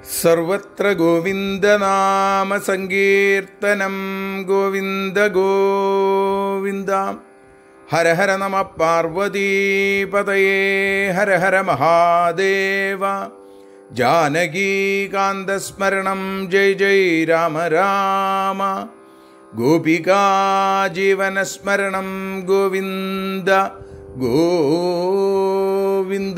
സർവത്ര ഗോവിന്ദനാമസങ്കീർത്തനം ഗോവിന്ദ ഗോവിന്ദ ഹര ഹര നമ പാർവതീപതയേ ഹര ഹര മഹാദേവ ജാനകീകാന്തസ്മരണം ജയ് ജയ് രാമ രാമ ഗോപികാജീവനസ്മരണം ഗോവിന്ദ ഗോവിന്ദ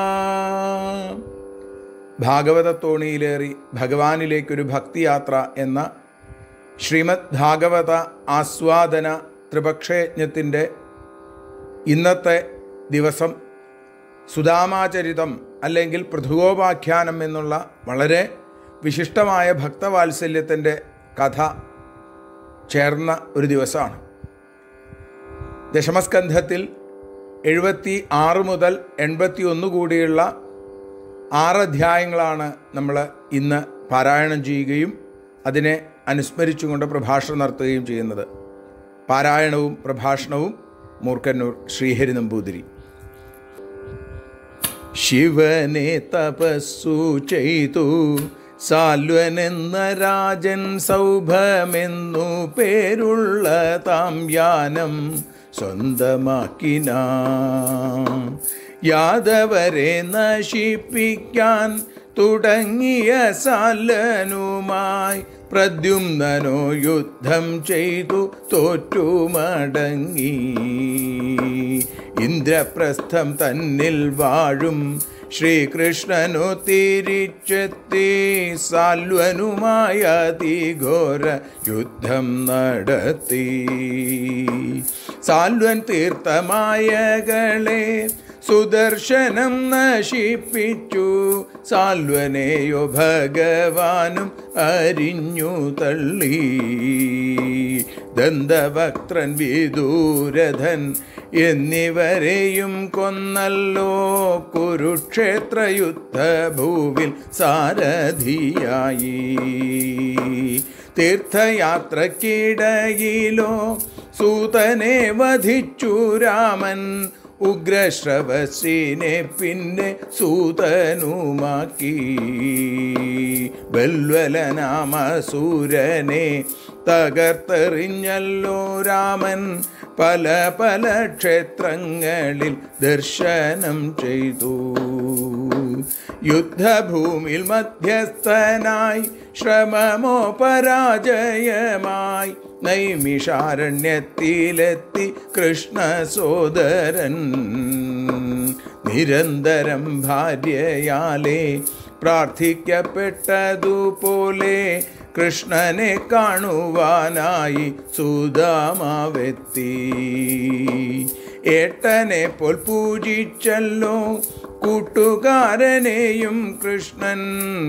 ഭാഗവത തോണിയിലേറി ഭഗവാനിലേക്കൊരു ഭക്തിയാത്ര എന്ന ശ്രീമദ് ഭാഗവത ആസ്വാദന ത്രിപക്ഷയജ്ഞത്തിൻ്റെ ഇന്നത്തെ ദിവസം സുധാമാചരിതം അല്ലെങ്കിൽ പൃഥുഗോപാഖ്യാനം എന്നുള്ള വളരെ വിശിഷ്ടമായ ഭക്തവാത്സല്യത്തിൻ്റെ കഥ ചേർന്ന ഒരു ദിവസമാണ് ദശമസ്കന്ധത്തിൽ എഴുപത്തി ആറ് മുതൽ എൺപത്തി ഒന്ന് കൂടിയുള്ള ആറ് അധ്യായങ്ങളാണ് നമ്മൾ ഇന്ന് പാരായണം ചെയ്യുകയും അതിനെ അനുസ്മരിച്ചുകൊണ്ട് പ്രഭാഷണം നടത്തുകയും ചെയ്യുന്നത് പാരായണവും പ്രഭാഷണവും മൂർക്കന്നൂർ ശ്രീഹരി നമ്പൂതിരി ശിവനെ തപസ്സു ചെയ്തു സാൽവനെന്ന രാജൻ സൗഭമെന്നു പേരുള്ള താം യാനം സ്വന്തമാക്കിന യാദവരെ നശിപ്പിക്കാൻ തുടങ്ങിയ സാലനുമായി പ്രദ്യുമ്നനോ യുദ്ധം ചെയ്തു തോറ്റുമടങ്ങി ഇന്ദ്രപ്രസ്ഥം തന്നിൽ വാഴും ശ്രീകൃഷ്ണനു തിരിച്ചെത്തി സാൽവനുമായ അതിഘോര യുദ്ധം നടത്തി സാൽവൻ തീർത്ഥമായകളെ സുദർശനം നശിപ്പിച്ചു സാൽവനെയോ ഭഗവാനും അരിഞ്ഞു തള്ളി ദന്തവക്ത്രൻ വിദൂരധൻ എന്നിവരെയും കൊന്നല്ലോ കുരുക്ഷേത്ര യുദ്ധഭൂവിൽ സാരഥിയായി തീർത്ഥയാത്രക്കിടയിലോ സൂതനെ വധിച്ചു രാമൻ ഉഗ്രശ്രവസിനെ പിന്നെ സൂതനുമാക്കി ബൽവലനാമസൂരനെ തകർത്തെറിഞ്ഞല്ലോ രാമൻ പല പല ക്ഷേത്രങ്ങളിൽ ദർശനം ചെയ്തു യുദ്ധഭൂമിയിൽ മധ്യസ്ഥനായി ശ്രമമോ പരാജയമായി നൈമിഷാരണ്യത്തിലെത്തി കൃഷ്ണ സോദരൻ നിരന്തരം ഭാര്യയാലെ പ്രാർത്ഥിക്കപ്പെട്ടതുപോലെ കൃഷ്ണനെ കാണുവാനായി സുധാമാവെത്തി ഏട്ടനെ പോൽ പൂജിച്ചല്ലോ കൂട്ടുകാരനെയും കൃഷ്ണൻ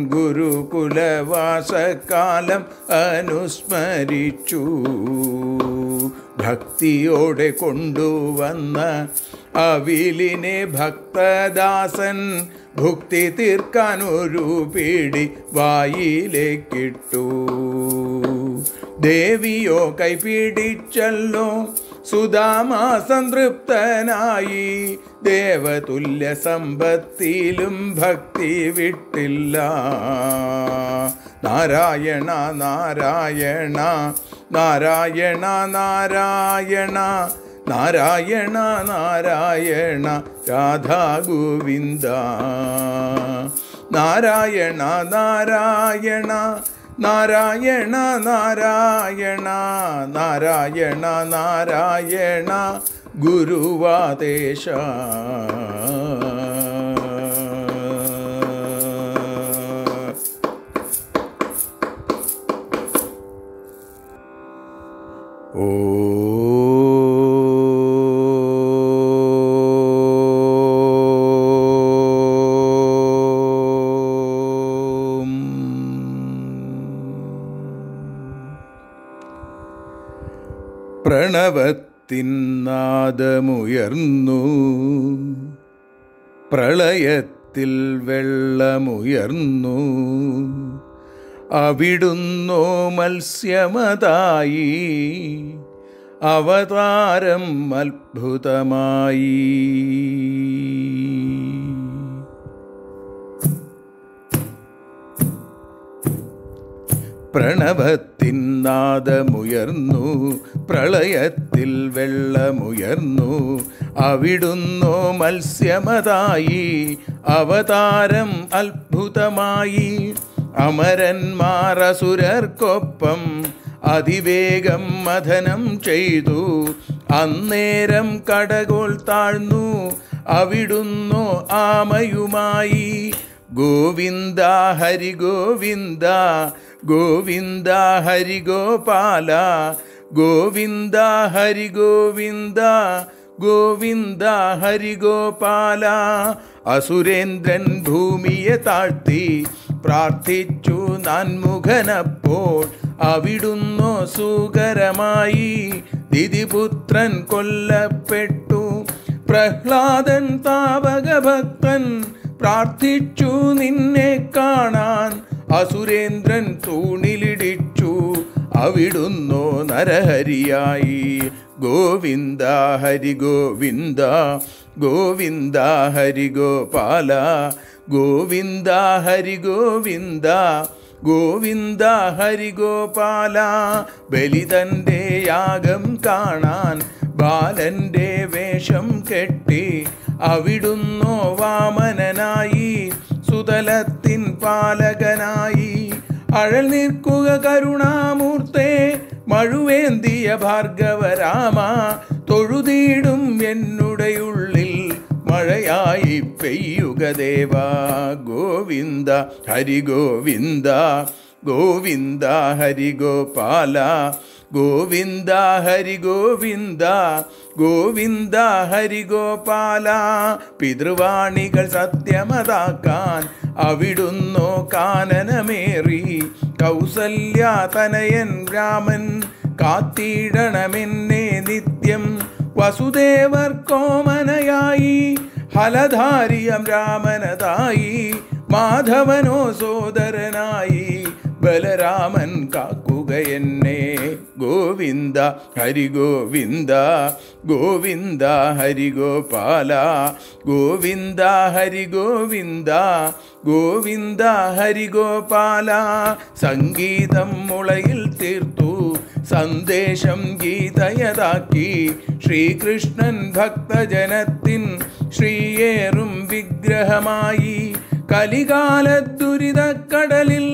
ഗുരുകുലവാസകാലം അനുസ്മരിച്ചു ഭക്തിയോടെ കൊണ്ടുവന്ന അവിലിനെ ഭക്തദാസൻ ഭുക്തി തീർക്കാൻ ഒരു പിടി വായിലേക്കിട്ടു ദേവിയോ കൈപിടിച്ചല്ലോ സുധാമാ സംതൃപ്തനായി ദേവതുല്യ സമ്പത്തിലും ഭക്തി വിട്ടില്ല നാരായണ നാരായണ നാരായണ നാരായണ നാരായണ നാരായണ രാധാ ഗോവിന്ദ നാരായണ നാരായണ നാരായണ നാരായണ നാരായണ നാരായണ ഗുരുവാദേശ ഓം പ്രണവത്തിൻ നാദമുയർന്നു പ്രളയത്തിൽ വെള്ളമുയർന്നു അവിടുന്നോ മത്സ്യമതായി അവതാരം അത്ഭുതമായി പ്രണവത്തിൻ നാദമുയർന്നു പ്രളയത്തിൽ വെള്ളമുയർന്നു അവിടുന്നോ മത്സ്യമതായി അവതാരം അത്ഭുതമായി അമരന്മാർ അസുരർക്കൊപ്പം അതിവേഗം മഥനം ചെയ്തു അന്നേരം കടകോൾ താഴ്ന്നു അവിടുന്നു ആമയുമായി ഗോവിന്ദ ഹരി ഗോവിന്ദ ഗോവിന്ദ ഹരി ഗോപാല ഗോവിന്ദ ഹരി ഗോവിന്ദ ഗോവിന്ദ ഹരി ഗോപാല അസുരേന്ദ്രൻ ഭൂമിയെ താഴ്ത്തി പ്രാർത്ഥിച്ചു നാൻമുഖനപ്പോൾ അവിടുന്നു സുകരമായി ദിതിപുത്രൻ കൊല്ലപ്പെട്ടു പ്രഹ്ലാദൻ താപകഭക്തൻ പ്രാർത്ഥിച്ചു നിന്നെ കാണാൻ അസുരേന്ദ്രൻ തൂണിലിടിച്ചു അവിടുന്നു നരഹരിയായി ഗോവിന്ദ ഹരി ഗോവിന്ദ ഗോവിന്ദ ഹരി ഗോപാല ഗോവിന്ദ ഹരി ഗോവിന്ദ ഗോവിന്ദ ഹരി ഗോപാല ബലിതന്റെ യാഗം കാണാൻ ബാലന്റെ വേഷം കെട്ടി അവിടുന്നു വാമനനായി സുതലത്തിൻ പാലകനായി അഴൽ നിൽക്കുക കരുണാമൂർത്തേ മഴുവേന്തിയ ഭാർഗവരാമ തൊഴുതീടും എന്നുടെയുള്ളിൽ മഴയായി പെയ്യുക ദേവ ഗോവിന്ദ ഹരി ഗോവിന്ദ ഗോവിന്ദ ഹരി ഗോപാല ഗോവിന്ദ ഹരി ഗോവിന്ദ ഗോവിന്ദ ഹരി ഗോപാല പിതൃവാണികൾ സത്യമതാക്കാൻ അവിടുന്നു കാനനമേറി കൗസല്യ തനയൻ രാമൻ കാത്തിടണമെന്നെ നിത്യം വസുദേവർ കോമനയായി ഹലധാരിയം രാമനതായി മാധവനോ സോദരനായി ബലരാമൻ കാക്കുക എന്നെ ഗോവിന്ദ ഹരി ഗോവിന്ദ ഗോവിന്ദ ഹരി ഗോപാല ഗോവിന്ദ ഹരി ഗോവിന്ദ ഗോവിന്ദ ഹരി ഗോപാല സംഗീതം മുളയിൽ തീർത്തു സന്ദേശം ഗീതയതാക്കി ശ്രീകൃഷ്ണൻ ഭക്തജനത്തിൻ ശ്രീയേറും വിഗ്രഹമായി കലികാല ദുരിതക്കടലിൽ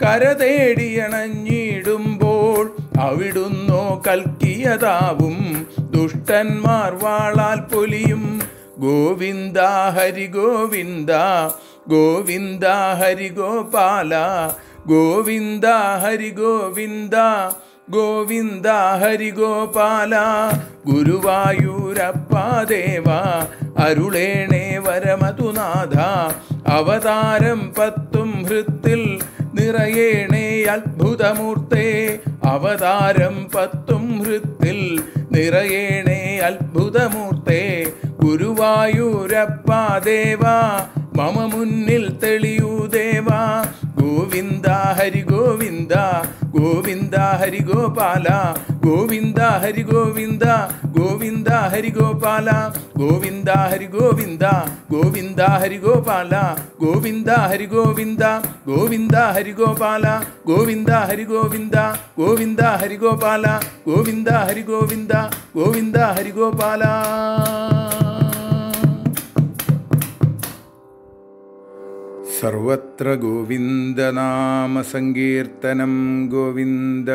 കരതേടിയണഞ്ഞിടുമ്പോൾ അവിടുന്നോ കൽക്കിയതാവും ദുഷ്ടന്മാർ വാളാൽ പൊലിയും ഗോവിന്ദ ഹരി ഗോവിന്ദ ഗോവിന്ദ ഹരി ഗോപാല ഗോവിന്ദ ഹരി ഗോവിന്ദ ഗോവിന്ദ ഹരി ഗോപാല ഗുരുവായൂരപ്പ ദേവ അരുളേണേ വരമതുനാഥ അവതാരം പത്തും ഹൃത്തിൽ നിറയേണേ അത്ഭുതമൂർത്തേ അവതാരം പത്തും ഹൃത്തിൽ നിറയേണേ അത്ഭുതമൂർത്തേ ഗുരുവായൂരപ്പ ദേവ മമ മുന്നിൽ തെളിയൂ ദേവ ഗോവിന്ദ ഹരി ഗോവിന്ദ ഗോവിന്ദ ഹരി ഗോപാല ഗോവിന്ദ ഹരി ഗോവിന്ദ ഗോവിന്ദ ഹരി ഗോപാല ഗോവിന്ദ ഹരി ഗോവിന്ദ ഗോവിന്ദ ഹരി ഗോപാല ഗോവിന്ദ ഹരി ഗോവിന്ദ ഗോവിന്ദ ഹരി ഗോപാല ഗോവിന്ദ ഹരി ഗോവിന്ദ ഗോവിന്ദ ഹരി ഗോപാല ഗോവിന്ദ ഹരി ഗോവിന്ദ ഗോവിന്ദ ഹരി ഗോപാല സർവത്ര ഗോവിന്ദനാമസങ്കീർത്തനം ഗോവിന്ദ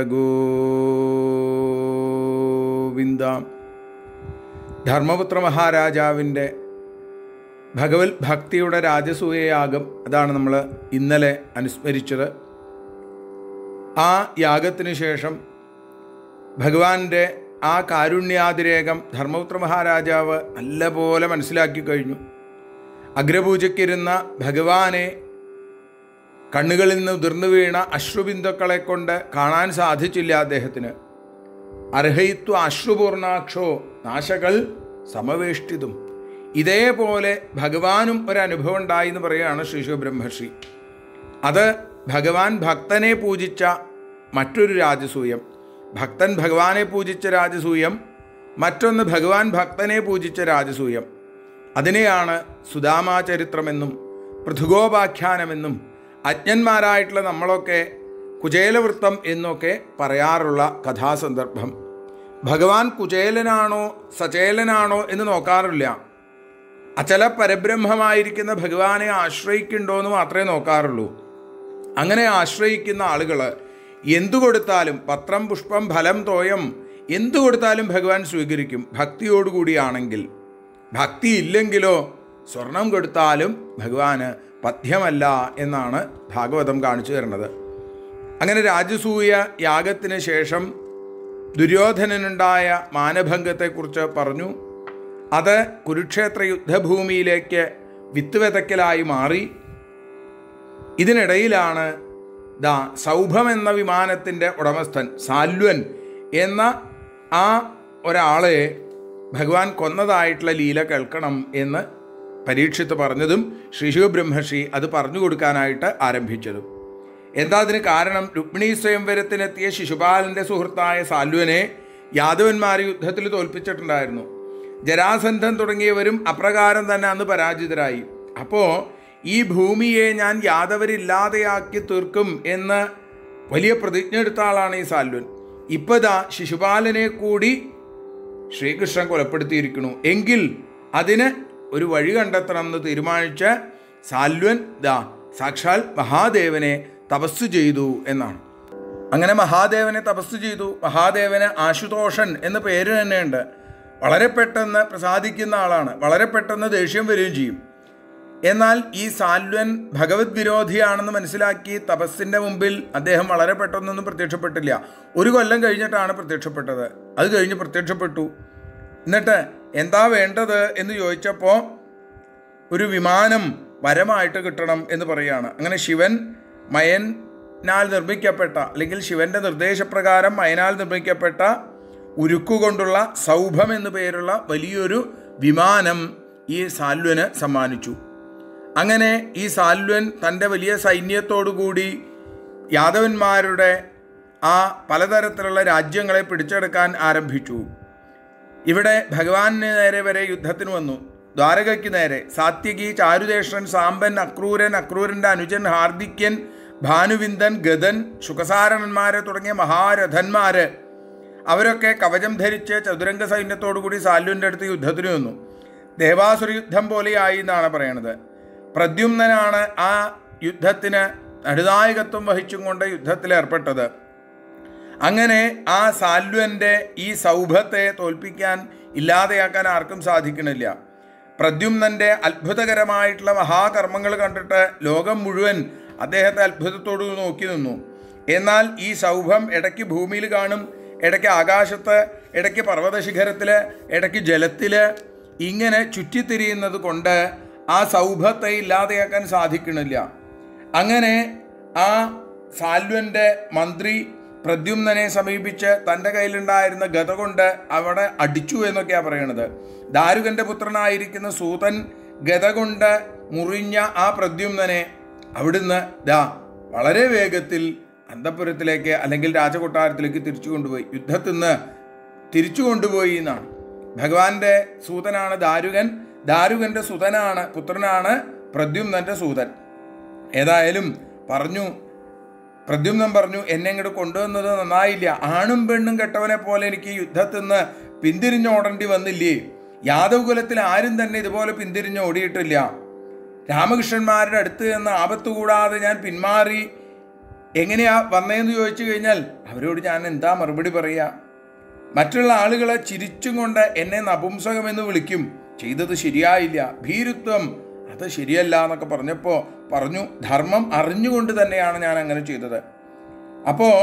ഗോവിന്ദ ധർമ്മപുത്ര മഹാരാജാവിൻ്റെ ഭഗവത് ഭക്തിയുടെ രാജസൂയയാഗം അതാണ് നമ്മൾ ഇന്നലെ അനുസ്മരിച്ചത് ആ യാഗത്തിന് ശേഷം ഭഗവാന്റെ ആ കാരുണ്യാതിരേകം ധർമ്മപുത്ര മഹാരാജാവ് നല്ലപോലെ മനസ്സിലാക്കി കഴിഞ്ഞു അഗ്രപൂജയ്ക്കിരുന്ന ഭഗവാനെ കണ്ണുകളിൽ നിന്ന് ഉതിർന്നു വീണ അശ്രുബിന്ദുക്കളെ കൊണ്ട് കാണാൻ സാധിച്ചില്ല അദ്ദേഹത്തിന് അർഹയിത്വ അശ്രുപൂർണാക്ഷോ നാശകൾ സമവേഷ്ടിതും ഇതേപോലെ ഭഗവാനും ഒരനുഭവം ഉണ്ടായി എന്ന് പറയുകയാണ് ശ്രീശു ബ്രഹ്മർഷി അത് ഭഗവാൻ ഭക്തനെ പൂജിച്ച മറ്റൊരു രാജസൂയം ഭക്തൻ ഭഗവാനെ പൂജിച്ച രാജസൂയം മറ്റൊന്ന് ഭഗവാൻ ഭക്തനെ പൂജിച്ച രാജസൂയം അതിനെയാണ് സുദാമാചരിത്രമെന്നും പൃഥുഗോപാഖ്യാനമെന്നും അജ്ഞന്മാരായിട്ടുള്ള നമ്മളൊക്കെ കുചേലവൃത്തം എന്നൊക്കെ പറയാറുള്ള കഥാസന്ദർഭം ഭഗവാൻ കുചേലനാണോ സചേലനാണോ എന്ന് നോക്കാറില്ല അചല പരബ്രഹ്മമായിരിക്കുന്ന ഭഗവാനെ ആശ്രയിക്കുന്നുണ്ടോ എന്ന് മാത്രമേ നോക്കാറുള്ളൂ അങ്ങനെ ആശ്രയിക്കുന്ന ആളുകൾ എന്തു കൊടുത്താലും പത്രം പുഷ്പം ഫലം തോയം എന്തു കൊടുത്താലും ഭഗവാൻ സ്വീകരിക്കും ഭക്തിയോടുകൂടിയാണെങ്കിൽ ഭക്തി ഇല്ലെങ്കിലോ സ്വർണം കൊടുത്താലും ഭഗവാന് പഥ്യമല്ല എന്നാണ് ഭാഗവതം കാണിച്ചു തരുന്നത് അങ്ങനെ രാജസൂയ യാഗത്തിന് ശേഷം ദുര്യോധനനുണ്ടായ മാനഭംഗത്തെക്കുറിച്ച് പറഞ്ഞു അത് കുരുക്ഷേത്ര യുദ്ധഭൂമിയിലേക്ക് വിത്ത് വിതയ്ക്കലായി മാറി ഇതിനിടയിലാണ് ദാ സൗഭം എന്ന വിമാനത്തിൻ്റെ ഉടമസ്ഥൻ സാൽവൻ എന്ന ആ ഒരാളെ ഭഗവാൻ കൊന്നതായിട്ടുള്ള ലീല കേൾക്കണം എന്ന് പരീക്ഷിത്ത് പറഞ്ഞതും ശ്രീശിവ ബ്രഹ്മർഷി അത് പറഞ്ഞു കൊടുക്കാനായിട്ട് ആരംഭിച്ചതും എന്താ അതിന് കാരണം രുക്മിണി സ്വയംവരത്തിനെത്തിയ ശിശുപാലൻ്റെ സുഹൃത്തായ സാൽവനെ യാദവന്മാർ യുദ്ധത്തിൽ തോൽപ്പിച്ചിട്ടുണ്ടായിരുന്നു ജരാസന്ധൻ തുടങ്ങിയവരും അപ്രകാരം തന്നെ അന്ന് പരാജിതരായി അപ്പോൾ ഈ ഭൂമിയെ ഞാൻ യാദവരില്ലാതെയാക്കി തീർക്കും എന്ന് വലിയ പ്രതിജ്ഞ എടുത്ത ആളാണ് ഈ സാൽവൻ ഇപ്പതാ ശിശുപാലനെ കൂടി ശ്രീകൃഷ്ണൻ കൊലപ്പെടുത്തിയിരിക്കുന്നു എങ്കിൽ അതിന് ഒരു വഴി കണ്ടെത്തണം എന്ന് തീരുമാനിച്ച് സാൽവൻ ദാ സാക്ഷാൽ മഹാദേവനെ തപസ് ചെയ്തു എന്നാണ് അങ്ങനെ മഹാദേവനെ തപസ് ചെയ്തു മഹാദേവന് ആശുതോഷൻ എന്ന പേര് തന്നെയുണ്ട് വളരെ പെട്ടെന്ന് പ്രസാദിക്കുന്ന ആളാണ് വളരെ പെട്ടെന്ന് ദേഷ്യം വരികയും ചെയ്യും എന്നാൽ ഈ സാൽവൻ ഭഗവത് വിരോധിയാണെന്ന് മനസ്സിലാക്കി തപസ്സിൻ്റെ മുമ്പിൽ അദ്ദേഹം വളരെ പെട്ടെന്നൊന്നും പ്രത്യക്ഷപ്പെട്ടില്ല ഒരു കൊല്ലം കഴിഞ്ഞിട്ടാണ് പ്രത്യക്ഷപ്പെട്ടത് അത് കഴിഞ്ഞ് പ്രത്യക്ഷപ്പെട്ടു എന്നിട്ട് എന്താ വേണ്ടത് എന്ന് ചോദിച്ചപ്പോൾ ഒരു വിമാനം വരമായിട്ട് കിട്ടണം എന്ന് പറയുകയാണ് അങ്ങനെ ശിവൻ മയനാൽ നിർമ്മിക്കപ്പെട്ട അല്ലെങ്കിൽ ശിവന്റെ നിർദ്ദേശപ്രകാരം മയനാൽ നിർമ്മിക്കപ്പെട്ട ഉരുക്കുകൊണ്ടുള്ള സൗഭം എന്നു പേരുള്ള വലിയൊരു വിമാനം ഈ സാൽവന് സമ്മാനിച്ചു അങ്ങനെ ഈ സാൽവൻ തൻ്റെ വലിയ സൈന്യത്തോടുകൂടി യാദവന്മാരുടെ ആ പലതരത്തിലുള്ള രാജ്യങ്ങളെ പിടിച്ചെടുക്കാൻ ആരംഭിച്ചു ഇവിടെ ഭഗവാന് നേരെ വരെ യുദ്ധത്തിന് വന്നു ദ്വാരകയ്ക്ക് നേരെ സാത്യകി ചാരുദേഷൻ സാമ്പൻ അക്രൂരൻ അക്രൂരൻ്റെ അനുജൻ ഹാർദിക്യൻ ഭാനുവിന്ദൻ ഗതൻ ശുഖസാരണന്മാരെ തുടങ്ങിയ മഹാരഥന്മാര് അവരൊക്കെ കവചം ധരിച്ച് ചതുരംഗ സൈന്യത്തോടുകൂടി സാല്ലുവിൻ്റെ അടുത്ത് യുദ്ധത്തിന് വന്നു ദേവാസുര യുദ്ധം പോലെയായി എന്നാണ് പറയണത് പ്രദ്യുമ്നനാണ് ആ യുദ്ധത്തിന് നടുനായകത്വം വഹിച്ചും കൊണ്ട് യുദ്ധത്തിൽ ഏർപ്പെട്ടത് അങ്ങനെ ആ സാൽവന്റെ ഈ സൗഭത്തെ തോൽപ്പിക്കാൻ ഇല്ലാതെയാക്കാൻ ആർക്കും സാധിക്കണില്ല പ്രദ്യുമ്നന്റെ അത്ഭുതകരമായിട്ടുള്ള മഹാകർമ്മങ്ങൾ കണ്ടിട്ട് ലോകം മുഴുവൻ അദ്ദേഹത്തെ അത്ഭുതത്തോട് നോക്കി നിന്നു എന്നാൽ ഈ സൗഭം ഇടയ്ക്ക് ഭൂമിയിൽ കാണും ഇടയ്ക്ക് ആകാശത്ത് ഇടയ്ക്ക് പർവ്വതശിഖരത്തിൽ ഇടയ്ക്ക് ജലത്തിൽ ഇങ്ങനെ ചുറ്റിത്തിരിയുന്നത് കൊണ്ട് ആ സൗഭത്തെ ഇല്ലാതെയാക്കാൻ സാധിക്കണില്ല അങ്ങനെ ആ സാൽവന്റെ മന്ത്രി പ്രദ്യുമ്നനെ സമീപിച്ച് തൻ്റെ കയ്യിലുണ്ടായിരുന്ന ഗത കൊണ്ട് അവിടെ അടിച്ചു എന്നൊക്കെയാണ് പറയണത് ദാരുകന്റെ പുത്രനായിരിക്കുന്ന സൂതൻ ഗത കൊണ്ട് മുറിഞ്ഞ ആ പ്രദ്യുമ്നനെ അവിടുന്ന് ദാ വളരെ വേഗത്തിൽ അന്തപുരത്തിലേക്ക് അല്ലെങ്കിൽ രാജകൊട്ടാരത്തിലേക്ക് തിരിച്ചു കൊണ്ടുപോയി യുദ്ധത്തിൽ നിന്ന് തിരിച്ചു കൊണ്ടുപോയി എന്നാണ് ഭഗവാന്റെ സൂതനാണ് ദാരുകൻ ദാരുകന്റെ സുതനാണ് പുത്രനാണ് പ്രദ്യുമ്നന്റെ സൂതൻ ഏതായാലും പറഞ്ഞു പ്രദ്യുമ്നം പറഞ്ഞു എന്നെ ഇങ്ങോട്ട് കൊണ്ടുവന്നത് നന്നായില്ല ആണും പെണ്ണും കെട്ടവനെ പോലെ എനിക്ക് യുദ്ധത്തിൽ നിന്ന് പിന്തിരിഞ്ഞോടേണ്ടി വന്നില്ലേ യാദവ് കുലത്തിൽ ആരും തന്നെ ഇതുപോലെ പിന്തിരിഞ്ഞ് ഓടിയിട്ടില്ല രാമകൃഷ്ണന്മാരുടെ അടുത്ത് നിന്ന് ആപത്ത് കൂടാതെ ഞാൻ പിന്മാറി എങ്ങനെയാ വന്നതെന്ന് ചോദിച്ചു കഴിഞ്ഞാൽ അവരോട് ഞാൻ എന്താ മറുപടി പറയുക മറ്റുള്ള ആളുകളെ ചിരിച്ചും കൊണ്ട് എന്നെ നപുംസകമെന്ന് വിളിക്കും ചെയ്തത് ശരിയായില്ല ഭീരുത്വം അത് ശരിയല്ല എന്നൊക്കെ പറഞ്ഞപ്പോൾ പറഞ്ഞു ധർമ്മം അറിഞ്ഞുകൊണ്ട് തന്നെയാണ് ഞാൻ അങ്ങനെ ചെയ്തത് അപ്പോൾ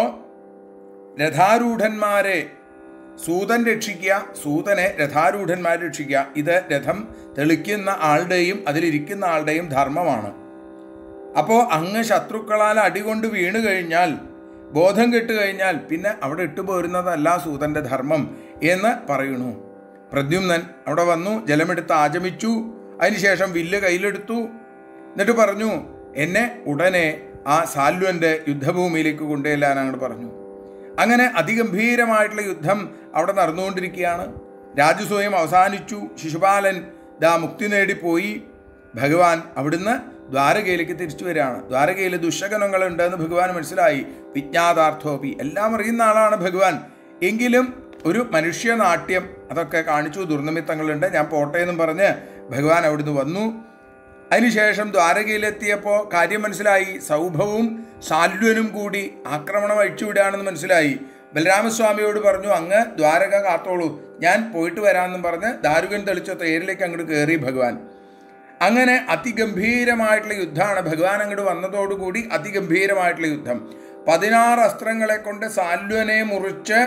രഥാരൂഢന്മാരെ സൂതൻ രക്ഷിക്കുക സൂതനെ രഥാരൂഢന്മാരെ രക്ഷിക്കുക ഇത് രഥം തെളിക്കുന്ന ആളുടെയും അതിലിരിക്കുന്ന ആളുടെയും ധർമ്മമാണ് അപ്പോൾ അങ്ങ് ശത്രുക്കളാൽ അടികൊണ്ട് വീണു കഴിഞ്ഞാൽ ബോധം കെട്ട് കഴിഞ്ഞാൽ പിന്നെ അവിടെ ഇട്ടുപോരുന്നതല്ല സൂതൻ്റെ ധർമ്മം എന്ന് പറയുന്നു പ്രദ്യുമ്നൻ അവിടെ വന്നു ജലമെടുത്ത് ആചമിച്ചു അതിനുശേഷം വില്ല് കയ്യിലെടുത്തു എന്നിട്ട് പറഞ്ഞു എന്നെ ഉടനെ ആ സാൽവന്റെ യുദ്ധഭൂമിയിലേക്ക് കൊണ്ടുചെല്ലാൻ അങ്ങോട്ട് പറഞ്ഞു അങ്ങനെ അതിഗംഭീരമായിട്ടുള്ള യുദ്ധം അവിടെ നടന്നുകൊണ്ടിരിക്കുകയാണ് രാജസൂയം അവസാനിച്ചു ശിശുപാലൻ ദാ മുക്തി നേടിപ്പോയി ഭഗവാൻ അവിടുന്ന് ദ്വാരകയിലേക്ക് തിരിച്ചു വരികയാണ് ദ്വാരകയിൽ ദുശകനങ്ങളുണ്ട് എന്ന് ഭഗവാൻ മനസ്സിലായി വിജ്ഞാതാർത്ഥോപി എല്ലാം അറിയുന്ന ആളാണ് ഭഗവാൻ എങ്കിലും ഒരു മനുഷ്യനാട്യം അതൊക്കെ കാണിച്ചു ദുർനിമിത്തങ്ങളുണ്ട് ഞാൻ പോട്ടെ എന്നും പറഞ്ഞ് ഭഗവാൻ അവിടുന്ന് വന്നു അതിനുശേഷം ദ്വാരകയിലെത്തിയപ്പോൾ കാര്യം മനസ്സിലായി സൗഭവും സാല്വനും കൂടി ആക്രമണം അഴിച്ചുവിടുകയാണെന്ന് മനസ്സിലായി ബലരാമസ്വാമിയോട് പറഞ്ഞു അങ്ങ് ദ്വാരക കാത്തോളൂ ഞാൻ പോയിട്ട് വരാമെന്നും പറഞ്ഞ് ദാരുകൻ തെളിച്ച തേരിലേക്ക് അങ്ങോട്ട് കയറി ഭഗവാൻ അങ്ങനെ അതിഗംഭീരമായിട്ടുള്ള യുദ്ധമാണ് ഭഗവാൻ അങ്ങോട്ട് വന്നതോടുകൂടി അതിഗംഭീരമായിട്ടുള്ള യുദ്ധം പതിനാറ് അസ്ത്രങ്ങളെ കൊണ്ട് സാല്വനെ മുറിച്ച്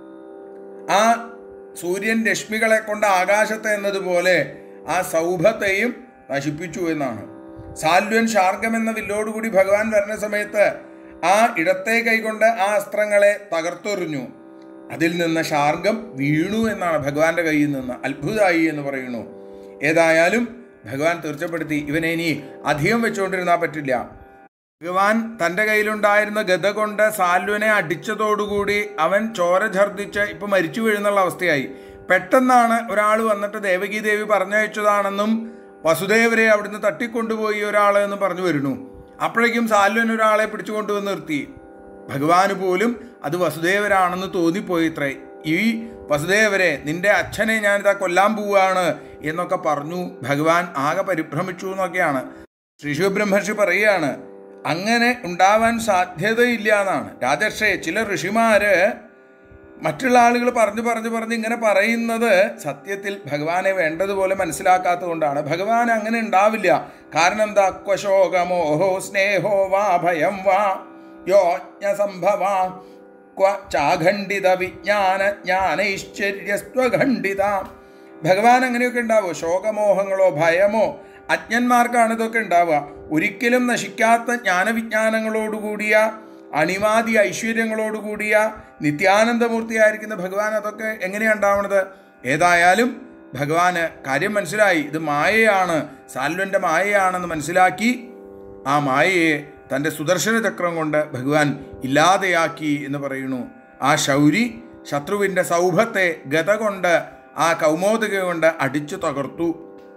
ആ സൂര്യൻ രശ്മികളെ കൊണ്ട് ആകാശത്തെ എന്നതുപോലെ ആ സൗഭത്തെയും നശിപ്പിച്ചു എന്നാണ് സാല്വൻ ശാർഗം എന്ന വില്ലോടുകൂടി ഭഗവാൻ വരുന്ന സമയത്ത് ആ ഇടത്തെ കൈകൊണ്ട് ആ അസ്ത്രങ്ങളെ തകർത്തെറിഞ്ഞു അതിൽ നിന്ന് ശാർഗം വീണു എന്നാണ് ഭഗവാന്റെ കയ്യിൽ നിന്ന് അത്ഭുതമായി എന്ന് പറയുന്നു ഏതായാലും ഭഗവാൻ തീർച്ചപ്പെടുത്തി ഇവനെ ഇനി അധികം വെച്ചുകൊണ്ടിരുന്നാൽ പറ്റില്ല ഭഗവാൻ തൻ്റെ കയ്യിലുണ്ടായിരുന്ന ഗത കൊണ്ട് സാൽവനെ അടിച്ചതോടുകൂടി അവൻ ചോര ഛർദ്ദിച്ച് ഇപ്പം മരിച്ചു വീഴുന്നുള്ള അവസ്ഥയായി പെട്ടെന്നാണ് ഒരാൾ വന്നിട്ട് ദേവകി ദേവി പറഞ്ഞയച്ചതാണെന്നും വസുദേവരെ അവിടുന്ന് തട്ടിക്കൊണ്ടുപോയി ഒരാൾ എന്ന് പറഞ്ഞു വരുന്നു അപ്പോഴേക്കും സാൽവൻ ഒരാളെ പിടിച്ചുകൊണ്ടുവന്ന് നിർത്തി ഭഗവാന് പോലും അത് വസുദേവരാണെന്ന് തോന്നിപ്പോയി ഇത്രേ ഈ വസുദേവരെ നിന്റെ അച്ഛനെ ഞാനിതാ കൊല്ലാൻ പോവുകയാണ് എന്നൊക്കെ പറഞ്ഞു ഭഗവാൻ ആകെ പരിഭ്രമിച്ചു എന്നൊക്കെയാണ് ശ്രീ ശിവബ്രഹ്മർഷി പറയുകയാണ് അങ്ങനെ ഉണ്ടാവാൻ സാധ്യതയില്ല എന്നാണ് രാജർഷേ ചില ഋഷിമാര് മറ്റുള്ള ആളുകൾ പറഞ്ഞു പറഞ്ഞു പറഞ്ഞ് ഇങ്ങനെ പറയുന്നത് സത്യത്തിൽ ഭഗവാനെ വേണ്ടതുപോലെ മനസ്സിലാക്കാത്തതുകൊണ്ടാണ് ഭഗവാൻ അങ്ങനെ ഉണ്ടാവില്ല കാരണം എന്താ ക്വശോകമോഹോ സ്നേഹോ വാ ഭയം വാ യോജ്ഞസംഭവ ക്വ ചാഖണ്ഡിത വിജ്ഞാന ജ്ഞാനൈശ്ചര്യസ്വഖണ്ഡിത ഭഗവാൻ അങ്ങനെയൊക്കെ ഉണ്ടാവുമോ ശോകമോഹങ്ങളോ ഭയമോ അജ്ഞന്മാർക്കാണ് ഇതൊക്കെ ഉണ്ടാവുക ഒരിക്കലും നശിക്കാത്ത ജ്ഞാനവിജ്ഞാനങ്ങളോടുകൂടിയ അണിമാതി ഐശ്വര്യങ്ങളോടുകൂടിയ നിത്യാനന്ദമൂർത്തിയായിരിക്കുന്ന ഭഗവാൻ അതൊക്കെ എങ്ങനെയാണ് ഉണ്ടാവുന്നത് ഏതായാലും ഭഗവാന് കാര്യം മനസ്സിലായി ഇത് മായയാണ് സാൽവന്റെ മായയാണെന്ന് മനസ്സിലാക്കി ആ മായയെ തൻ്റെ സുദർശന ചക്രം കൊണ്ട് ഭഗവാൻ ഇല്ലാതെയാക്കി എന്ന് പറയുന്നു ആ ശൗരി ശത്രുവിൻ്റെ സൗഭത്തെ ഗത കൊണ്ട് ആ കൗമോദക കൊണ്ട് അടിച്ചു തകർത്തു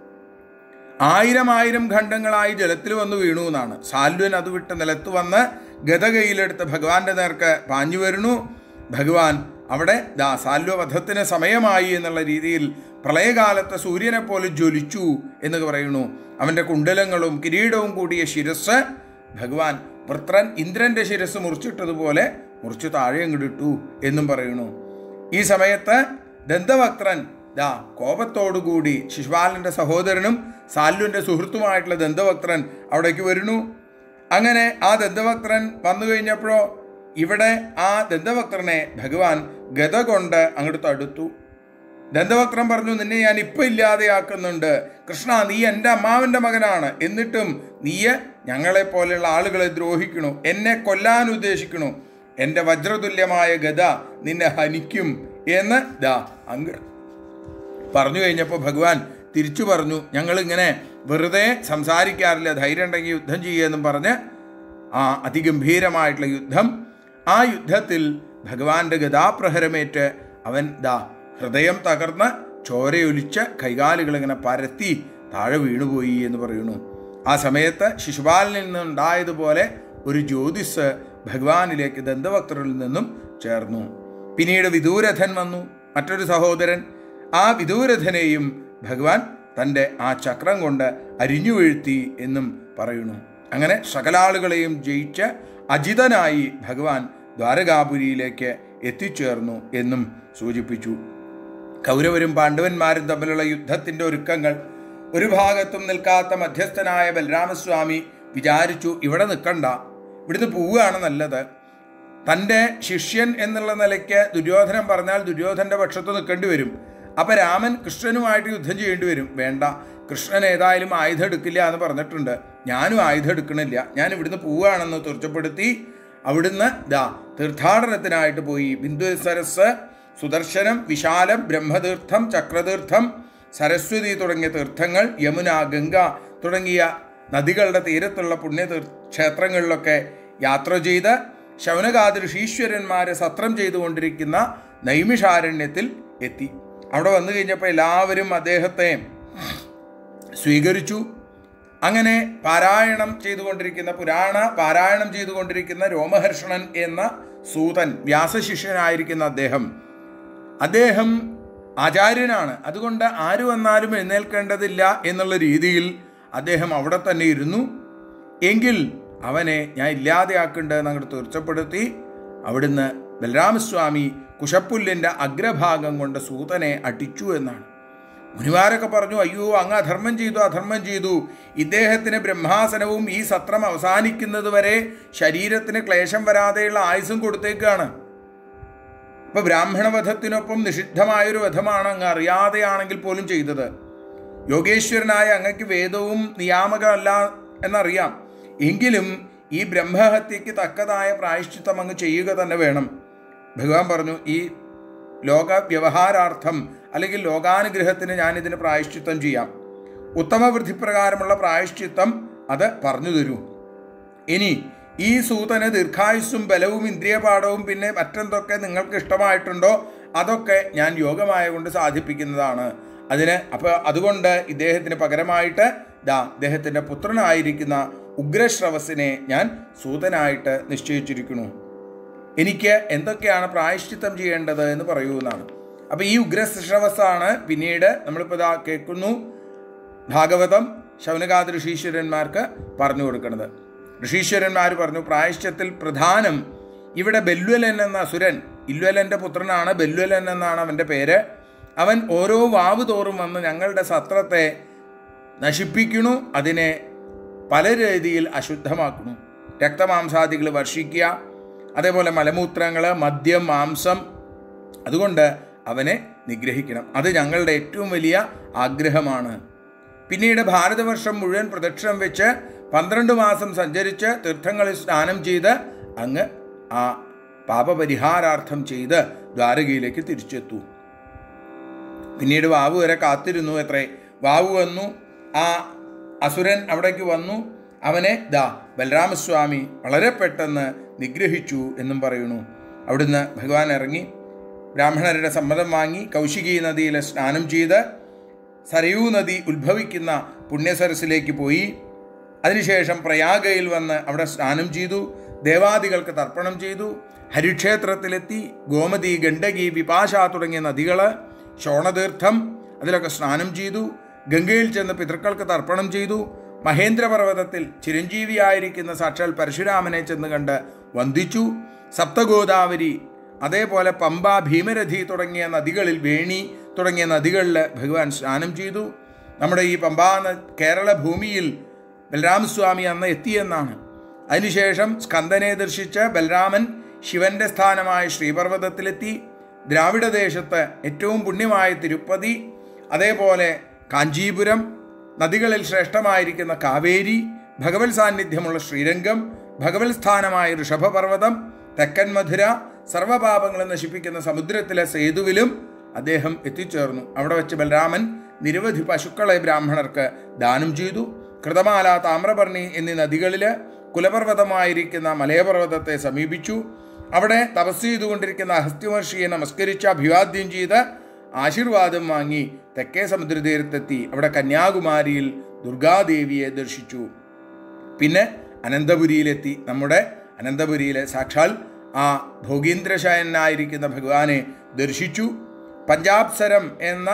ആയിരം ആയിരം ഖണ്ഡങ്ങളായി ജലത്തിൽ വന്ന് വീണു എന്നാണ് സാൽവൻ അത് വിട്ട് നിലത്ത് വന്ന് ഗത കയ്യിലെടുത്ത് ഭഗവാന്റെ നേർക്ക് പാഞ്ഞു വരുന്നു ഭഗവാൻ അവിടെ ദാ സാൽവവധത്തിന് സമയമായി എന്നുള്ള രീതിയിൽ പ്രളയകാലത്ത് സൂര്യനെ പോലെ ജ്വലിച്ചു എന്ന് പറയുന്നു അവൻ്റെ കുണ്ടലങ്ങളും കിരീടവും കൂടിയ ശിരസ് ഭഗവാൻ വൃത്രൻ ഇന്ദ്രന്റെ ശിരസ് മുറിച്ചിട്ടതുപോലെ മുറിച്ചു താഴെ ഇട്ടു എന്നും പറയുന്നു ഈ സമയത്ത് ദന്തവക്ത്രൻ ദാ കോപത്തോടുകൂടി ശിശുപാലന്റെ സഹോദരനും സാലുവിൻ്റെ സുഹൃത്തുമായിട്ടുള്ള ദന്തവക്ത്രൻ അവിടേക്ക് വരുന്നു അങ്ങനെ ആ ദന്തവക്ത്രൻ വന്നു കഴിഞ്ഞപ്പോഴോ ഇവിടെ ആ ദന്തവക്ത്രനെ ഭഗവാൻ ഗത കൊണ്ട് അങ്ങോട്ട് തടുത്തു ദന്തവക്രം പറഞ്ഞു നിന്നെ ഞാൻ ഇപ്പം ഇല്ലാതെയാക്കുന്നുണ്ട് കൃഷ്ണ നീ എൻ്റെ അമ്മാവൻ്റെ മകനാണ് എന്നിട്ടും നീയ് ഞങ്ങളെ പോലെയുള്ള ആളുകളെ ദ്രോഹിക്കണു എന്നെ കൊല്ലാൻ ഉദ്ദേശിക്കണു എൻ്റെ വജ്രതുല്യമായ ഗത നിന്നെ ഹനിക്കും എന്ന് ദാ അങ്ങ് പറഞ്ഞു കഴിഞ്ഞപ്പോൾ ഭഗവാൻ തിരിച്ചു പറഞ്ഞു ഞങ്ങളിങ്ങനെ വെറുതെ സംസാരിക്കാറില്ല ധൈര്യം ഉണ്ടെങ്കിൽ യുദ്ധം ചെയ്യുമെന്നും പറഞ്ഞ് ആ അതിഗംഭീരമായിട്ടുള്ള യുദ്ധം ആ യുദ്ധത്തിൽ ഭഗവാന്റെ ഗതാപ്രഹരമേറ്റ് അവൻ ദാ ഹൃദയം തകർന്ന് ചോരയൊലിച്ച് കൈകാലുകൾ ഇങ്ങനെ പരത്തി താഴെ വീണുപോയി എന്ന് പറയുന്നു ആ സമയത്ത് ശിശുപാലനിൽ നിന്നുണ്ടായതുപോലെ ഒരു ജ്യോതിസ് ഭഗവാനിലേക്ക് ദന്തഭക്തരിൽ നിന്നും ചേർന്നു പിന്നീട് വിദൂരഥൻ വന്നു മറ്റൊരു സഹോദരൻ ആ വിദൂരഥനെയും ഭഗവാൻ തൻ്റെ ആ ചക്രം കൊണ്ട് അരിഞ്ഞു വീഴ്ത്തി എന്നും പറയുന്നു അങ്ങനെ സകലാളുകളെയും ജയിച്ച് അജിതനായി ഭഗവാൻ ദ്വാരകാപുരിയിലേക്ക് എത്തിച്ചേർന്നു എന്നും സൂചിപ്പിച്ചു കൗരവരും പാണ്ഡവന്മാരും തമ്മിലുള്ള യുദ്ധത്തിൻ്റെ ഒരുക്കങ്ങൾ ഒരു ഭാഗത്തും നിൽക്കാത്ത മധ്യസ്ഥനായ ബലരാമസ്വാമി വിചാരിച്ചു ഇവിടെ നിൽക്കണ്ട ഇവിടുന്ന് പോവുകയാണ് നല്ലത് തൻ്റെ ശിഷ്യൻ എന്നുള്ള നിലയ്ക്ക് ദുര്യോധനൻ പറഞ്ഞാൽ ദുര്യോധൻ്റെ പക്ഷത്ത് നിൽക്കേണ്ടി വരും അപ്പം രാമൻ കൃഷ്ണനുമായിട്ട് യുദ്ധം ചെയ്യേണ്ടി വരും വേണ്ട കൃഷ്ണൻ ഏതായാലും ആയുധം എടുക്കില്ല എന്ന് പറഞ്ഞിട്ടുണ്ട് ഞാനും ആയുധം എടുക്കണില്ല ഞാൻ ഇവിടുന്ന് പോവുകയാണെന്ന് തീർച്ചപ്പെടുത്തി അവിടുന്ന് ദാ തീർത്ഥാടനത്തിനായിട്ട് പോയി ബിന്ദു സരസ് സുദർശനം വിശാലം ബ്രഹ്മതീർത്ഥം ചക്രതീർത്ഥം സരസ്വതി തുടങ്ങിയ തീർത്ഥങ്ങൾ യമുന ഗംഗ തുടങ്ങിയ നദികളുടെ തീരത്തുള്ള പുണ്യ ക്ഷേത്രങ്ങളിലൊക്കെ യാത്ര ചെയ്ത് ശൗനകാതി ഋഷീശ്വരന്മാരെ സത്രം ചെയ്തുകൊണ്ടിരിക്കുന്ന നൈമിഷാരണ്യത്തിൽ എത്തി അവിടെ വന്നു കഴിഞ്ഞപ്പോൾ എല്ലാവരും അദ്ദേഹത്തെ സ്വീകരിച്ചു അങ്ങനെ പാരായണം ചെയ്തുകൊണ്ടിരിക്കുന്ന പുരാണ പാരായണം ചെയ്തുകൊണ്ടിരിക്കുന്ന രോമഹർഷണൻ എന്ന സൂതൻ വ്യാസശിഷ്യനായിരിക്കുന്ന അദ്ദേഹം അദ്ദേഹം ആചാര്യനാണ് അതുകൊണ്ട് ആര് വന്നാലും എഴുന്നേൽക്കേണ്ടതില്ല എന്നുള്ള രീതിയിൽ അദ്ദേഹം അവിടെ തന്നെ ഇരുന്നു എങ്കിൽ അവനെ ഞാൻ ഇല്ലാതെയാക്കേണ്ടതെന്ന് അങ്ങോട്ട് തീർച്ചപ്പെടുത്തി അവിടുന്ന് ബലരാമസ്വാമി കുശപ്പുല്ലിൻ്റെ അഗ്രഭാഗം കൊണ്ട് സൂതനെ അടിച്ചു എന്നാണ് മുനിമാരൊക്കെ പറഞ്ഞു അയ്യോ അങ്ങ് അധർമ്മം ചെയ്തു അധർമ്മം ചെയ്തു ഇദ്ദേഹത്തിന് ബ്രഹ്മാസനവും ഈ സത്രം അവസാനിക്കുന്നത് വരെ ശരീരത്തിന് ക്ലേശം വരാതെയുള്ള ആയുസും കൊടുത്തേക്കാണ് ഇപ്പൊ ബ്രാഹ്മണവധത്തിനൊപ്പം നിഷിദ്ധമായൊരു വധമാണ് അങ്ങ് അറിയാതെയാണെങ്കിൽ പോലും ചെയ്തത് യോഗേശ്വരനായ അങ്ങക്ക് വേദവും നിയാമകമല്ല എന്നറിയാം എങ്കിലും ഈ ബ്രഹ്മഹത്യക്ക് തക്കതായ പ്രായശ്ചിത്തം അങ്ങ് ചെയ്യുക തന്നെ വേണം ഭഗവാൻ പറഞ്ഞു ഈ ലോക വ്യവഹാരാർത്ഥം അല്ലെങ്കിൽ ലോകാനുഗ്രഹത്തിന് ഞാൻ ഇതിന് പ്രായശ്ചിത്തം ചെയ്യാം ഉത്തമ വൃദ്ധിപ്രകാരമുള്ള പ്രായശ്ചിത്തം അത് പറഞ്ഞു തരൂ ഇനി ഈ സൂതന് ദീർഘായുസ്സും ബലവും ഇന്ദ്രിയപാഠവും പിന്നെ മറ്റെന്തൊക്കെ നിങ്ങൾക്ക് ഇഷ്ടമായിട്ടുണ്ടോ അതൊക്കെ ഞാൻ യോഗമായ കൊണ്ട് സാധിപ്പിക്കുന്നതാണ് അതിന് അപ്പോൾ അതുകൊണ്ട് ഇദ്ദേഹത്തിന് പകരമായിട്ട് ദാ ഇദ്ദേഹത്തിൻ്റെ പുത്രനായിരിക്കുന്ന ഉഗ്രശ്രവസിനെ ഞാൻ സൂതനായിട്ട് നിശ്ചയിച്ചിരിക്കുന്നു എനിക്ക് എന്തൊക്കെയാണ് പ്രായശ്ചിത്തം ചെയ്യേണ്ടത് എന്ന് പറയൂ എന്നാണ് അപ്പോൾ ഈ ഉഗ്രശ്രവസാണ് പിന്നീട് നമ്മളിപ്പോൾ ഇതാ കേൾക്കുന്നു ഭാഗവതം ശൗനകാദ ഋഷീശ്വരന്മാർക്ക് പറഞ്ഞു കൊടുക്കുന്നത് ഋഷീശ്വരന്മാർ പറഞ്ഞു പ്രായശ്ചത്തിൽ പ്രധാനം ഇവിടെ ബെല്വലൻ എന്ന അസുരൻ ഇല്വലൻ്റെ പുത്രനാണ് ബെല്വലൻ എന്നാണ് അവൻ്റെ പേര് അവൻ ഓരോ വാവ് തോറും വന്ന് ഞങ്ങളുടെ സത്രത്തെ നശിപ്പിക്കണു അതിനെ പല രീതിയിൽ അശുദ്ധമാക്കുന്നു രക്തമാംസാദികൾ വർഷിക്കുക അതേപോലെ മലമൂത്രങ്ങൾ മദ്യം മാംസം അതുകൊണ്ട് അവനെ നിഗ്രഹിക്കണം അത് ഞങ്ങളുടെ ഏറ്റവും വലിയ ആഗ്രഹമാണ് പിന്നീട് ഭാരതവർഷം മുഴുവൻ പ്രദക്ഷിണം വെച്ച് പന്ത്രണ്ട് മാസം സഞ്ചരിച്ച് തീർത്ഥങ്ങളിൽ സ്നാനം ചെയ്ത് അങ്ങ് ആ പാപപരിഹാരാർത്ഥം ചെയ്ത് ദ്വാരകയിലേക്ക് തിരിച്ചെത്തു പിന്നീട് വാവു വരെ കാത്തിരുന്നു എത്രേ വാവു വന്നു ആ അസുരൻ അവിടേക്ക് വന്നു അവനെ ദാ ബലരാമസ്വാമി വളരെ പെട്ടെന്ന് നിഗ്രഹിച്ചു എന്നും പറയുന്നു അവിടുന്ന് ഭഗവാൻ ഇറങ്ങി ബ്രാഹ്മണരുടെ സമ്മതം വാങ്ങി കൗശികി നദിയിൽ സ്നാനം ചെയ്ത് സരയൂ നദി ഉത്ഭവിക്കുന്ന പുണ്യസരസിലേക്ക് പോയി അതിനുശേഷം പ്രയാഗയിൽ വന്ന് അവിടെ സ്നാനം ചെയ്തു ദേവാദികൾക്ക് തർപ്പണം ചെയ്തു ഹരിക്ഷേത്രത്തിലെത്തി ഗോമതി ഗണ്ഡകി വിപാശ തുടങ്ങിയ നദികൾ ശോണതീർത്ഥം അതിലൊക്കെ സ്നാനം ചെയ്തു ഗംഗയിൽ ചെന്ന് പിതൃക്കൾക്ക് തർപ്പണം ചെയ്തു മഹേന്ദ്രപർവ്വതത്തിൽ ചിരഞ്ജീവിയായിരിക്കുന്ന സാക്ഷാൽ പരശുരാമനെ ചെന്ന് കണ്ട് വന്ദിച്ചു സപ്തഗോദാവരി അതേപോലെ പമ്പ ഭീമരഥി തുടങ്ങിയ നദികളിൽ വേണി തുടങ്ങിയ നദികളിൽ ഭഗവാൻ സ്നാനം ചെയ്തു നമ്മുടെ ഈ പമ്പാ ന- കേരള ഭൂമിയിൽ ബലരാമസ്വാമി അന്ന് എത്തിയെന്നാണ് അതിനുശേഷം സ്കന്ദനെ ദർശിച്ച് ബലരാമൻ ശിവന്റെ സ്ഥാനമായ ശ്രീപർവ്വതത്തിലെത്തി ദ്രാവിഡദേശത്ത് ഏറ്റവും പുണ്യമായ തിരുപ്പതി അതേപോലെ കാഞ്ചീപുരം നദികളിൽ ശ്രേഷ്ഠമായിരിക്കുന്ന കാവേരി ഭഗവത് സാന്നിധ്യമുള്ള ശ്രീരംഗം ഭഗവത് സ്ഥാനമായ ഋഷഭപർവ്വതം തെക്കൻ മധുര സർവപാപങ്ങളെ നശിപ്പിക്കുന്ന സമുദ്രത്തിലെ സേതുവിലും അദ്ദേഹം എത്തിച്ചേർന്നു അവിടെ വെച്ച് ബലരാമൻ നിരവധി പശുക്കളെ ബ്രാഹ്മണർക്ക് ദാനം ചെയ്തു കൃതമാല താമ്രപർണി എന്നീ നദികളിൽ കുലപർവ്വതമായിരിക്കുന്ന മലയപർവ്വതത്തെ സമീപിച്ചു അവിടെ തപസ് ചെയ്തുകൊണ്ടിരിക്കുന്ന അഹസ്ത്യമഹർഷിയെ നമസ്കരിച്ച് അഭിവാദ്യം ചെയ്ത് ആശീർവാദം വാങ്ങി തെക്കേ സമുദ്രതീരത്തെത്തി അവിടെ കന്യാകുമാരിയിൽ ദുർഗാദേവിയെ ദർശിച്ചു പിന്നെ അനന്തപുരിയിലെത്തി നമ്മുടെ അനന്തപുരിയിലെ സാക്ഷാൽ ആ ഭോഗീന്ദ്രശയനായിരിക്കുന്ന ഭഗവാനെ ദർശിച്ചു പഞ്ചാബ്സരം എന്ന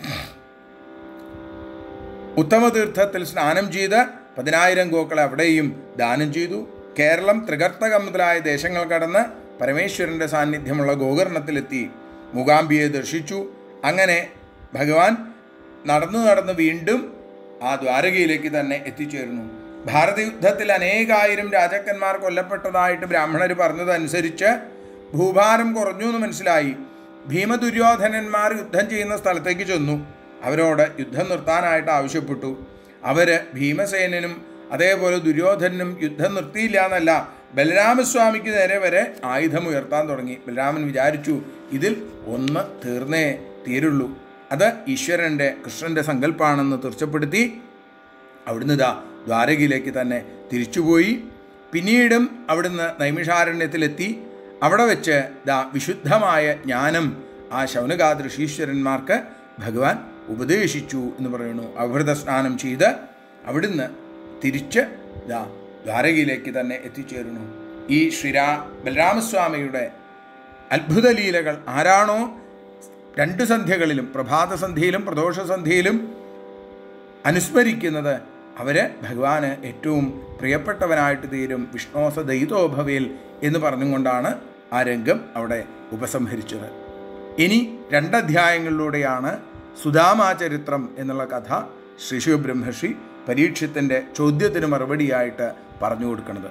ഉത്തമതീർത്ഥത്തിൽ സ്നാനം ചെയ്ത് പതിനായിരം ഗോക്കളെ അവിടെയും ദാനം ചെയ്തു കേരളം ത്രികർത്തകം മുതലായ ദേശങ്ങൾ കടന്ന് പരമേശ്വരൻ്റെ സാന്നിധ്യമുള്ള ഗോകർണത്തിലെത്തി മൂകാംബിയെ ദർശിച്ചു അങ്ങനെ ഭഗവാൻ നടന്നു നടന്ന് വീണ്ടും ആ ദ്വാരകയിലേക്ക് തന്നെ എത്തിച്ചേർന്നു ഭാരതയുദ്ധത്തിൽ അനേകായിരം രാജാക്കന്മാർ കൊല്ലപ്പെട്ടതായിട്ട് ബ്രാഹ്മണർ പറഞ്ഞതനുസരിച്ച് ഭൂഭാരം കുറഞ്ഞു എന്ന് മനസ്സിലായി ഭീമദുര്യോധനന്മാർ യുദ്ധം ചെയ്യുന്ന സ്ഥലത്തേക്ക് ചെന്നു അവരോട് യുദ്ധം നിർത്താനായിട്ട് ആവശ്യപ്പെട്ടു അവർ ഭീമസേനനും അതേപോലെ ദുര്യോധനും യുദ്ധം നിർത്തിയില്ല എന്നല്ല ബലരാമസ്വാമിക്ക് നേരെ വരെ ആയുധം ഉയർത്താൻ തുടങ്ങി ബലരാമൻ വിചാരിച്ചു ഇതിൽ ഒന്ന് തീർന്നേ തീരുള്ളൂ അത് ഈശ്വരൻ്റെ കൃഷ്ണൻ്റെ സങ്കല്പമാണെന്ന് തീർച്ചപ്പെടുത്തി അവിടുന്ന് ഇതാ ദ്വാരകയിലേക്ക് തന്നെ തിരിച്ചുപോയി പിന്നീടും അവിടുന്ന് നൈമിഷാരണ്യത്തിലെത്തി അവിടെ വെച്ച് ദാ വിശുദ്ധമായ ജ്ഞാനം ആ ശൗനകാദ ഋഷീശ്വരന്മാർക്ക് ഭഗവാൻ ഉപദേശിച്ചു എന്ന് പറയുന്നു അവൃത സ്നാനം ചെയ്ത് അവിടുന്ന് തിരിച്ച് ദാ ദ്വാരകയിലേക്ക് തന്നെ എത്തിച്ചേരുന്നു ഈ ശ്രീരാ ബലരാമസ്വാമിയുടെ അത്ഭുത ലീലകൾ ആരാണോ രണ്ട് സന്ധ്യകളിലും പ്രഭാത സന്ധ്യയിലും പ്രദോഷ സന്ധ്യയിലും അനുസ്മരിക്കുന്നത് അവര് ഭഗവാന് ഏറ്റവും പ്രിയപ്പെട്ടവനായിട്ട് തീരും വിഷ്ണോസ ദയിതോഭവയിൽ എന്ന് പറഞ്ഞുകൊണ്ടാണ് ആ രംഗം അവിടെ ഉപസംഹരിച്ചത് ഇനി രണ്ടധ്യായങ്ങളിലൂടെയാണ് സുധാമാചരിത്രം എന്നുള്ള കഥ ശ്രീ ശിവബ്രഹ്മർഷി പരീക്ഷത്തിൻ്റെ ചോദ്യത്തിന് മറുപടിയായിട്ട് പറഞ്ഞു കൊടുക്കുന്നത്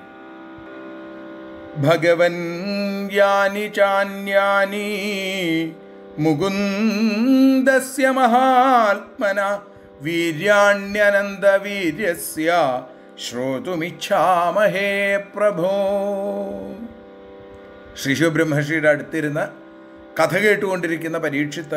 ഭഗവൻ യാനി ചാന്യാനി മുകുന്ദസ്യ മഹാത്മന വീര്യാണ്യനന്തവീര്യസ്യ ശ്രോതുമിച്ഛാമഹേ പ്രഭോ ശ്രീ ശിവബ്രഹ്മർഷിയുടെ അടുത്തിരുന്ന് കഥ കേട്ടുകൊണ്ടിരിക്കുന്ന പരീക്ഷിത്ത്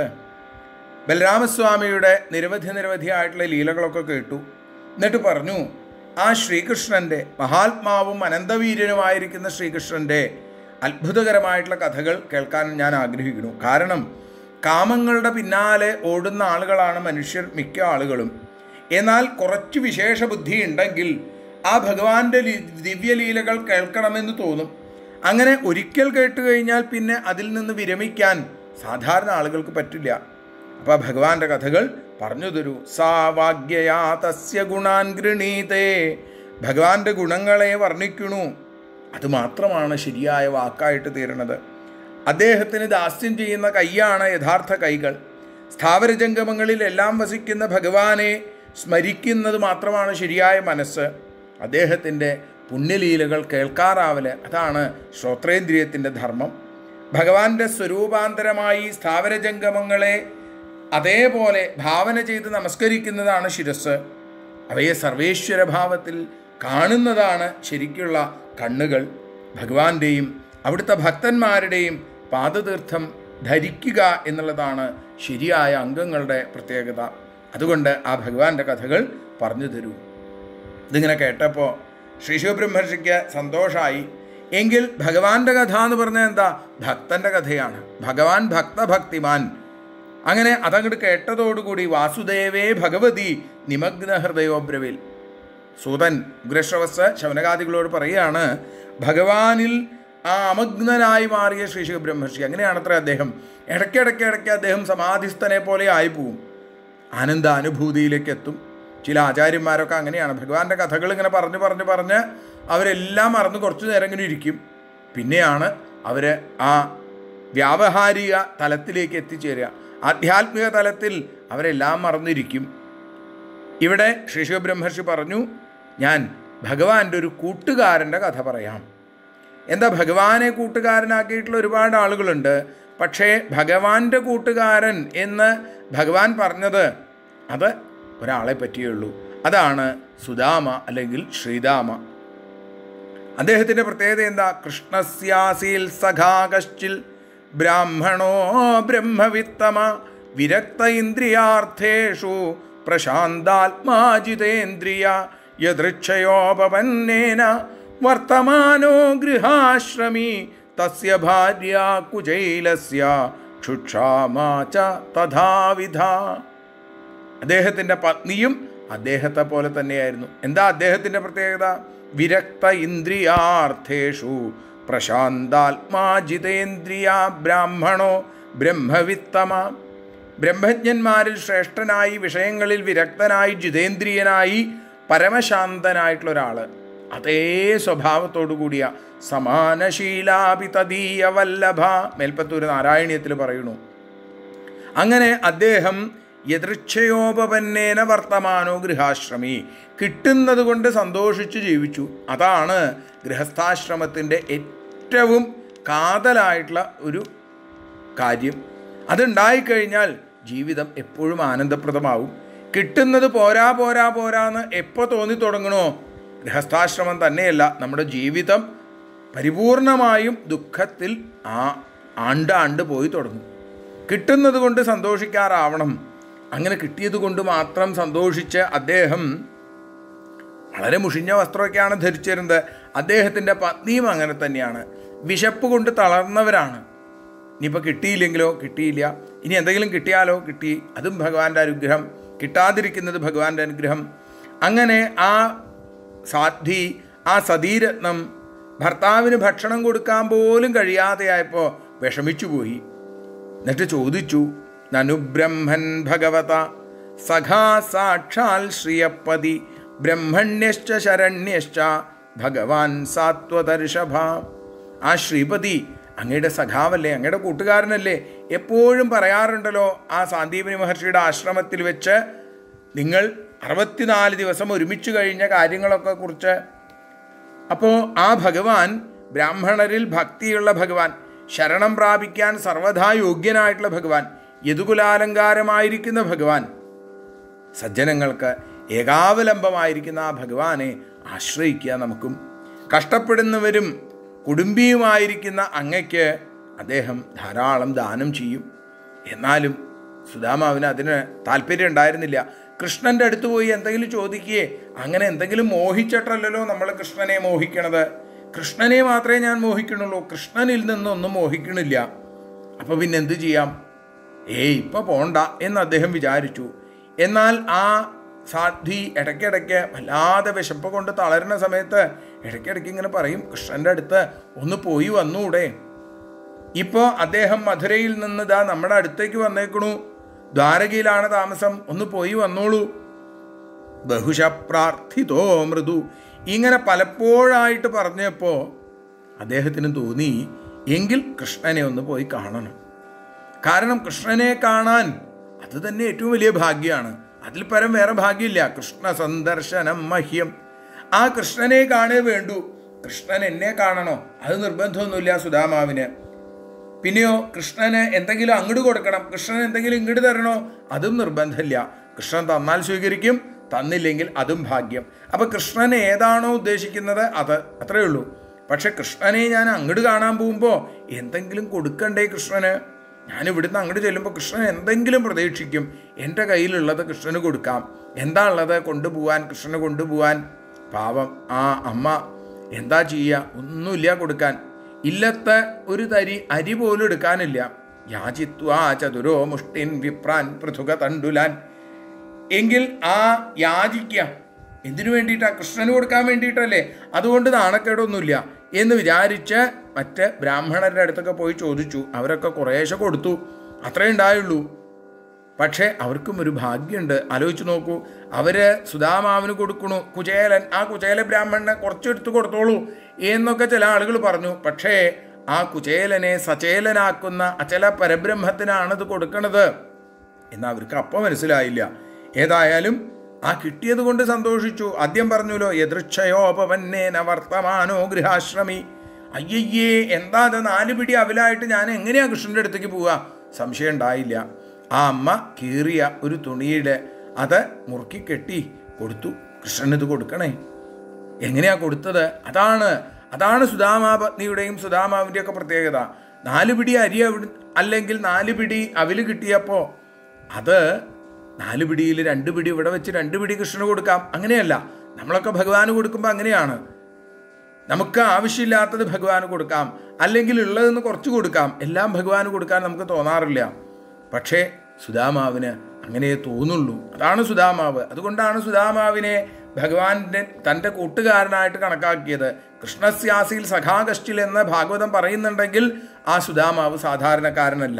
ബലരാമസ്വാമിയുടെ നിരവധി നിരവധിയായിട്ടുള്ള ലീലകളൊക്കെ കേട്ടു എന്നിട്ട് പറഞ്ഞു ആ ശ്രീകൃഷ്ണൻ്റെ മഹാത്മാവും അനന്തവീര്യനുമായിരിക്കുന്ന ശ്രീകൃഷ്ണൻ്റെ അത്ഭുതകരമായിട്ടുള്ള കഥകൾ കേൾക്കാൻ ഞാൻ ആഗ്രഹിക്കുന്നു കാരണം കാമങ്ങളുടെ പിന്നാലെ ഓടുന്ന ആളുകളാണ് മനുഷ്യർ മിക്ക ആളുകളും എന്നാൽ കുറച്ച് വിശേഷ ബുദ്ധി ഉണ്ടെങ്കിൽ ആ ഭഗവാന്റെ ലീ- ദിവ്യലീലകൾ കേൾക്കണമെന്ന് തോന്നും അങ്ങനെ ഒരിക്കൽ കേട്ട് കഴിഞ്ഞാൽ പിന്നെ അതിൽ നിന്ന് വിരമിക്കാൻ സാധാരണ ആളുകൾക്ക് പറ്റില്ല അപ്പോൾ ഭഗവാന്റെ കഥകൾ പറഞ്ഞു തരൂ സാ വാഗ്യയാ തസ്യ ഗുണാൻ ഗൃണീതേ ഭഗവാന്റെ ഗുണങ്ങളെ വർണ്ണിക്കണു അതുമാത്രമാണ് ശരിയായ വാക്കായിട്ട് തീരണത് അദ്ദേഹത്തിന് ദാസ്യം ചെയ്യുന്ന കൈയാണ് യഥാർത്ഥ കൈകൾ സ്ഥാവരജംഗമങ്ങളിൽ എല്ലാം വസിക്കുന്ന ഭഗവാനെ സ്മരിക്കുന്നത് മാത്രമാണ് ശരിയായ മനസ്സ് അദ്ദേഹത്തിൻ്റെ പുണ്യലീലകൾ കേൾക്കാറാവല് അതാണ് ശ്രോത്രേന്ദ്രിയത്തിൻ്റെ ധർമ്മം ഭഗവാന്റെ സ്വരൂപാന്തരമായി സ്ഥാവരജംഗമങ്ങളെ അതേപോലെ ഭാവന ചെയ്ത് നമസ്കരിക്കുന്നതാണ് ശിരസ് അവയെ സർവേശ്വര ഭാവത്തിൽ കാണുന്നതാണ് ശരിക്കുള്ള കണ്ണുകൾ ഭഗവാന്റെയും അവിടുത്തെ ഭക്തന്മാരുടെയും പാദതീർത്ഥം ധരിക്കുക എന്നുള്ളതാണ് ശരിയായ അംഗങ്ങളുടെ പ്രത്യേകത അതുകൊണ്ട് ആ ഭഗവാന്റെ കഥകൾ പറഞ്ഞു തരൂ ഇതിങ്ങനെ കേട്ടപ്പോൾ ശ്രീ ശിവബ്രഹ്മർഷിക്ക് സന്തോഷമായി എങ്കിൽ ഭഗവാന്റെ കഥ എന്ന് പറഞ്ഞാൽ എന്താ ഭക്തന്റെ കഥയാണ് ഭഗവാൻ ഭക്തഭക്തിമാൻ അങ്ങനെ അതങ്ങോട്ട് കേട്ടതോടുകൂടി വാസുദേവേ ഭഗവതി നിമഗ്ന ഹൃദയോബ്രവിൽ സൂതൻ ഉഗ്രശ്രവസ് ശവനകാദികളോട് പറയുകയാണ് ഭഗവാനിൽ ആ അമഗ്നനായി മാറിയ ശ്രീ ശിവബ്രഹ്മർഷി അങ്ങനെയാണത്ര അദ്ദേഹം ഇടയ്ക്കിടയ്ക്ക് ഇടയ്ക്ക് അദ്ദേഹം സമാധിസ്ഥനെ പോലെ ആയിപ്പോവും ആനന്ദ അനുഭൂതിയിലേക്ക് എത്തും ചില ആചാര്യന്മാരൊക്കെ അങ്ങനെയാണ് ഭഗവാന്റെ കഥകൾ ഇങ്ങനെ പറഞ്ഞു പറഞ്ഞു പറഞ്ഞ് അവരെല്ലാം മറന്ന് കുറച്ചു നേരം ഇങ്ങനെ ഇരിക്കും പിന്നെയാണ് അവർ ആ വ്യാവഹാരിക തലത്തിലേക്ക് എത്തിച്ചേരുക ആധ്യാത്മിക തലത്തിൽ അവരെല്ലാം മറന്നിരിക്കും ഇവിടെ ശ്രീ ശിവബ്രഹ്മർഷി പറഞ്ഞു ഞാൻ ഭഗവാന്റെ ഒരു കൂട്ടുകാരൻ്റെ കഥ പറയാം എന്താ ഭഗവാനെ കൂട്ടുകാരനാക്കിയിട്ടുള്ള ഒരുപാട് ആളുകളുണ്ട് പക്ഷേ ഭഗവാന്റെ കൂട്ടുകാരൻ എന്ന് ഭഗവാൻ പറഞ്ഞത് അത് ഒരാളെ പറ്റിയുള്ളൂ അതാണ് സുദാമ അല്ലെങ്കിൽ ശ്രീദാമ അദ്ദേഹത്തിൻ്റെ പ്രത്യേകത എന്താ കൃഷ്ണസ്യാസിൽ സഖാ കശ്ചിൽ ബ്രാഹ്മണോ ബ്രഹ്മവിത്തമ വിരക്ത ഇന്ദ്രിയാർത്ഥേഷു പ്രശാന്താത്മാജിതേന്ദ്രിയ യദൃക്ഷയോപപന്നേന വർത്തമാനോ ഗൃഹാശ്രമി തസ്യ ഭാര്യ കുചൈലസ്യ ക്ഷുക്ഷാമാ ച തഥാവിധ അദ്ദേഹത്തിൻ്റെ പത്നിയും അദ്ദേഹത്തെ പോലെ തന്നെയായിരുന്നു എന്താ അദ്ദേഹത്തിൻ്റെ പ്രത്യേകത വിരക്ത ഇന്ദ്രിയാർത്ഥേഷു പ്രശാന്താത്മാജിതേന്ദ്രിയ ബ്രാഹ്മണോ ബ്രഹ്മവിത്തമ ബ്രഹ്മജ്ഞന്മാരിൽ ശ്രേഷ്ഠനായി വിഷയങ്ങളിൽ വിരക്തനായി ജിതേന്ദ്രിയനായി പരമശാന്തനായിട്ടുള്ള ഒരാൾ അതേ സ്വഭാവത്തോടു കൂടിയ സമാനശീലാപി തദീയ വല്ലഭ മേൽപ്പത്തൂർ നാരായണീയത്തിൽ പറയുന്നു അങ്ങനെ അദ്ദേഹം യദൃച്ഛയോപപന്നേന വർത്തമാനോ ഗൃഹാശ്രമി കിട്ടുന്നത് കൊണ്ട് സന്തോഷിച്ച് ജീവിച്ചു അതാണ് ഗൃഹസ്ഥാശ്രമത്തിൻ്റെ ഏറ്റവും കാതലായിട്ടുള്ള ഒരു കാര്യം അതുണ്ടായിക്കഴിഞ്ഞാൽ ജീവിതം എപ്പോഴും ആനന്ദപ്രദമാവും കിട്ടുന്നത് പോരാ പോരാ പോരാന്ന് എപ്പോൾ തോന്നി തുടങ്ങണോ ഗൃഹസ്ഥാശ്രമം തന്നെയല്ല നമ്മുടെ ജീവിതം പരിപൂർണമായും ദുഃഖത്തിൽ ആ ആണ്ടാണ്ട് പോയി തുടങ്ങും കിട്ടുന്നത് കൊണ്ട് സന്തോഷിക്കാറാവണം അങ്ങനെ കിട്ടിയത് കൊണ്ട് മാത്രം സന്തോഷിച്ച് അദ്ദേഹം വളരെ മുഷിഞ്ഞ വസ്ത്രമൊക്കെയാണ് ധരിച്ചിരുന്നത് അദ്ദേഹത്തിൻ്റെ പത്നിയും അങ്ങനെ തന്നെയാണ് വിശപ്പ് കൊണ്ട് തളർന്നവരാണ് ഇനിയിപ്പോൾ കിട്ടിയില്ലെങ്കിലോ കിട്ടിയില്ല ഇനി എന്തെങ്കിലും കിട്ടിയാലോ കിട്ടി അതും ഭഗവാന്റെ അനുഗ്രഹം കിട്ടാതിരിക്കുന്നത് ഭഗവാന്റെ അനുഗ്രഹം അങ്ങനെ ആ സാധ്വി ആ സതീരത്നം ഭർത്താവിന് ഭക്ഷണം കൊടുക്കാൻ പോലും കഴിയാതെയായപ്പോൾ വിഷമിച്ചു പോയി എന്നിട്ട് ചോദിച്ചു നനുബ്രഹ്മൻ ഭഗവത സഖാ സാക്ഷാൽ ശ്രിയപ്പതി ബ്രഹ്മണ്യശ്ച ശരണ്യശ്ച ഭഗവാൻ സാത്വതർഷഭ ആ ശ്രീപതി അങ്ങയുടെ സഖാവല്ലേ അങ്ങയുടെ കൂട്ടുകാരനല്ലേ എപ്പോഴും പറയാറുണ്ടല്ലോ ആ സാന്ദീപനി മഹർഷിയുടെ ആശ്രമത്തിൽ വെച്ച് നിങ്ങൾ അറുപത്തിനാല് ദിവസം ഒരുമിച്ച് കഴിഞ്ഞ കാര്യങ്ങളൊക്കെ കുറിച്ച് അപ്പോൾ ആ ഭഗവാൻ ബ്രാഹ്മണരിൽ ഭക്തിയുള്ള ഭഗവാൻ ശരണം പ്രാപിക്കാൻ സർവഥാ യോഗ്യനായിട്ടുള്ള ഭഗവാൻ യദുകുലാലങ്കാരമായിരിക്കുന്ന ഭഗവാൻ സജ്ജനങ്ങൾക്ക് ഏകാവലംബമായിരിക്കുന്ന ആ ഭഗവാനെ ആശ്രയിക്കുക നമുക്കും കഷ്ടപ്പെടുന്നവരും കുടുംബിയുമായിരിക്കുന്ന അങ്ങയ്ക്ക് അദ്ദേഹം ധാരാളം ദാനം ചെയ്യും എന്നാലും സുധാമാവിന് അതിന് താല്പര്യം ഉണ്ടായിരുന്നില്ല കൃഷ്ണൻ്റെ അടുത്ത് പോയി എന്തെങ്കിലും ചോദിക്കുകയെ അങ്ങനെ എന്തെങ്കിലും മോഹിച്ചിട്ടല്ലല്ലോ നമ്മൾ കൃഷ്ണനെ മോഹിക്കണത് കൃഷ്ണനെ മാത്രമേ ഞാൻ മോഹിക്കണുള്ളൂ കൃഷ്ണനിൽ നിന്നൊന്നും മോഹിക്കണില്ല അപ്പോൾ പിന്നെ എന്ത് ചെയ്യാം ഏയ് ഇപ്പം പോണ്ട എന്ന് അദ്ദേഹം വിചാരിച്ചു എന്നാൽ ആ സാധ്വി ഇടയ്ക്കിടയ്ക്ക് വല്ലാതെ വിശപ്പ് കൊണ്ട് തളരുന്ന സമയത്ത് ഇടയ്ക്കിടയ്ക്ക് ഇങ്ങനെ പറയും കൃഷ്ണൻ്റെ അടുത്ത് ഒന്ന് പോയി വന്നൂടെ ഇപ്പോൾ അദ്ദേഹം മധുരയിൽ നിന്ന് ഇതാ നമ്മുടെ അടുത്തേക്ക് വന്നേക്കണു ദ്വാരകയിലാണ് താമസം ഒന്ന് പോയി വന്നോളൂ ബഹുശ പ്രാർത്ഥിതോ മൃദു ഇങ്ങനെ പലപ്പോഴായിട്ട് പറഞ്ഞപ്പോൾ അദ്ദേഹത്തിന് തോന്നി എങ്കിൽ കൃഷ്ണനെ ഒന്ന് പോയി കാണണം കാരണം കൃഷ്ണനെ കാണാൻ അത് തന്നെ ഏറ്റവും വലിയ ഭാഗ്യമാണ് അതിൽ പരം വേറെ ഭാഗ്യമില്ല കൃഷ്ണ സന്ദർശനം മഹ്യം ആ കൃഷ്ണനെ കാണേ വേണ്ടൂ കൃഷ്ണൻ എന്നെ കാണണോ അത് നിർബന്ധമൊന്നുമില്ല സുധാമാവിന് പിന്നെയോ കൃഷ്ണന് എന്തെങ്കിലും അങ്ങോട്ട് കൊടുക്കണം കൃഷ്ണൻ എന്തെങ്കിലും ഇങ്ങോട്ട് തരണോ അതും നിർബന്ധമില്ല കൃഷ്ണൻ തന്നാൽ സ്വീകരിക്കും തന്നില്ലെങ്കിൽ അതും ഭാഗ്യം അപ്പം കൃഷ്ണൻ ഏതാണോ ഉദ്ദേശിക്കുന്നത് അത് അത്രയേ ഉള്ളൂ പക്ഷെ കൃഷ്ണനെ ഞാൻ അങ്ങോട്ട് കാണാൻ പോകുമ്പോൾ എന്തെങ്കിലും കൊടുക്കണ്ടേ കൃഷ്ണന് ഞാൻ ഇവിടുന്ന് അങ്ങോട്ട് ചെല്ലുമ്പോൾ കൃഷ്ണൻ എന്തെങ്കിലും പ്രതീക്ഷിക്കും എൻ്റെ കയ്യിലുള്ളത് കൃഷ്ണന് കൊടുക്കാം എന്താ ഉള്ളത് കൊണ്ടുപോകാൻ കൃഷ്ണന് കൊണ്ടുപോകാൻ പാവം ആ അമ്മ എന്താ ചെയ്യുക ഒന്നുമില്ല കൊടുക്കാൻ ഇല്ലത്തെ ഒരു തരി അരി പോലും എടുക്കാനില്ല യാചിത്വാ ചതുരോ മുഷ്ടിൻ വിപ്രാൻ പൃഥുക തണ്ടുലാൻ എങ്കിൽ ആ യാചിക്കുക എന്തിനു വേണ്ടിയിട്ടാ കൃഷ്ണന് കൊടുക്കാൻ വേണ്ടിയിട്ടല്ലേ അതുകൊണ്ട് നാണക്കേടൊന്നുമില്ല എന്ന് വിചാരിച്ച് മറ്റ് ബ്രാഹ്മണരുടെ അടുത്തൊക്കെ പോയി ചോദിച്ചു അവരൊക്കെ കുറേശ്ശെ കൊടുത്തു അത്രേ ഉണ്ടായുള്ളൂ പക്ഷേ അവർക്കും ഒരു ഭാഗ്യമുണ്ട് ആലോചിച്ച് നോക്കൂ അവര് സുധാമാവിന് കൊടുക്കണു കുചേലൻ ആ കുചേല ബ്രാഹ്മണനെ കുറച്ചെടുത്ത് കൊടുത്തോളൂ എന്നൊക്കെ ചില ആളുകൾ പറഞ്ഞു പക്ഷേ ആ കുചേലനെ സചേലനാക്കുന്ന അചല പരബ്രഹ്മത്തിനാണ് ഇത് കൊടുക്കണത് എന്ന് അവർക്ക് അപ്പം മനസ്സിലായില്ല ഏതായാലും ആ കിട്ടിയത് കൊണ്ട് സന്തോഷിച്ചു ആദ്യം പറഞ്ഞല്ലോ യദൃച്ഛയോപവന്നേന വർത്തമാനോ ഗൃഹാശ്രമി അയ്യയ്യേ എന്താ അത് നാല് പിടി അവിലായിട്ട് ഞാൻ എങ്ങനെയാ കൃഷ്ണൻ്റെ അടുത്തേക്ക് പോവുക സംശയം ഉണ്ടായില്ല ആ അമ്മ കീറിയ ഒരു തുണിയുടെ അത് മുറുക്കി കെട്ടി കൊടുത്തു കൃഷ്ണന് ഇത് കൊടുക്കണേ എങ്ങനെയാ കൊടുത്തത് അതാണ് അതാണ് സുധാമാപത്നിയുടെയും സുധാമാവിൻ്റെയൊക്കെ പ്രത്യേകത നാല് പിടി അരി അവിടെ അല്ലെങ്കിൽ നാല് പിടി അവില് കിട്ടിയപ്പോൾ അത് നാല് പിടിയിൽ രണ്ട് പിടി ഇവിടെ വെച്ച് രണ്ട് പിടി കൃഷ്ണന് കൊടുക്കാം അങ്ങനെയല്ല നമ്മളൊക്കെ ഭഗവാന് കൊടുക്കുമ്പോൾ അങ്ങനെയാണ് നമുക്ക് ആവശ്യമില്ലാത്തത് ഭഗവാന് കൊടുക്കാം അല്ലെങ്കിൽ ഉള്ളതെന്ന് കുറച്ച് കൊടുക്കാം എല്ലാം ഭഗവാന് കൊടുക്കാൻ നമുക്ക് തോന്നാറില്ല പക്ഷേ സുധാമാവിന് അങ്ങനെ തോന്നുള്ളൂ അതാണ് സുധാമാവ് അതുകൊണ്ടാണ് സുധാമാവിനെ ഭഗവാന്റെ തൻ്റെ കൂട്ടുകാരനായിട്ട് കണക്കാക്കിയത് കൃഷ്ണസ്യാസിയിൽ സഖാകഷ്ടിൽ എന്ന് ഭാഗവതം പറയുന്നുണ്ടെങ്കിൽ ആ സുധാമാവ് സാധാരണക്കാരനല്ല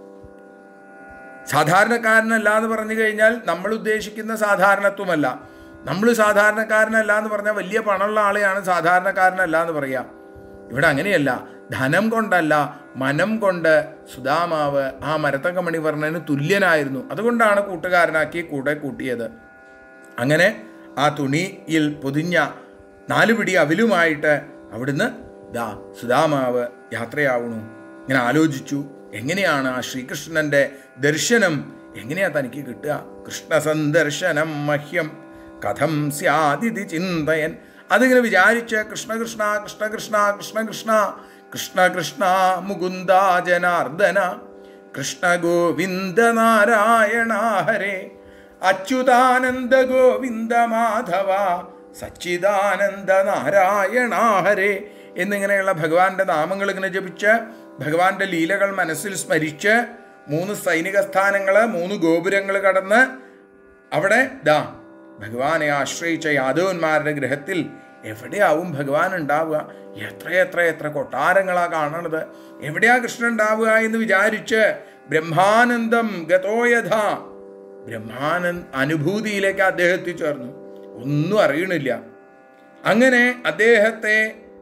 സാധാരണക്കാരനല്ല എന്ന് പറഞ്ഞു കഴിഞ്ഞാൽ നമ്മൾ ഉദ്ദേശിക്കുന്ന സാധാരണത്വമല്ല നമ്മൾ സാധാരണക്കാരനല്ല എന്ന് പറഞ്ഞാൽ വലിയ പണമുള്ള ആളെയാണ് സാധാരണക്കാരനല്ല എന്ന് പറയാം ഇവിടെ അങ്ങനെയല്ല ധനം കൊണ്ടല്ല മനം കൊണ്ട് സുധാമാവ് ആ മരത്തക്കമണി വർണ്ണന് തുല്യനായിരുന്നു അതുകൊണ്ടാണ് കൂട്ടുകാരനാക്കി കൂടെ കൂട്ടിയത് അങ്ങനെ ആ തുണിയിൽ പൊതിഞ്ഞ നാല് പിടി അവിലുമായിട്ട് അവിടുന്ന് ദാ സുധാമാവ് യാത്രയാവണു ഇങ്ങനെ ആലോചിച്ചു എങ്ങനെയാണ് ആ ശ്രീകൃഷ്ണന്റെ ദർശനം എങ്ങനെയാ തനിക്ക് കിട്ടുക കൃഷ്ണ സന്ദർശനം മഹ്യം കഥം സ്യാദിതി ചിന്തയൻ അതിങ്ങനെ വിചാരിച്ച് കൃഷ്ണ കൃഷ്ണ കൃഷ്ണ കൃഷ്ണ കൃഷ്ണ കൃഷ്ണ കൃഷ്ണ കൃഷ്ണ മുകുന്ദ ജനാർദ്ദന കൃഷ്ണ ഗോവിന്ദ നാരായണ ഹരേ അച്യുതാനന്ദ ഗോവിന്ദ മാധവ സച്ചിദാനന്ദ നാരായണ ഹരേ എന്നിങ്ങനെയുള്ള ഭഗവാന്റെ നാമങ്ങൾ ഇങ്ങനെ ജപിച്ച് ഭഗവാന്റെ ലീലകൾ മനസ്സിൽ സ്മരിച്ച് മൂന്ന് സൈനിക സ്ഥാനങ്ങൾ മൂന്ന് ഗോപുരങ്ങൾ കടന്ന് അവിടെ ദാ ഭഗവാനെ ആശ്രയിച്ച യാദവന്മാരുടെ ഗ്രഹത്തിൽ എവിടെയാവും ഭഗവാൻ ഉണ്ടാവുക എത്ര എത്ര എത്ര കൊട്ടാരങ്ങളാ കാണണത് എവിടെയാ കൃഷ്ണൻ ഉണ്ടാവുക എന്ന് വിചാരിച്ച് ബ്രഹ്മാനന്ദം ഗതോയഥ ബ്രഹ്മാനന്ദ അനുഭൂതിയിലേക്ക് അദ്ദേഹം എത്തിച്ചേർന്നു ഒന്നും അറിയണില്ല അങ്ങനെ അദ്ദേഹത്തെ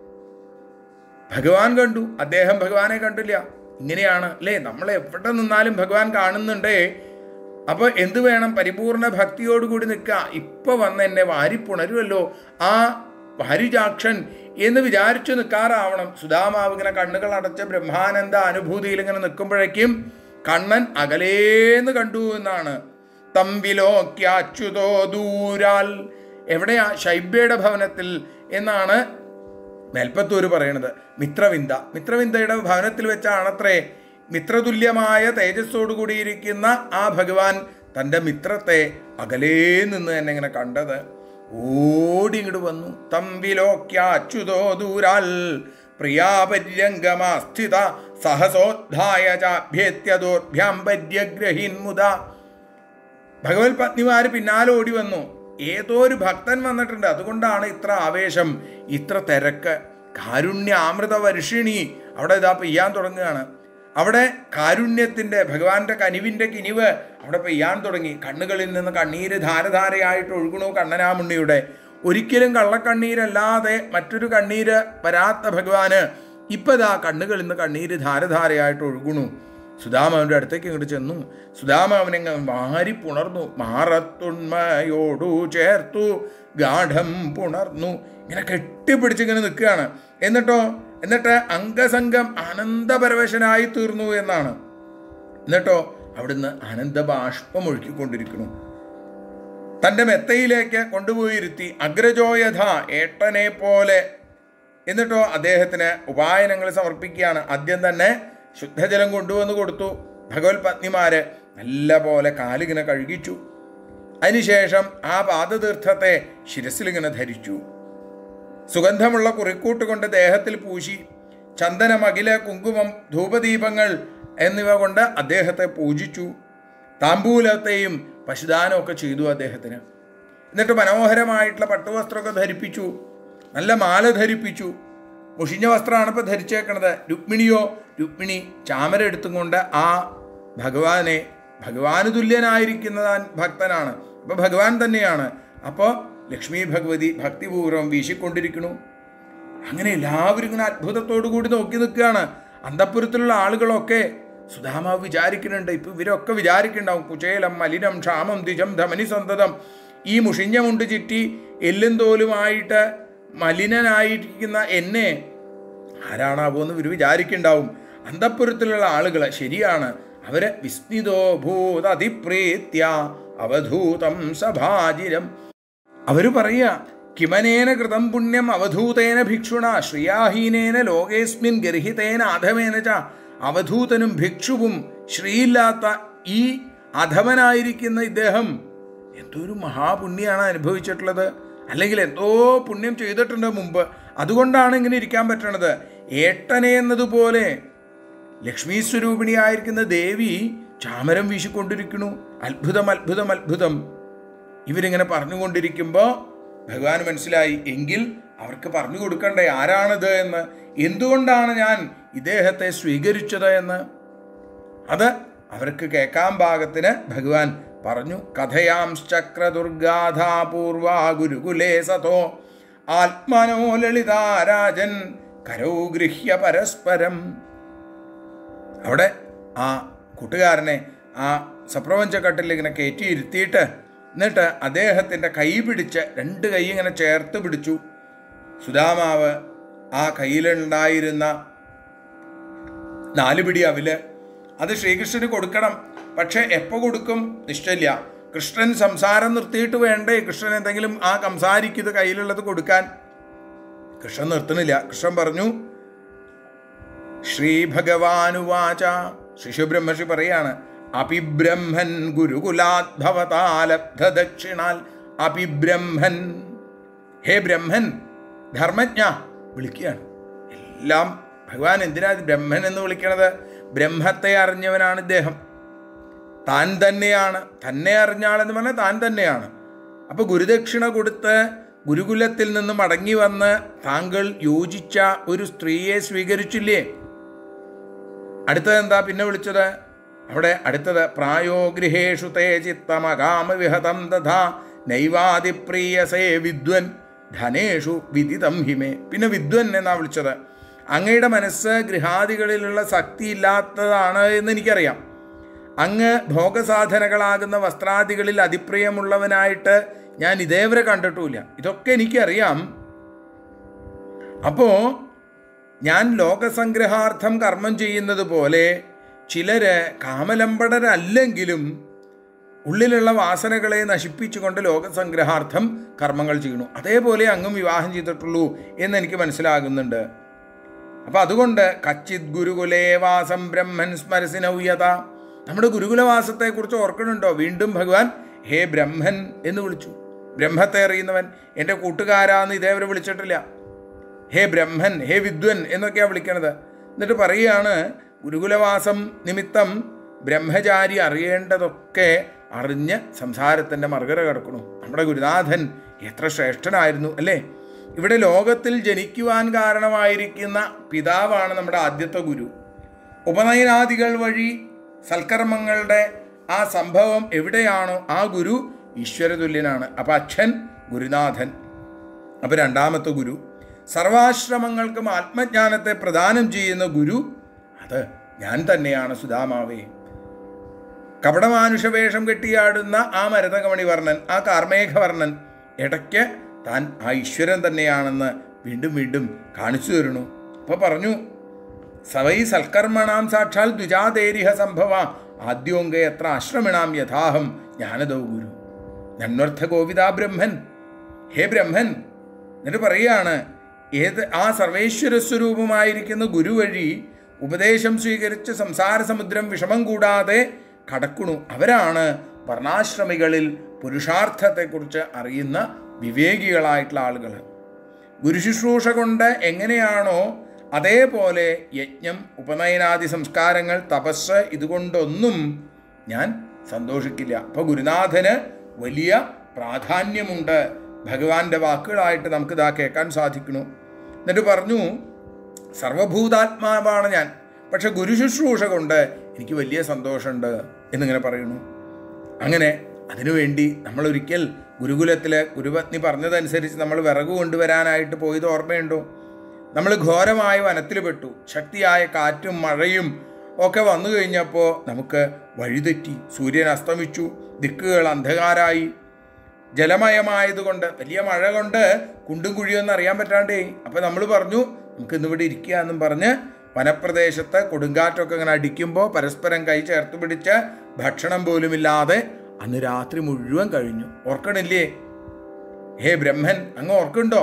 ഭഗവാൻ കണ്ടു അദ്ദേഹം ഭഗവാനെ കണ്ടില്ല ഇങ്ങനെയാണ് അല്ലേ നമ്മൾ എവിടെ നിന്നാലും ഭഗവാൻ കാണുന്നുണ്ടേ അപ്പൊ എന്ത് വേണം പരിപൂർണ ഭക്തിയോടുകൂടി നിൽക്കുക ഇപ്പൊ വന്ന് എന്നെ വാരിപ്പുണരുമല്ലോ ആ വാരിജാക്ഷൻ എന്ന് വിചാരിച്ചു നിൽക്കാറാവണം സുധാമാവ് ഇങ്ങനെ കണ്ണുകൾ അടച്ച ബ്രഹ്മാനന്ദ അനുഭൂതിയിൽ ഇങ്ങനെ നിൽക്കുമ്പോഴേക്കും കണ്ണൻ അകലേന്ന് കണ്ടു എന്നാണ് തമ്പിലോക്യാച്യുതോ ദൂരാൽ എവിടെയാ ശൈബ്യയുടെ ഭവനത്തിൽ എന്നാണ് മേൽപ്പത്തൂർ പറയണത് മിത്രവിന്ദ മിത്രവിന്ദയുടെ ഭവനത്തിൽ വെച്ചാണത്രേ മിത്രതുല്യമായ തേജസ്സോടു കൂടിയിരിക്കുന്ന ആ ഭഗവാൻ തൻ്റെ മിത്രത്തെ അകലേ നിന്ന് തന്നെ ഇങ്ങനെ കണ്ടത് ഓടി ഇങ്ങോട്ട് വന്നു തമ്പിലോക്യാച്യുതോ ദൂരാൽ പ്രിയാപര്യംഗമാസ്ഥിത സഹസോദ്ധായ ചാഭ്യേത്യദോർഭ്യാം പര്യഗ്രഹീൻ മുത ഭഗവത് പത്നിമാർ പിന്നാലെ ഓടി വന്നു ഏതോ ഒരു ഭക്തൻ വന്നിട്ടുണ്ട് അതുകൊണ്ടാണ് ഇത്ര ആവേശം ഇത്ര തിരക്ക് കാരുണ്യ അമൃത വർഷിണി അവിടെ ഇതാ പെയ്യാൻ തുടങ്ങുകയാണ് അവിടെ കാരുണ്യത്തിൻ്റെ ഭഗവാന്റെ കനിവിൻ്റെ കിനിവ് അവിടെ പെയ്യാൻ തുടങ്ങി കണ്ണുകളിൽ നിന്ന് കണ്ണീര് ധാരധാരയായിട്ട് ഒഴുകണു കണ്ണനാമുണ്ണിയുടെ ഒരിക്കലും കള്ളക്കണ്ണീരല്ലാതെ മറ്റൊരു കണ്ണീര് വരാത്ത ഭഗവാന് ഇപ്പതാ കണ്ണുകളിൽ നിന്ന് കണ്ണീര് ധാരധാരയായിട്ട് ഒഴുകണു സുധാമാവിൻ്റെ അടുത്തേക്ക് ഇങ്ങോട്ട് ചെന്നു സുധാമാവനെ വാരി പുണർന്നു മാറത്തുണ്മയോടു ചേർത്തു ഗാഠം പുണർന്നു ഇങ്ങനെ കെട്ടിപ്പിടിച്ച് ഇങ്ങനെ നിൽക്കുകയാണ് എന്നിട്ടോ എന്നിട്ട് അംഗസംഗം ആനന്ദപരവശനായി തീർന്നു എന്നാണ് എന്നിട്ടോ അവിടുന്ന് ആനന്ദബാഷ്പം ഒഴുക്കിക്കൊണ്ടിരിക്കുന്നു തൻ്റെ മെത്തയിലേക്ക് കൊണ്ടുപോയി ഇരുത്തി അഗ്രജോയഥ ഏട്ടനെ പോലെ എന്നിട്ടോ അദ്ദേഹത്തിന് ഉപായനങ്ങൾ സമർപ്പിക്കുകയാണ് ആദ്യം തന്നെ ശുദ്ധജലം കൊണ്ടുവന്ന് കൊടുത്തു ഭഗവത് പത്നിമാര് നല്ല പോലെ കാലിങ്ങനെ കഴുകിച്ചു അതിനുശേഷം ആ പാദതീർത്ഥത്തെ ശിരസിലിങ്ങനെ ധരിച്ചു സുഗന്ധമുള്ള കുറിക്കൂട്ട് കൊണ്ട് ദേഹത്തിൽ പൂശി ചന്ദനം അകില കുങ്കുമം ധൂപദീപങ്ങൾ എന്നിവ കൊണ്ട് അദ്ദേഹത്തെ പൂജിച്ചു താമ്പൂലത്തെയും പശുദാനമൊക്കെ ചെയ്തു അദ്ദേഹത്തിന് എന്നിട്ട് മനോഹരമായിട്ടുള്ള പട്ടുവസ്ത്രമൊക്കെ ധരിപ്പിച്ചു നല്ല മാല ധരിപ്പിച്ചു മുഷിഞ്ഞ വസ്ത്രമാണ് ഇപ്പോൾ ധരിച്ചേക്കണത് രുക്മിണിയോ രുക്മിണി ചാമര എടുത്തും കൊണ്ട് ആ ഭഗവാനെ ഭഗവാന് തുല്യനായിരിക്കുന്ന ഭക്തനാണ് അപ്പോൾ ഭഗവാൻ തന്നെയാണ് അപ്പോൾ ലക്ഷ്മി ഭഗവതി ഭക്തിപൂർവ്വം വീശിക്കൊണ്ടിരിക്കുന്നു അങ്ങനെ എല്ലാവരും ഇങ്ങനെ അത്ഭുതത്തോടു കൂടി നോക്കി നിൽക്കുകയാണ് അന്തപ്പുരത്തിലുള്ള ആളുകളൊക്കെ സുധാമാവ് വിചാരിക്കുന്നുണ്ട് ഇപ്പം ഇവരൊക്കെ വിചാരിക്കുന്നുണ്ടാവും കുചേലം മലിനം ക്ഷാമം ദ്വിജം ധമനി സന്തതം ഈ മുഷിഞ്ഞമുണ്ട് ചുറ്റി എല്ലും തോലുമായിട്ട് മലിനനായിരിക്കുന്ന എന്നെ ആരാണാവോ എന്ന് ഇവർ വിചാരിക്കുന്നുണ്ടാവും അന്തപ്പുരത്തിലുള്ള ആളുകൾ ശരിയാണ് അവര് വിസ്മിതോ ഭൂത അതിപ്രീത്യ അവധൂതം സഭാജിരം അവര് പറയുക കിമനേന കൃതം പുണ്യം അവധൂതേന ഭിക്ഷുണ ശ്രിയാഹീനേന ലോകേസ്മിൻ ഗർഹിതേന അധമേന ച അവധൂതനും ഭിക്ഷുവും ശ്രീയില്ലാത്ത ഈ അധമനായിരിക്കുന്ന ഇദ്ദേഹം എന്തോ ഒരു മഹാപുണ്യാണ് അനുഭവിച്ചിട്ടുള്ളത് അല്ലെങ്കിൽ എന്തോ പുണ്യം ചെയ്തിട്ടുണ്ട് മുമ്പ് അതുകൊണ്ടാണ് ഇങ്ങനെ ഇരിക്കാൻ പറ്റണത് ഏട്ടനെ എന്നതുപോലെ ലക്ഷ്മി സ്വരൂപിണിയായിരിക്കുന്ന ദേവി ചാമരം വീശിക്കൊണ്ടിരിക്കണു അത്ഭുതം അത്ഭുതം അത്ഭുതം ഇവരിങ്ങനെ പറഞ്ഞുകൊണ്ടിരിക്കുമ്പോൾ ഭഗവാൻ മനസ്സിലായി എങ്കിൽ അവർക്ക് പറഞ്ഞു കൊടുക്കണ്ടേ ആരാണിത് എന്ന് എന്തുകൊണ്ടാണ് ഞാൻ ഇദ്ദേഹത്തെ സ്വീകരിച്ചത് എന്ന് അത് അവർക്ക് കേൾക്കാൻ പാകത്തിന് ഭഗവാൻ പറഞ്ഞു കഥയാം ചക്രദുർഗാധാപൂർവ ഗുരുകുലേ സതോ ആത്മനോ ലളിതാരാജൻ കരൗ ഗൃഹ്യ പരസ്പരം അവിടെ ആ കൂട്ടുകാരനെ ആ സപ്രപഞ്ചക്കട്ടിൽ ഇങ്ങനെ കയറ്റി ഇരുത്തിയിട്ട് എന്നിട്ട് അദ്ദേഹത്തിൻ്റെ കൈ പിടിച്ച് രണ്ട് കൈ ഇങ്ങനെ ചേർത്ത് പിടിച്ചു സുധാമാവ് ആ കയ്യിലുണ്ടായിരുന്ന നാല് പിടി അവില് അത് ശ്രീകൃഷ്ണന് കൊടുക്കണം പക്ഷെ എപ്പോൾ കൊടുക്കും നിശ്ചയില്ല കൃഷ്ണൻ സംസാരം നിർത്തിയിട്ട് വേണ്ടേ കൃഷ്ണൻ എന്തെങ്കിലും ആ സംസാരിക്കുന്നത് കയ്യിലുള്ളത് കൊടുക്കാൻ കൃഷ്ണൻ നിർത്തണില്ല കൃഷ്ണൻ പറഞ്ഞു ശ്രീ ഭഗവാനുവാച ശിശുബ്രഹ്മർഷി പറയാണ് അപിബ്രഹ്മൻ ഗുരുകുലാദ്ഭവതാലബ്ധ ദക്ഷിണാൽ അപിബ്രഹ്മൻ ഹേ ബ്രഹ്മൻ ധർമ്മജ്ഞ വിളിക്കുകയാണ് എല്ലാം ഭഗവാൻ എന്തിനാ ഇത് ബ്രഹ്മൻ എന്ന് വിളിക്കണത് ബ്രഹ്മത്തെ അറിഞ്ഞവനാണ് ഇദ്ദേഹം താൻ തന്നെയാണ് തന്നെ അറിഞ്ഞാളെന്ന് പറഞ്ഞാൽ താൻ തന്നെയാണ് അപ്പോൾ ഗുരുദക്ഷിണ കൊടുത്ത് ഗുരുകുലത്തിൽ നിന്ന് മടങ്ങി വന്ന് താങ്കൾ യോജിച്ച ഒരു സ്ത്രീയെ സ്വീകരിച്ചില്ലേ അടുത്തത് എന്താ പിന്നെ വിളിച്ചത് അവിടെ അടുത്തത് പ്രായോ ഗൃഹേഷു തേ ചിത്തമകാമവിഹതം തഥാ നൈവാതിപ്രീയസേ വിദ്വൻ ധനേഷു വിദിതം ഹിമേ പിന്നെ വിദ്വൻ എന്നാ വിളിച്ചത് അങ്ങയുടെ മനസ്സ് ഗൃഹാദികളിലുള്ള ശക്തി ഇല്ലാത്തതാണ് എന്ന് എനിക്കറിയാം അങ്ങ് ഭോഗസാധനകളാകുന്ന വസ്ത്രാദികളിൽ അതിപ്രിയമുള്ളവനായിട്ട് ഞാൻ ഇതേവരെ കണ്ടിട്ടുമില്ല ഇതൊക്കെ എനിക്കറിയാം അപ്പോൾ ഞാൻ ലോകസംഗ്രഹാർത്ഥം കർമ്മം ചെയ്യുന്നത് പോലെ ചിലര് കാമലമ്പടരല്ലെങ്കിലും ഉള്ളിലുള്ള വാസനകളെ നശിപ്പിച്ചുകൊണ്ട് ലോകസംഗ്രഹാർത്ഥം കർമ്മങ്ങൾ ചെയ്യുന്നു അതേപോലെ അങ്ങും വിവാഹം ചെയ്തിട്ടുള്ളൂ എന്ന് എനിക്ക് മനസ്സിലാകുന്നുണ്ട് അപ്പം അതുകൊണ്ട് കച്ചിത് ഗുരുകുലേവാസം ബ്രഹ്മൻ സ്മരസിനൗയത നമ്മുടെ ഗുരുകുലവാസത്തെക്കുറിച്ച് ഓർക്കണുണ്ടോ വീണ്ടും ഭഗവാൻ ഹേ ബ്രഹ്മൻ എന്ന് വിളിച്ചു ബ്രഹ്മത്തെ അറിയുന്നവൻ എൻ്റെ കൂട്ടുകാരാന്ന് ഇതേവരെ വിളിച്ചിട്ടില്ല ഹേ ബ്രഹ്മൻ ഹേ വിദ്വൻ എന്നൊക്കെയാണ് വിളിക്കണത് എന്നിട്ട് പറയുകയാണ് ഗുരുകുലവാസം നിമിത്തം ബ്രഹ്മചാരി അറിയേണ്ടതൊക്കെ അറിഞ്ഞ് സംസാരത്തിൻ്റെ മറുകര കിടക്കണു നമ്മുടെ ഗുരുനാഥൻ എത്ര ശ്രേഷ്ഠനായിരുന്നു അല്ലേ ഇവിടെ ലോകത്തിൽ ജനിക്കുവാൻ കാരണമായിരിക്കുന്ന പിതാവാണ് നമ്മുടെ ആദ്യത്തെ ഗുരു ഉപനയനാദികൾ വഴി സൽക്കർമ്മങ്ങളുടെ ആ സംഭവം എവിടെയാണോ ആ ഗുരു ഈശ്വരതുല്യനാണ് അപ്പം അച്ഛൻ ഗുരുനാഥൻ അപ്പം രണ്ടാമത്തെ ഗുരു സർവാശ്രമങ്ങൾക്കും ആത്മജ്ഞാനത്തെ പ്രദാനം ചെയ്യുന്ന ഗുരു അത് ഞാൻ തന്നെയാണ് സുധാമാവേ കപടമാനുഷവേഷം കെട്ടിയാടുന്ന ആ മരതകമണി വർണ്ണൻ ആ കാർമേഘവർണ്ണൻ ഇടയ്ക്ക് താൻ ആ ഈശ്വരൻ തന്നെയാണെന്ന് വീണ്ടും വീണ്ടും കാണിച്ചു തരുന്നു അപ്പോൾ പറഞ്ഞു സവൈ സൽക്കർമ്മണാം സാക്ഷാൽ ദ്വിജാതേരിഹ സംഭവ ആദ്യോങ്കെ എത്ര ആശ്രമിണാം യഥാഹം ജ്ഞാനദോ ഗുരു നന്വർത്ഥ ഗോവിതാ ബ്രഹ്മൻ ഹേ ബ്രഹ്മൻ എന്നിട്ട് പറയുകയാണ് ഏത് ആ സർവേശ്വര സ്വരൂപമായിരിക്കുന്ന ഗുരു വഴി ഉപദേശം സ്വീകരിച്ച് സംസാര സമുദ്രം വിഷമം കൂടാതെ കടക്കണു അവരാണ് വർണ്ണാശ്രമികളിൽ പുരുഷാർത്ഥത്തെക്കുറിച്ച് അറിയുന്ന വിവേകികളായിട്ടുള്ള ആളുകൾ ഗുരുശുശ്രൂഷ കൊണ്ട് എങ്ങനെയാണോ അതേപോലെ യജ്ഞം ഉപനയനാദി സംസ്കാരങ്ങൾ തപസ് ഇതുകൊണ്ടൊന്നും ഞാൻ സന്തോഷിക്കില്ല അപ്പോൾ ഗുരുനാഥന് വലിയ പ്രാധാന്യമുണ്ട് ഭഗവാന്റെ വാക്കുകളായിട്ട് നമുക്ക് ഇതാ കേൾക്കാൻ സാധിക്കണു എന്നിട്ട് പറഞ്ഞു സർവഭൂതാത്മാവാണ് ഞാൻ പക്ഷെ ഗുരുശുശ്രൂഷ കൊണ്ട് എനിക്ക് വലിയ സന്തോഷമുണ്ട് എന്നിങ്ങനെ പറയുന്നു അങ്ങനെ അതിനുവേണ്ടി നമ്മൾ ഒരിക്കൽ ഗുരുകുലത്തിലെ ഗുരുപത്നി പറഞ്ഞതനുസരിച്ച് നമ്മൾ വിറക് കൊണ്ടുവരാനായിട്ട് പോയത് ഓർമ്മയുണ്ടോ നമ്മൾ ഘോരമായ വനത്തിൽ പെട്ടു ശക്തിയായ കാറ്റും മഴയും ഒക്കെ വന്നു കഴിഞ്ഞപ്പോൾ നമുക്ക് വഴിതെറ്റി സൂര്യൻ അസ്തമിച്ചു ദിക്കുകൾ അന്ധകാരായി ജലമയമായതുകൊണ്ട് വലിയ മഴ കൊണ്ട് കുണ്ടും കുഴിയൊന്നും അറിയാൻ പറ്റാണ്ടേ അപ്പം നമ്മൾ പറഞ്ഞു നമുക്ക് ഇന്നിവിടെ ഇരിക്കുക എന്നും പറഞ്ഞ് വനപ്രദേശത്ത് കൊടുങ്കാറ്റൊക്കെ ഇങ്ങനെ അടിക്കുമ്പോൾ പരസ്പരം കൈ ചേർത്ത് പിടിച്ച് ഭക്ഷണം പോലുമില്ലാതെ അന്ന് രാത്രി മുഴുവൻ കഴിഞ്ഞു ഓർക്കണില്ലേ ഹേ ബ്രഹ്മൻ അങ്ങ് ഓർക്കുണ്ടോ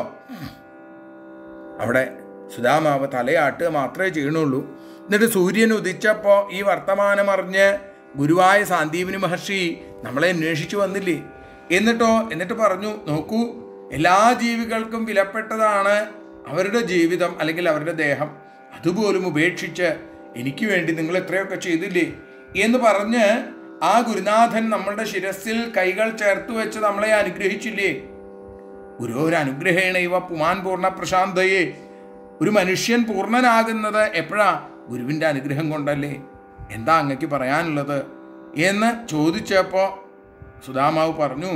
അവിടെ സുധാമാവ് തലയാട്ടുക മാത്രമേ ചെയ്യണുള്ളൂ എന്നിട്ട് സൂര്യൻ ഉദിച്ചപ്പോൾ ഈ വർത്തമാനം അറിഞ്ഞ് ഗുരുവായ സാന്ദീപിനി മഹർഷി നമ്മളെ അന്വേഷിച്ചു വന്നില്ലേ എന്നിട്ടോ എന്നിട്ട് പറഞ്ഞു നോക്കൂ എല്ലാ ജീവികൾക്കും വിലപ്പെട്ടതാണ് അവരുടെ ജീവിതം അല്ലെങ്കിൽ അവരുടെ ദേഹം അതുപോലും ഉപേക്ഷിച്ച് എനിക്ക് വേണ്ടി നിങ്ങൾ എത്രയൊക്കെ ചെയ്തില്ലേ എന്ന് പറഞ്ഞ് ആ ഗുരുനാഥൻ നമ്മളുടെ ശിരസിൽ കൈകൾ ചേർത്ത് വെച്ച് നമ്മളെ അനുഗ്രഹിച്ചില്ലേ ഗുരുവൊരനുഗ്രഹേണ ഇവ പുമാൻ പൂർണ്ണ പ്രശാന്തയെ ഒരു മനുഷ്യൻ പൂർണ്ണനാകുന്നത് എപ്പോഴാ ഗുരുവിൻ്റെ അനുഗ്രഹം കൊണ്ടല്ലേ എന്താ അങ്ങക്ക് പറയാനുള്ളത് എന്ന് ചോദിച്ചപ്പോൾ സുധാമാവ് പറഞ്ഞു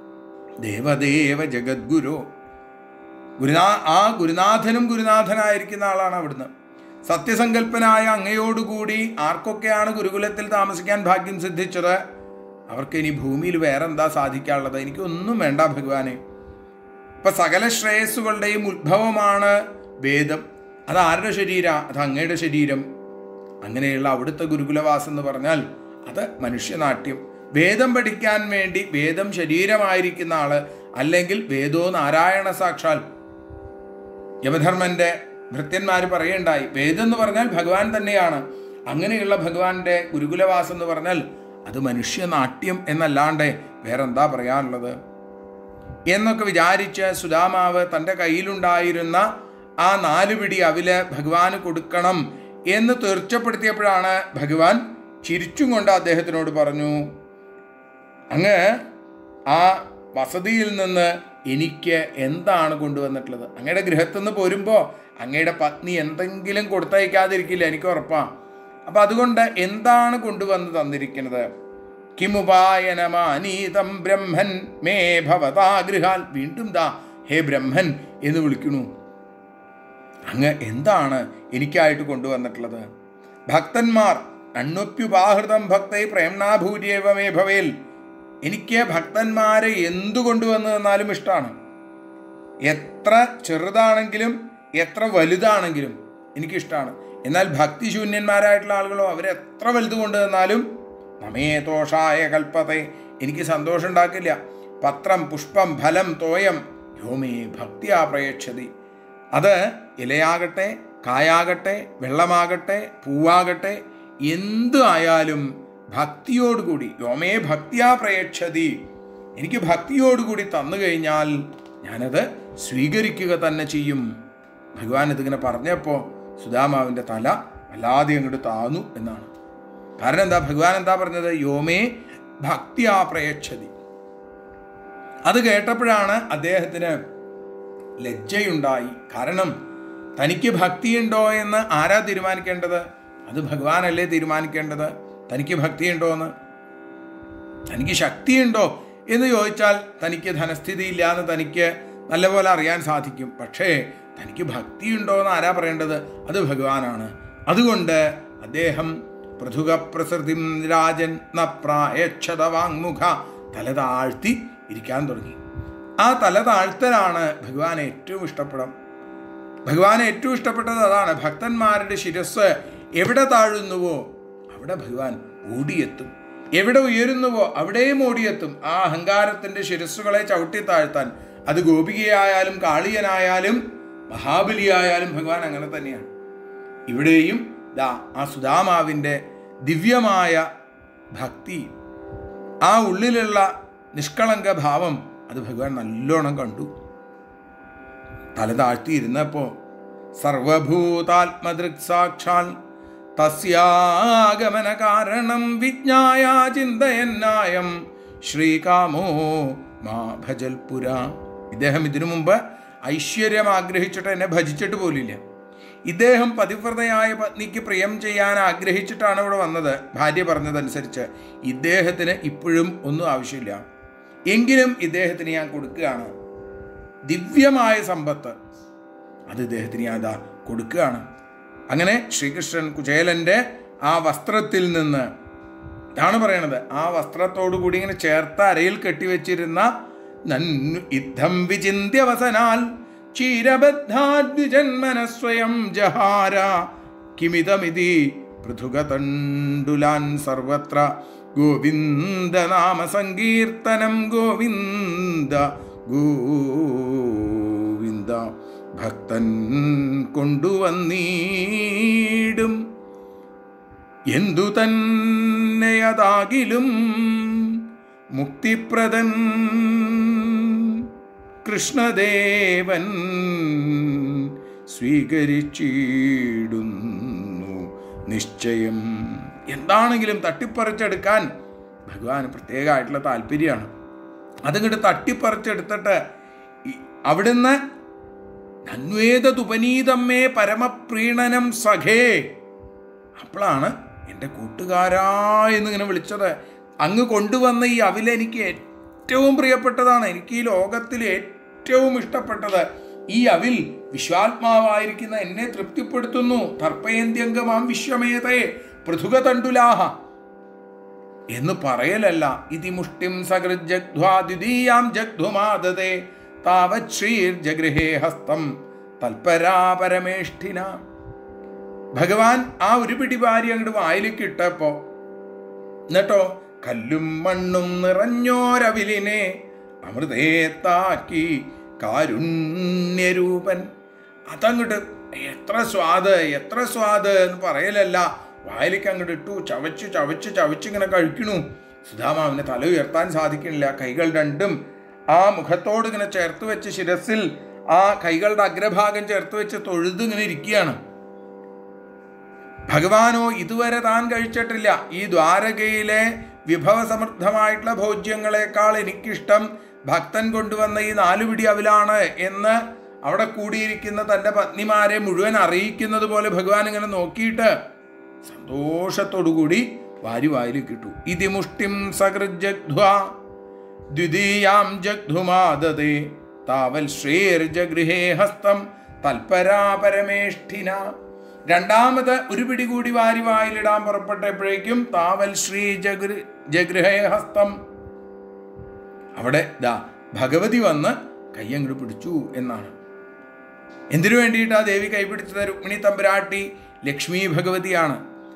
ദേവദേവ ജഗദ്ഗുരു ഗുരുനാ ആ ഗുരുനാഥനും ഗുരുനാഥനായിരിക്കുന്ന ആളാണ് അവിടുന്ന് സത്യസങ്കല്പനായ അങ്ങയോടുകൂടി ആർക്കൊക്കെയാണ് ഗുരുകുലത്തിൽ താമസിക്കാൻ ഭാഗ്യം സിദ്ധിച്ചത് അവർക്ക് ഇനി ഭൂമിയിൽ വേറെ എന്താ സാധിക്കാനുള്ളത് എനിക്കൊന്നും വേണ്ട ഭഗവാനെ ഇപ്പൊ സകല ശ്രേയസ്സുകളുടെയും ഉത്ഭവമാണ് വേദം അത് ആരുടെ ശരീര അത് അങ്ങയുടെ ശരീരം അങ്ങനെയുള്ള അവിടുത്തെ ഗുരുകുലവാസം എന്ന് പറഞ്ഞാൽ അത് മനുഷ്യനാട്യം വേദം പഠിക്കാൻ വേണ്ടി വേദം ശരീരമായിരിക്കുന്ന ആള് അല്ലെങ്കിൽ വേദോ നാരായണ സാക്ഷാൽ യമധർമ്മന്റെ ഭൃത്യന്മാർ പറയുണ്ടായി വേദം എന്ന് പറഞ്ഞാൽ ഭഗവാൻ തന്നെയാണ് അങ്ങനെയുള്ള ഭഗവാന്റെ ഗുരുകുലവാസം എന്ന് പറഞ്ഞാൽ അത് മനുഷ്യനാട്യം എന്നല്ലാണ്ട് വേറെന്താ പറയാനുള്ളത് എന്നൊക്കെ വിചാരിച്ച് സുധാമാവ് തൻ്റെ കയ്യിലുണ്ടായിരുന്ന ആ നാല് പിടി അവില് ഭഗവാന് കൊടുക്കണം എന്ന് തീർച്ചപ്പെടുത്തിയപ്പോഴാണ് ഭഗവാൻ ചിരിച്ചും കൊണ്ട് അദ്ദേഹത്തിനോട് പറഞ്ഞു അങ്ങ് ആ വസതിയിൽ നിന്ന് എനിക്ക് എന്താണ് കൊണ്ടുവന്നിട്ടുള്ളത് അങ്ങയുടെ ഗൃഹത്തിൽ നിന്ന് പോരുമ്പോൾ അങ്ങയുടെ പത്നി എന്തെങ്കിലും കൊടുത്തയക്കാതിരിക്കില്ല എനിക്ക് ഉറപ്പാ അപ്പം അതുകൊണ്ട് എന്താണ് കൊണ്ടുവന്ന് തന്നിരിക്കുന്നത് കിമുപായനമാനീതം ബ്രഹ്മൻ മേ ഭവതാ ഗൃഹാൽ വീണ്ടും ദാ ഹേ ബ്രഹ്മൻ എന്ന് വിളിക്കണു അങ്ങ് എന്താണ് എനിക്കായിട്ട് കൊണ്ടുവന്നിട്ടുള്ളത് ഭക്തന്മാർ അണ്ണുപ്യുപാഹൃതം ഭക്തൈ പ്രേംണാഭൂര്യേവമേ ഭവേൽ എനിക്ക് ഭക്തന്മാരെ എന്തു കൊണ്ടുവന്നു തന്നാലും ഇഷ്ടമാണ് എത്ര ചെറുതാണെങ്കിലും എത്ര വലുതാണെങ്കിലും എനിക്കിഷ്ടമാണ് എന്നാൽ ഭക്തിശൂന്യന്മാരായിട്ടുള്ള ആളുകളോ അവരെത്ര വലുത് കൊണ്ടുവന്നാലും നമേ തോഷായ കൽപ്പത്തെ എനിക്ക് സന്തോഷം ഉണ്ടാക്കില്ല പത്രം പുഷ്പം ഫലം തോയം യോമേ ഭക്തിയാ പ്രയച്ഛതി അത് ഇലയാകട്ടെ കായാകട്ടെ വെള്ളമാകട്ടെ പൂവാകട്ടെ എന്തു ആയാലും ഭക്തിയോടുകൂടി യോമേ ഭക്തിയാ പ്രയച്ഛതി എനിക്ക് ഭക്തിയോടുകൂടി തന്നു കഴിഞ്ഞാൽ ഞാനത് സ്വീകരിക്കുക തന്നെ ചെയ്യും ഭഗവാൻ ഇതിങ്ങനെ പറഞ്ഞപ്പോൾ സുധാമാവിൻ്റെ തല വല്ലാതെ അങ്ങോട്ട് താന്നു എന്നാണ് കാരണം എന്താ ഭഗവാൻ എന്താ പറഞ്ഞത് യോമേ ഭക്തിയാ പ്രയച്ഛതി അത് കേട്ടപ്പോഴാണ് അദ്ദേഹത്തിന് ലജ്ജയുണ്ടായി കാരണം തനിക്ക് ഭക്തിയുണ്ടോ എന്ന് ആരാ തീരുമാനിക്കേണ്ടത് അത് ഭഗവാനല്ലേ തീരുമാനിക്കേണ്ടത് തനിക്ക് ഭക്തിയുണ്ടോ എന്ന് തനിക്ക് ശക്തിയുണ്ടോ എന്ന് ചോദിച്ചാൽ തനിക്ക് ധനസ്ഥിതി ഇല്ലാന്ന് തനിക്ക് നല്ലപോലെ അറിയാൻ സാധിക്കും പക്ഷേ തനിക്ക് ഭക്തിയുണ്ടോ എന്ന് ആരാ പറയേണ്ടത് അത് ഭഗവാനാണ് അതുകൊണ്ട് അദ്ദേഹം പൃഥുക പ്രസൃതി രാജൻ ന പ്രായക്ഷത വാങ്മുഖ തല താഴ്ത്തി ഇരിക്കാൻ തുടങ്ങി ആ തല താഴ്ത്തലാണ് ഭഗവാനെ ഏറ്റവും ഇഷ്ടപ്പെടാം ഭഗവാനെ ഏറ്റവും ഇഷ്ടപ്പെട്ടത് അതാണ് ഭക്തന്മാരുടെ ശിരസ് എവിടെ താഴുന്നുവോ അവിടെ ഭഗവാൻ ഓടിയെത്തും എവിടെ ഉയരുന്നുവോ അവിടെയും ഓടിയെത്തും ആ അഹങ്കാരത്തിന്റെ ശിരസ്സുകളെ ചവിട്ടി താഴ്ത്താൻ അത് ഗോപികയായാലും കാളിയനായാലും മഹാബലിയായാലും ഭഗവാൻ അങ്ങനെ തന്നെയാണ് ഇവിടെയും ദാ ആ സുധാമാവിൻ്റെ ദിവ്യമായ ഭക്തി ആ ഉള്ളിലുള്ള നിഷ്കളങ്ക ഭാവം അത് ഭഗവാൻ നല്ലോണം കണ്ടു തല താഴ്ത്തിയിരുന്നപ്പോൾ സർവഭൂതാത്മദൃക് സാക്ഷാൽ തസ്യാഗമന കാരണം വിജ്ഞായ ചിന്തയന്നായം ശ്രീകാമോ മാ ഭജൽപുര ഇദ്ദേഹം ഇതിനു മുമ്പ് ഐശ്വര്യം ആഗ്രഹിച്ചിട്ട് എന്നെ ഭജിച്ചിട്ട് പോലില്ല ഇദ്ദേഹം പതിവ്രതയായ പത്നിക്ക് പ്രിയം ചെയ്യാൻ ആഗ്രഹിച്ചിട്ടാണ് ഇവിടെ വന്നത് ഭാര്യ പറഞ്ഞതനുസരിച്ച് ഇദ്ദേഹത്തിന് ഇപ്പോഴും ഒന്നും ആവശ്യമില്ല എങ്കിലും ഇദ്ദേഹത്തിന് ഞാൻ കൊടുക്കുകയാണ് ദിവ്യമായ സമ്പത്ത് അത് ഇദ്ദേഹത്തിന് ഞാൻ അതാ കൊടുക്കുകയാണ് അങ്ങനെ ശ്രീകൃഷ്ണൻ കുചേലൻ്റെ ആ വസ്ത്രത്തിൽ നിന്ന് ഇതാണ് പറയണത് ആ വസ്ത്രത്തോടു കൂടി ഇങ്ങനെ ചേർത്ത അരയിൽ കെട്ടിവെച്ചിരുന്ന നന്നു യുദ്ധം വിചിന്യവസനാൽ ക്ഷീരബദ്ധാദ്വിജന്മനസ്വയം ജഹാര കിമിതമിതി പൃഥുകതണ്ടുലാൻ സർവത്ര ഗോവിന്ദ നാമ സങ്കീർത്തനം ഗോവിന്ദ ഗോവിന്ദ ഭക്തൻ കൊണ്ടുവന്നീടും എന്തു തന്നെയതാകിലും മുക്തിപ്രദൻ കൃഷ്ണദേവൻ സ്വീകരിച്ചിടുന്നു നിശ്ചയം എന്താണെങ്കിലും തട്ടിപ്പറിച്ചെടുക്കാൻ ഭഗവാന് പ്രത്യേകമായിട്ടുള്ള താല്പര്യമാണ് അതിങ്ങോട്ട് തട്ടിപ്പറിച്ചെടുത്തിട്ട് ഈ- അവിടുന്ന് നന്വേദതുപനീതമ്മേ പരമപ്രീണനം സഖേ അപ്പോഴാണ് എൻ്റെ കൂട്ടുകാരാ എന്നിങ്ങനെ വിളിച്ചത് അങ്ങ് കൊണ്ടുവന്ന ഈ അവിൽ എനിക്ക് ഏറ്റവും പ്രിയപ്പെട്ടതാണ് എനിക്ക് ഈ ലോകത്തിൽ ഏറ്റവും ഇഷ്ടപ്പെട്ടത് ഈ അവിൽ വിശ്വാത്മാവായിരിക്കുന്ന എന്നെ തൃപ്തിപ്പെടുത്തുന്നു തർപ്പയന്ത്യംഗമാം വിശ്വമേതേ പൃഥുക തണ്ടുലാഹ എന്ന് പറയലല്ല ഇതി മുഷ്ടിം സകൃത് ജഗ്ധ്വാ ദ്വിതീയാം ജഗ്ധുമാദതേ താവത് ശ്രീർ ജഗൃഹേ ഹസ്തം തൽപരാ പരമേഷ്ഠിന ഭഗവാൻ ആ ഒരു പിടി വാരി അങ്ങോട്ട് വായിലേക്ക് ഇട്ടപ്പോ എന്നിട്ടോ കല്ലും മണ്ണും നിറഞ്ഞോരവിലിനെ അമൃതേത്താക്കി കാരുണ്യരൂപൻ അതങ്ങോട്ട് എത്ര സ്വാദ് എത്ര സ്വാദ് എന്ന് പറയലല്ല വായിലേക്ക് അങ്ങോട്ട് ഇട്ടു ചവച്ച് ചവച്ച് ചവച്ച് ഇങ്ങനെ കഴിക്കണു സുധാമാവിന് തല ഉയർത്താൻ സാധിക്കണില്ല കൈകൾ രണ്ടും ആ മുഖത്തോട് ഇങ്ങനെ ചേർത്ത് വെച്ച് ശിരസിൽ ആ കൈകളുടെ അഗ്രഭാഗം ചേർത്ത് വെച്ച് തൊഴുത് ഇങ്ങനെ ഇരിക്കുകയാണ് ഭഗവാനോ ഇതുവരെ താൻ കഴിച്ചിട്ടില്ല ഈ ദ്വാരകയിലെ വിഭവസമൃദ്ധമായിട്ടുള്ള ഭോജ്യങ്ങളെക്കാൾ എനിക്കിഷ്ടം ഭക്തൻ കൊണ്ടുവന്ന ഈ നാലു പിടി അവിലാണ് എന്ന് അവിടെ കൂടിയിരിക്കുന്ന തൻ്റെ പത്നിമാരെ മുഴുവൻ അറിയിക്കുന്നത് പോലെ ഭഗവാൻ ഇങ്ങനെ നോക്കിയിട്ട് സന്തോഷത്തോടുകൂടി വാരി വായിൽ കിട്ടു ഇതി മുഷ്ടിം സകൃജഗ്ധ്വ ദ്വിതീയാം ജഗ്ധുമാദതേ താവൽ ശ്രീർജഗൃഹേ ഹസ്തം തൽപരാ പരമേഷ്ഠിന രണ്ടാമത് ഒരു പിടി കൂടി വാരി വായിലിടാൻ പുറപ്പെട്ടപ്പോഴേക്കും താവൽ ശ്രീ ജഗൃ ജഗൃഹേ ഹസ്തം അവിടെ ദാ ഭഗവതി വന്ന് കയ്യങ്ങോട്ട് പിടിച്ചു എന്നാണ് എന്തിനു വേണ്ടിയിട്ട് ആ ദേവി കൈപിടിച്ചത് രുക്മിണി തമ്പുരാട്ടി ലക്ഷ്മി ഭഗവതിയാണ്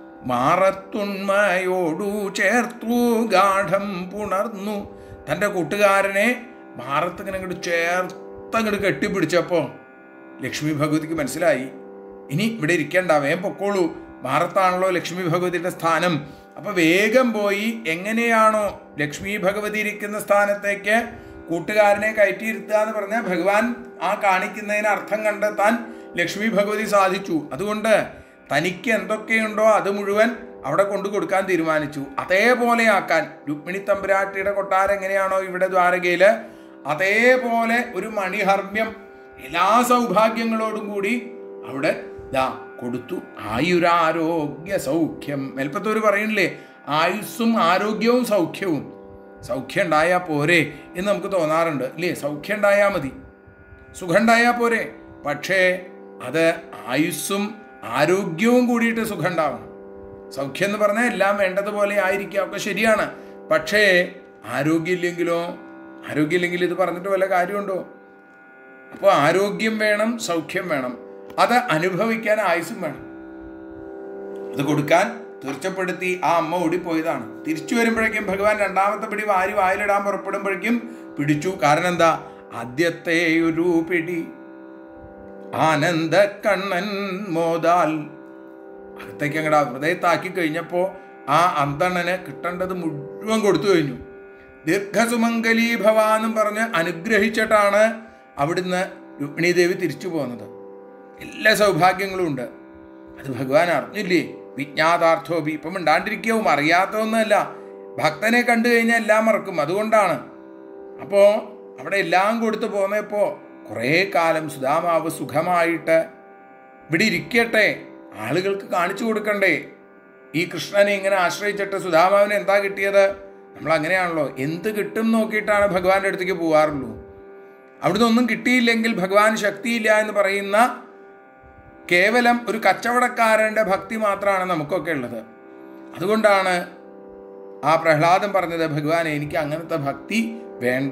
മാറത്തുണ്മയോടു ചേർത്തു ഗാഠം പുണർന്നു തൻ്റെ കൂട്ടുകാരനെ മാറത്ത് ഇങ്ങനെ അങ്ങോട്ട് ചേർത്തങ്ങോട്ട് കെട്ടിപ്പിടിച്ചപ്പോൾ ലക്ഷ്മി ഭഗവതിക്ക് മനസ്സിലായി ഇനി ഇവിടെ ഇരിക്കണ്ട വേഗം പൊക്കോളൂ മാറത്താണല്ലോ ലക്ഷ്മി ഭഗവതിയുടെ സ്ഥാനം അപ്പൊ വേഗം പോയി എങ്ങനെയാണോ ലക്ഷ്മി ഭഗവതി ഇരിക്കുന്ന സ്ഥാനത്തേക്ക് കൂട്ടുകാരനെ കയറ്റിയിരുത്തുക എന്ന് പറഞ്ഞാൽ ഭഗവാൻ ആ കാണിക്കുന്നതിന് അർത്ഥം കണ്ടെത്താൻ ലക്ഷ്മി ഭഗവതി സാധിച്ചു അതുകൊണ്ട് തനിക്ക് എന്തൊക്കെയുണ്ടോ അത് മുഴുവൻ അവിടെ കൊണ്ടു കൊടുക്കാൻ തീരുമാനിച്ചു അതേപോലെ ആക്കാൻ രുക്മിണി തമ്പുരാട്ടിയുടെ കൊട്ടാരം എങ്ങനെയാണോ ഇവിടെ ദ്വാരകയില് അതേപോലെ ഒരു മണിഹർമ്മ്യം എല്ലാ സൗഭാഗ്യങ്ങളോടും കൂടി അവിടെ ദാ കൊടുത്തു ആയുരാരോഗ്യ സൗഖ്യം മേൽപ്പത്തൂർ പറയണില്ലേ ആയുസ്സും ആരോഗ്യവും സൗഖ്യവും സൗഖ്യം ഉണ്ടായാൽ പോരെ എന്ന് നമുക്ക് തോന്നാറുണ്ട് ഇല്ലേ സൗഖ്യം ഉണ്ടായാൽ മതി സുഖം ഉണ്ടായാൽ പോരെ പക്ഷേ അത് ആയുസ്സും ആരോഗ്യവും കൂടിയിട്ട് സുഖം ഉണ്ടാവണം സൗഖ്യം എന്ന് പറഞ്ഞാൽ എല്ലാം വേണ്ടതുപോലെ ആയിരിക്കാം ഒക്കെ ശരിയാണ് പക്ഷേ ആരോഗ്യമില്ലെങ്കിലോ ആരോഗ്യമില്ലെങ്കിൽ ഇത് പറഞ്ഞിട്ട് വല്ല കാര്യമുണ്ടോ അപ്പോൾ ആരോഗ്യം വേണം സൗഖ്യം വേണം അത് അനുഭവിക്കാൻ ആയുസ്സും വേണം അത് കൊടുക്കാൻ തീർച്ചപ്പെടുത്തി ആ അമ്മ ഓടിപ്പോയതാണ് തിരിച്ചു വരുമ്പോഴേക്കും ഭഗവാൻ രണ്ടാമത്തെ പിടി വാരി വായിലിടാൻ പുറപ്പെടുമ്പോഴേക്കും പിടിച്ചു കാരണം എന്താ ആദ്യത്തെ ഒരു പിടി ആനന്ദ കണ്ണൻ മോദാൽ അകത്തേക്ക് അങ്ങടെ ഹൃദയത്താക്കി കഴിഞ്ഞപ്പോൾ ആ അന്തണന് കിട്ടേണ്ടത് മുഴുവൻ കൊടുത്തു കഴിഞ്ഞു ദീർഘസുമംഗലീ ഭവ എന്നും പറഞ്ഞ് അനുഗ്രഹിച്ചിട്ടാണ് അവിടുന്ന് രുക്മിണി ദേവി തിരിച്ചു പോകുന്നത് എല്ലാ സൗഭാഗ്യങ്ങളും ഉണ്ട് അത് ഭഗവാൻ അറിഞ്ഞില്ലേ വിജ്ഞാതാർത്ഥോപി ഇപ്പം മിണ്ടാണ്ടിരിക്കവും അറിയാത്തതൊന്നുമല്ല ഭക്തനെ കണ്ടു കഴിഞ്ഞാൽ എല്ലാം മറക്കും അതുകൊണ്ടാണ് അപ്പോൾ അവിടെ എല്ലാം കൊടുത്തു പോന്നപ്പോൾ കുറേ കാലം സുധാമാവ് സുഖമായിട്ട് ഇവിടെ ഇരിക്കട്ടെ ആളുകൾക്ക് കാണിച്ചു കൊടുക്കണ്ടേ ഈ കൃഷ്ണനെ ഇങ്ങനെ ആശ്രയിച്ചിട്ട് സുധാമാവിന് എന്താ കിട്ടിയത് നമ്മൾ അങ്ങനെയാണല്ലോ എന്ത് കിട്ടും നോക്കിയിട്ടാണ് ഭഗവാന്റെ അടുത്തേക്ക് പോകാറുള്ളൂ അവിടുന്ന് ഒന്നും കിട്ടിയില്ലെങ്കിൽ ഭഗവാൻ ശക്തിയില്ല എന്ന് പറയുന്ന കേവലം ഒരു കച്ചവടക്കാരൻ്റെ ഭക്തി മാത്രമാണ് നമുക്കൊക്കെ ഉള്ളത് അതുകൊണ്ടാണ് ആ പ്രഹ്ലാദൻ പറഞ്ഞത് ഭഗവാൻ എനിക്ക് അങ്ങനത്തെ ഭക്തി വേണ്ട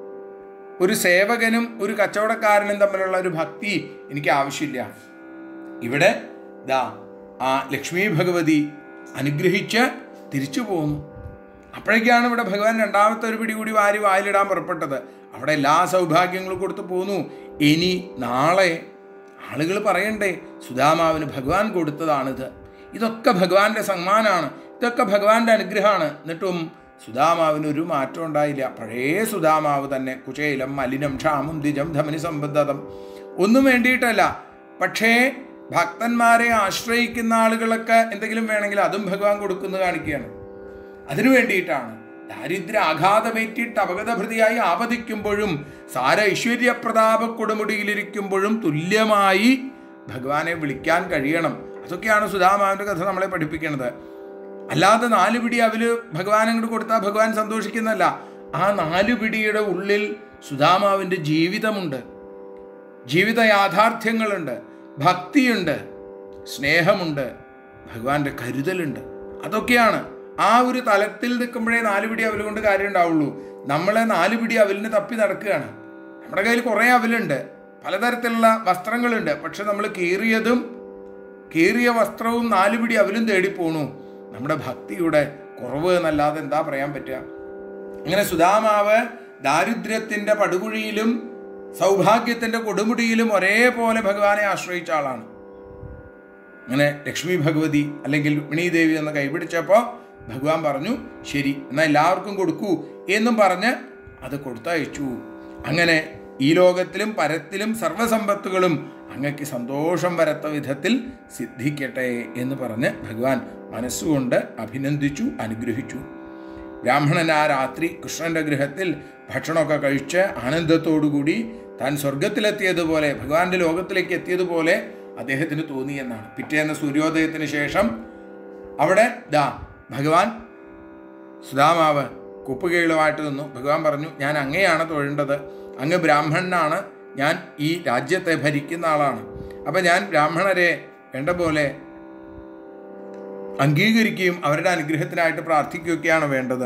ഒരു സേവകനും ഒരു കച്ചവടക്കാരനും തമ്മിലുള്ള ഒരു ഭക്തി എനിക്ക് ആവശ്യമില്ല ഇവിടെ ദാ ആ ലക്ഷ്മി ഭഗവതി അനുഗ്രഹിച്ച് തിരിച്ചു പോന്നു അപ്പോഴേക്കാണ് ഇവിടെ ഭഗവാൻ രണ്ടാമത്തെ ഒരു പിടി കൂടി വാരി വായിലിടാൻ പുറപ്പെട്ടത് അവിടെ എല്ലാ സൗഭാഗ്യങ്ങളും കൊടുത്തു പോന്നു ഇനി നാളെ ആളുകൾ പറയണ്ടേ സുധാമാവിന് ഭഗവാൻ കൊടുത്തതാണിത് ഇതൊക്കെ ഭഗവാന്റെ സമ്മാനാണ് ഇതൊക്കെ ഭഗവാന്റെ അനുഗ്രഹമാണ് എന്നിട്ടും സുധാമാവിന് ഒരു മാറ്റം ഉണ്ടായില്ല പഴയ സുധാമാവ് തന്നെ കുചേലം മലിനം ക്ഷാമം ദ്വിജം ധമനി സംബദ്ധതം ഒന്നും വേണ്ടിയിട്ടല്ല പക്ഷേ ഭക്തന്മാരെ ആശ്രയിക്കുന്ന ആളുകളൊക്കെ എന്തെങ്കിലും വേണമെങ്കിൽ അതും ഭഗവാൻ കൊടുക്കുന്നു കാണിക്കുകയാണ് അതിനു വേണ്ടിയിട്ടാണ് ദാരിദ്ര്യ ആഘാതമേറ്റിട്ട് അപകടഭൃതിയായി ആപതിക്കുമ്പോഴും സാര ഐശ്വര്യപ്രതാപ കൊടുമുടിയിലിരിക്കുമ്പോഴും തുല്യമായി ഭഗവാനെ വിളിക്കാൻ കഴിയണം അതൊക്കെയാണ് സുധാമാവിൻ്റെ കഥ നമ്മളെ പഠിപ്പിക്കുന്നത് അല്ലാതെ നാല് പിടി അവല് ഭഗവാൻ അങ്ങോട്ട് കൊടുത്താൽ ഭഗവാൻ സന്തോഷിക്കുന്നല്ല ആ നാല് പിടിയുടെ ഉള്ളിൽ സുധാമാവിൻ്റെ ജീവിതമുണ്ട് ജീവിത യാഥാർത്ഥ്യങ്ങളുണ്ട് ഭക്തിയുണ്ട് സ്നേഹമുണ്ട് ഭഗവാന്റെ കരുതലുണ്ട് അതൊക്കെയാണ് ആ ഒരു തലത്തിൽ നിൽക്കുമ്പോഴേ നാല് പിടി അവൽ കൊണ്ട് കാര്യം ഉണ്ടാവുള്ളൂ നമ്മളെ നാല് പിടി അവലിന് തപ്പി നടക്കുകയാണ് നമ്മുടെ കയ്യിൽ കുറേ അവലുണ്ട് പലതരത്തിലുള്ള വസ്ത്രങ്ങളുണ്ട് പക്ഷെ നമ്മൾ കീറിയതും കീറിയ വസ്ത്രവും നാല് പിടി അവലും തേടിപ്പോണു നമ്മുടെ ഭക്തിയുടെ കുറവ് എന്നല്ലാതെ എന്താ പറയാൻ പറ്റുക അങ്ങനെ സുധാമാവ് ദാരിദ്ര്യത്തിൻ്റെ പടുകുഴിയിലും സൗഭാഗ്യത്തിൻ്റെ കൊടുമുടിയിലും ഒരേപോലെ ഭഗവാനെ ആശ്രയിച്ച ആളാണ് അങ്ങനെ ലക്ഷ്മി ഭഗവതി അല്ലെങ്കിൽ രുക്മിണി ദേവി എന്ന് കൈപിടിച്ചപ്പോൾ ഭഗവാൻ പറഞ്ഞു ശരി എന്നാൽ എല്ലാവർക്കും കൊടുക്കൂ എന്നും പറഞ്ഞ് അത് കൊടുത്തയച്ചു അങ്ങനെ ഈ ലോകത്തിലും പരത്തിലും സർവസമ്പത്തുകളും അങ്ങക്ക് സന്തോഷം വരത്ത വിധത്തിൽ സിദ്ധിക്കട്ടെ എന്ന് പറഞ്ഞ് ഭഗവാൻ മനസ്സുകൊണ്ട് അഭിനന്ദിച്ചു അനുഗ്രഹിച്ചു ബ്രാഹ്മണൻ ആ രാത്രി കൃഷ്ണന്റെ ഗൃഹത്തിൽ ഭക്ഷണമൊക്കെ കഴിച്ച് ആനന്ദത്തോടുകൂടി താൻ സ്വർഗത്തിലെത്തിയതുപോലെ ഭഗവാന്റെ ലോകത്തിലേക്ക് എത്തിയതുപോലെ അദ്ദേഹത്തിന് തോന്നി എന്നാണ് പിറ്റേന്ന് സൂര്യോദയത്തിന് ശേഷം അവിടെ ദാ ഭഗവാൻ സുധാമാവ് കുപ്പുകീളുമായിട്ട് നിന്നു ഭഗവാൻ പറഞ്ഞു ഞാൻ അങ്ങയാണ് തൊഴേണ്ടത് അങ്ങ് ബ്രാഹ്മണനാണ് ഞാൻ ഈ രാജ്യത്തെ ഭരിക്കുന്ന ആളാണ് അപ്പം ഞാൻ ബ്രാഹ്മണരെ വേണ്ട പോലെ അംഗീകരിക്കുകയും അവരുടെ അനുഗ്രഹത്തിനായിട്ട് പ്രാർത്ഥിക്കുകയൊക്കെയാണ് വേണ്ടത്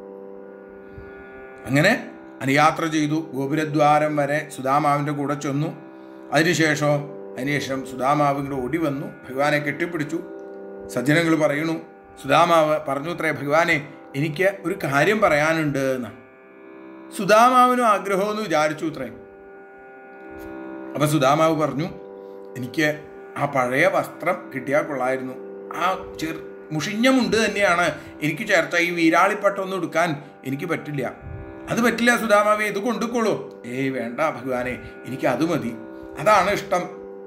അങ്ങനെ അനുയാത്ര ചെയ്തു ഗോപുരദ്വാരം വരെ സുധാമാവിൻ്റെ കൂടെ ചെന്നു അതിനുശേഷം അതിനുശേഷം സുധാമാവ് ഇങ്ങോട്ട് ഓടി വന്നു ഭഗവാനെ കെട്ടിപ്പിടിച്ചു സജ്ജനങ്ങൾ പറയണു സുധാമാവ് പറഞ്ഞു അത്രേ ഭഗവാനെ എനിക്ക് ഒരു കാര്യം പറയാനുണ്ട് എന്നാണ് സുധാമാവിനും ആഗ്രഹമെന്ന് വിചാരിച്ചു അത്രേ അപ്പം സുധാമാവ് പറഞ്ഞു എനിക്ക് ആ പഴയ വസ്ത്രം കിട്ടിയാൽ കൊള്ളായിരുന്നു ആ ചെറു മുഷിഞ്ഞ മുണ്ട് തന്നെയാണ് എനിക്ക് ചേർത്ത ഈ വീരാളിപ്പട്ടൊന്നും എടുക്കാൻ എനിക്ക് പറ്റില്ല അത് പറ്റില്ല സുധാമാവേ ഇത് കൊണ്ടുക്കോളൂ ഏയ് വേണ്ട ഭഗവാനെ എനിക്ക് അത് മതി അതാണ് ഇഷ്ടം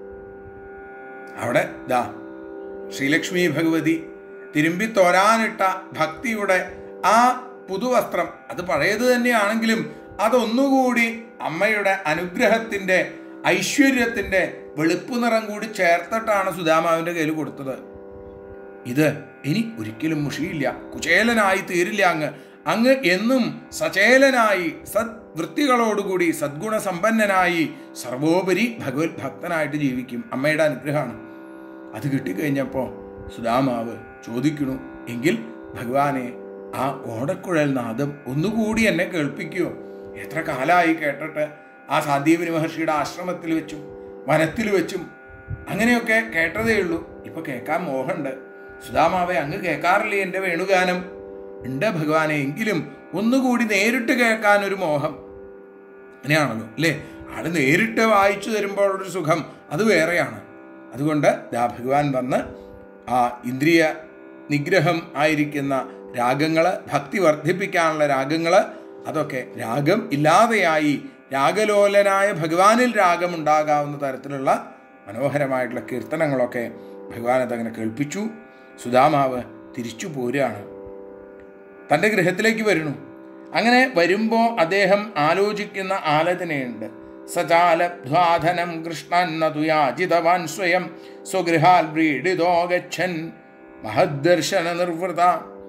അവിടെ ദാ ശ്രീലക്ഷ്മി ഭഗവതി തിരുമ്പി തോരാനിട്ട ഭക്തിയുടെ ആ പുതുവസ്ത്രം അത് പഴയത് തന്നെയാണെങ്കിലും അതൊന്നുകൂടി അമ്മയുടെ അനുഗ്രഹത്തിൻ്റെ ഐശ്വര്യത്തിൻ്റെ വെളുപ്പ് നിറം കൂടി ചേർത്തിട്ടാണ് സുധാമാവിൻ്റെ കയ്യിൽ കൊടുത്തത് ഇത് ഇനി ഒരിക്കലും മുഷിയില്ല കുചേലനായി തീരില്ല അങ്ങ് അങ്ങ് എന്നും സചേലനായി സദ്വൃത്തികളോടുകൂടി സദ്ഗുണസമ്പന്നനായി സർവോപരി ഭഗവത് ഭക്തനായിട്ട് ജീവിക്കും അമ്മയുടെ അനുഗ്രഹമാണ് അത് കിട്ടിക്കഴിഞ്ഞപ്പോൾ സുധാമാവ് ചോദിക്കണു എങ്കിൽ ഭഗവാനെ ആ ഓടക്കുഴൽ നാദം ഒന്നുകൂടി എന്നെ കേൾപ്പിക്കുമോ എത്ര കാലമായി കേട്ടിട്ട് ആ സാന്ദീപനി മഹർഷിയുടെ ആശ്രമത്തിൽ വെച്ചും വനത്തിൽ വെച്ചും അങ്ങനെയൊക്കെ കേട്ടതേ ഉള്ളൂ ഇപ്പൊ കേൾക്കാൻ മോഹമുണ്ട് സുധാമാവെ അങ്ങ് കേൾക്കാറില്ലേ എൻ്റെ വേണുഗാനം ഉണ്ട് ഭഗവാനെ എങ്കിലും ഒന്നുകൂടി നേരിട്ട് കേൾക്കാൻ ഒരു മോഹം അങ്ങനെയാണല്ലോ അല്ലേ ആള് നേരിട്ട് വായിച്ചു തരുമ്പോഴൊരു സുഖം അത് വേറെയാണ് അതുകൊണ്ട് ദാ ഭഗവാൻ വന്ന് ആ ഇന്ദ്രിയ നിഗ്രഹം ആയിരിക്കുന്ന രാഗങ്ങൾ ഭക്തി വർദ്ധിപ്പിക്കാനുള്ള രാഗങ്ങൾ അതൊക്കെ രാഗം ഇല്ലാതെയായി രാഗലോലനായ ഭഗവാനിൽ രാഗമുണ്ടാകാവുന്ന തരത്തിലുള്ള മനോഹരമായിട്ടുള്ള കീർത്തനങ്ങളൊക്കെ ഭഗവാൻ അതങ്ങനെ കേൾപ്പിച്ചു സുധാമാവ് തിരിച്ചു പോരുകയാണ് തൻ്റെ ഗൃഹത്തിലേക്ക് വരുന്നു അങ്ങനെ വരുമ്പോൾ അദ്ദേഹം ആലോചിക്കുന്ന ആലോചനയുണ്ട് സചാലധ്വാധനം കൃഷ്ണൻ നതു യാചിതവാൻ സ്വയം സ്വഗൃഹാൽ വ്രീഡിതോ ഗച്ഛൻ മഹദ്ദർശന നിർവൃത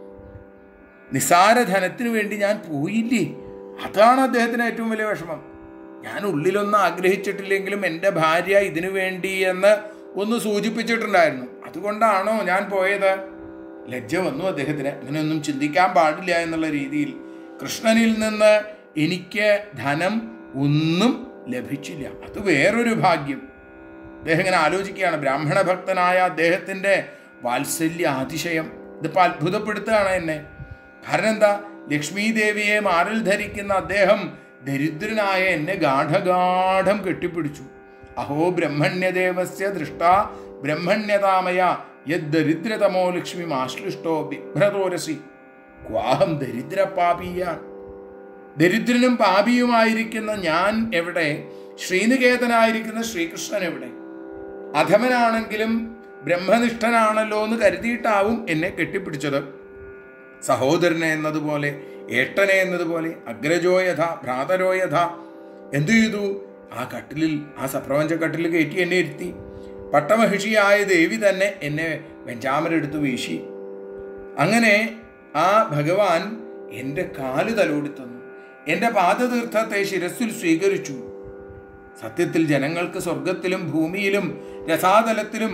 നിസാരധനത്തിനു വേണ്ടി ഞാൻ പോയില്ലേ അതാണ് അദ്ദേഹത്തിന് ഏറ്റവും വലിയ വിഷമം ഞാൻ ഉള്ളിലൊന്നും ആഗ്രഹിച്ചിട്ടില്ലെങ്കിലും എൻ്റെ ഭാര്യ ഇതിനു വേണ്ടി എന്ന് ഒന്ന് സൂചിപ്പിച്ചിട്ടുണ്ടായിരുന്നു അതുകൊണ്ടാണോ ഞാൻ പോയത് ലജ്ജ വന്നു അദ്ദേഹത്തിന് അങ്ങനെയൊന്നും ചിന്തിക്കാൻ പാടില്ല എന്നുള്ള രീതിയിൽ കൃഷ്ണനിൽ നിന്ന് എനിക്ക് ധനം ഒന്നും ലഭിച്ചില്ല അത് വേറൊരു ഭാഗ്യം അദ്ദേഹം ഇങ്ങനെ ആലോചിക്കുകയാണ് ബ്രാഹ്മണ ഭക്തനായ അദ്ദേഹത്തിൻ്റെ വാത്സല്യ അതിശയം ഇതിപ്പോൾ അത്ഭുതപ്പെടുത്തുകയാണ് എന്നെ കാരണം എന്താ ലക്ഷ്മി ദേവിയെ മാറിൽ ധരിക്കുന്ന അദ്ദേഹം ദരിദ്രനായ എന്നെ ഗാഠഗാഠം കെട്ടിപ്പിടിച്ചു അഹോ ബ്രഹ്മണ്യദേവസ്യ ദൃഷ്ട ബ്രഹ്മണ്യതാമയ യദ്ദരിദ്രതമോ ലക്ഷ്മി ആശ്ലിഷ്ടോ ബിഭ്രതോരസി ക്വാഹം ദരിദ്രപാപീയ ദരിദ്രനും പാപിയുമായിരിക്കുന്ന ഞാൻ എവിടെ ശ്രീനികേതനായിരിക്കുന്ന ശ്രീകൃഷ്ണൻ എവിടെ അധമനാണെങ്കിലും ബ്രഹ്മനിഷ്ഠനാണല്ലോ എന്ന് കരുതിയിട്ടാവും എന്നെ കെട്ടിപ്പിടിച്ചത് സഹോദരനെ എന്നതുപോലെ ഏട്ടനെ എന്നതുപോലെ അഗ്രജോയഥ ഭ്രാതരോയഥ എന്തു ചെയ്തു ആ കട്ടിലിൽ ആ സപ്രപഞ്ച കട്ടിലിൽ കയറ്റി എന്നെ ഇരുത്തി പട്ടമഹിഷിയായ ദേവി തന്നെ എന്നെ വെഞ്ചാമരെടുത്ത് വീശി അങ്ങനെ ആ ഭഗവാൻ എൻ്റെ കാല് തലോടി തന്നു എൻ്റെ പാദതീർത്ഥത്തെ ശിരസ്സിൽ സ്വീകരിച്ചു സത്യത്തിൽ ജനങ്ങൾക്ക് സ്വർഗത്തിലും ഭൂമിയിലും രസാതലത്തിലും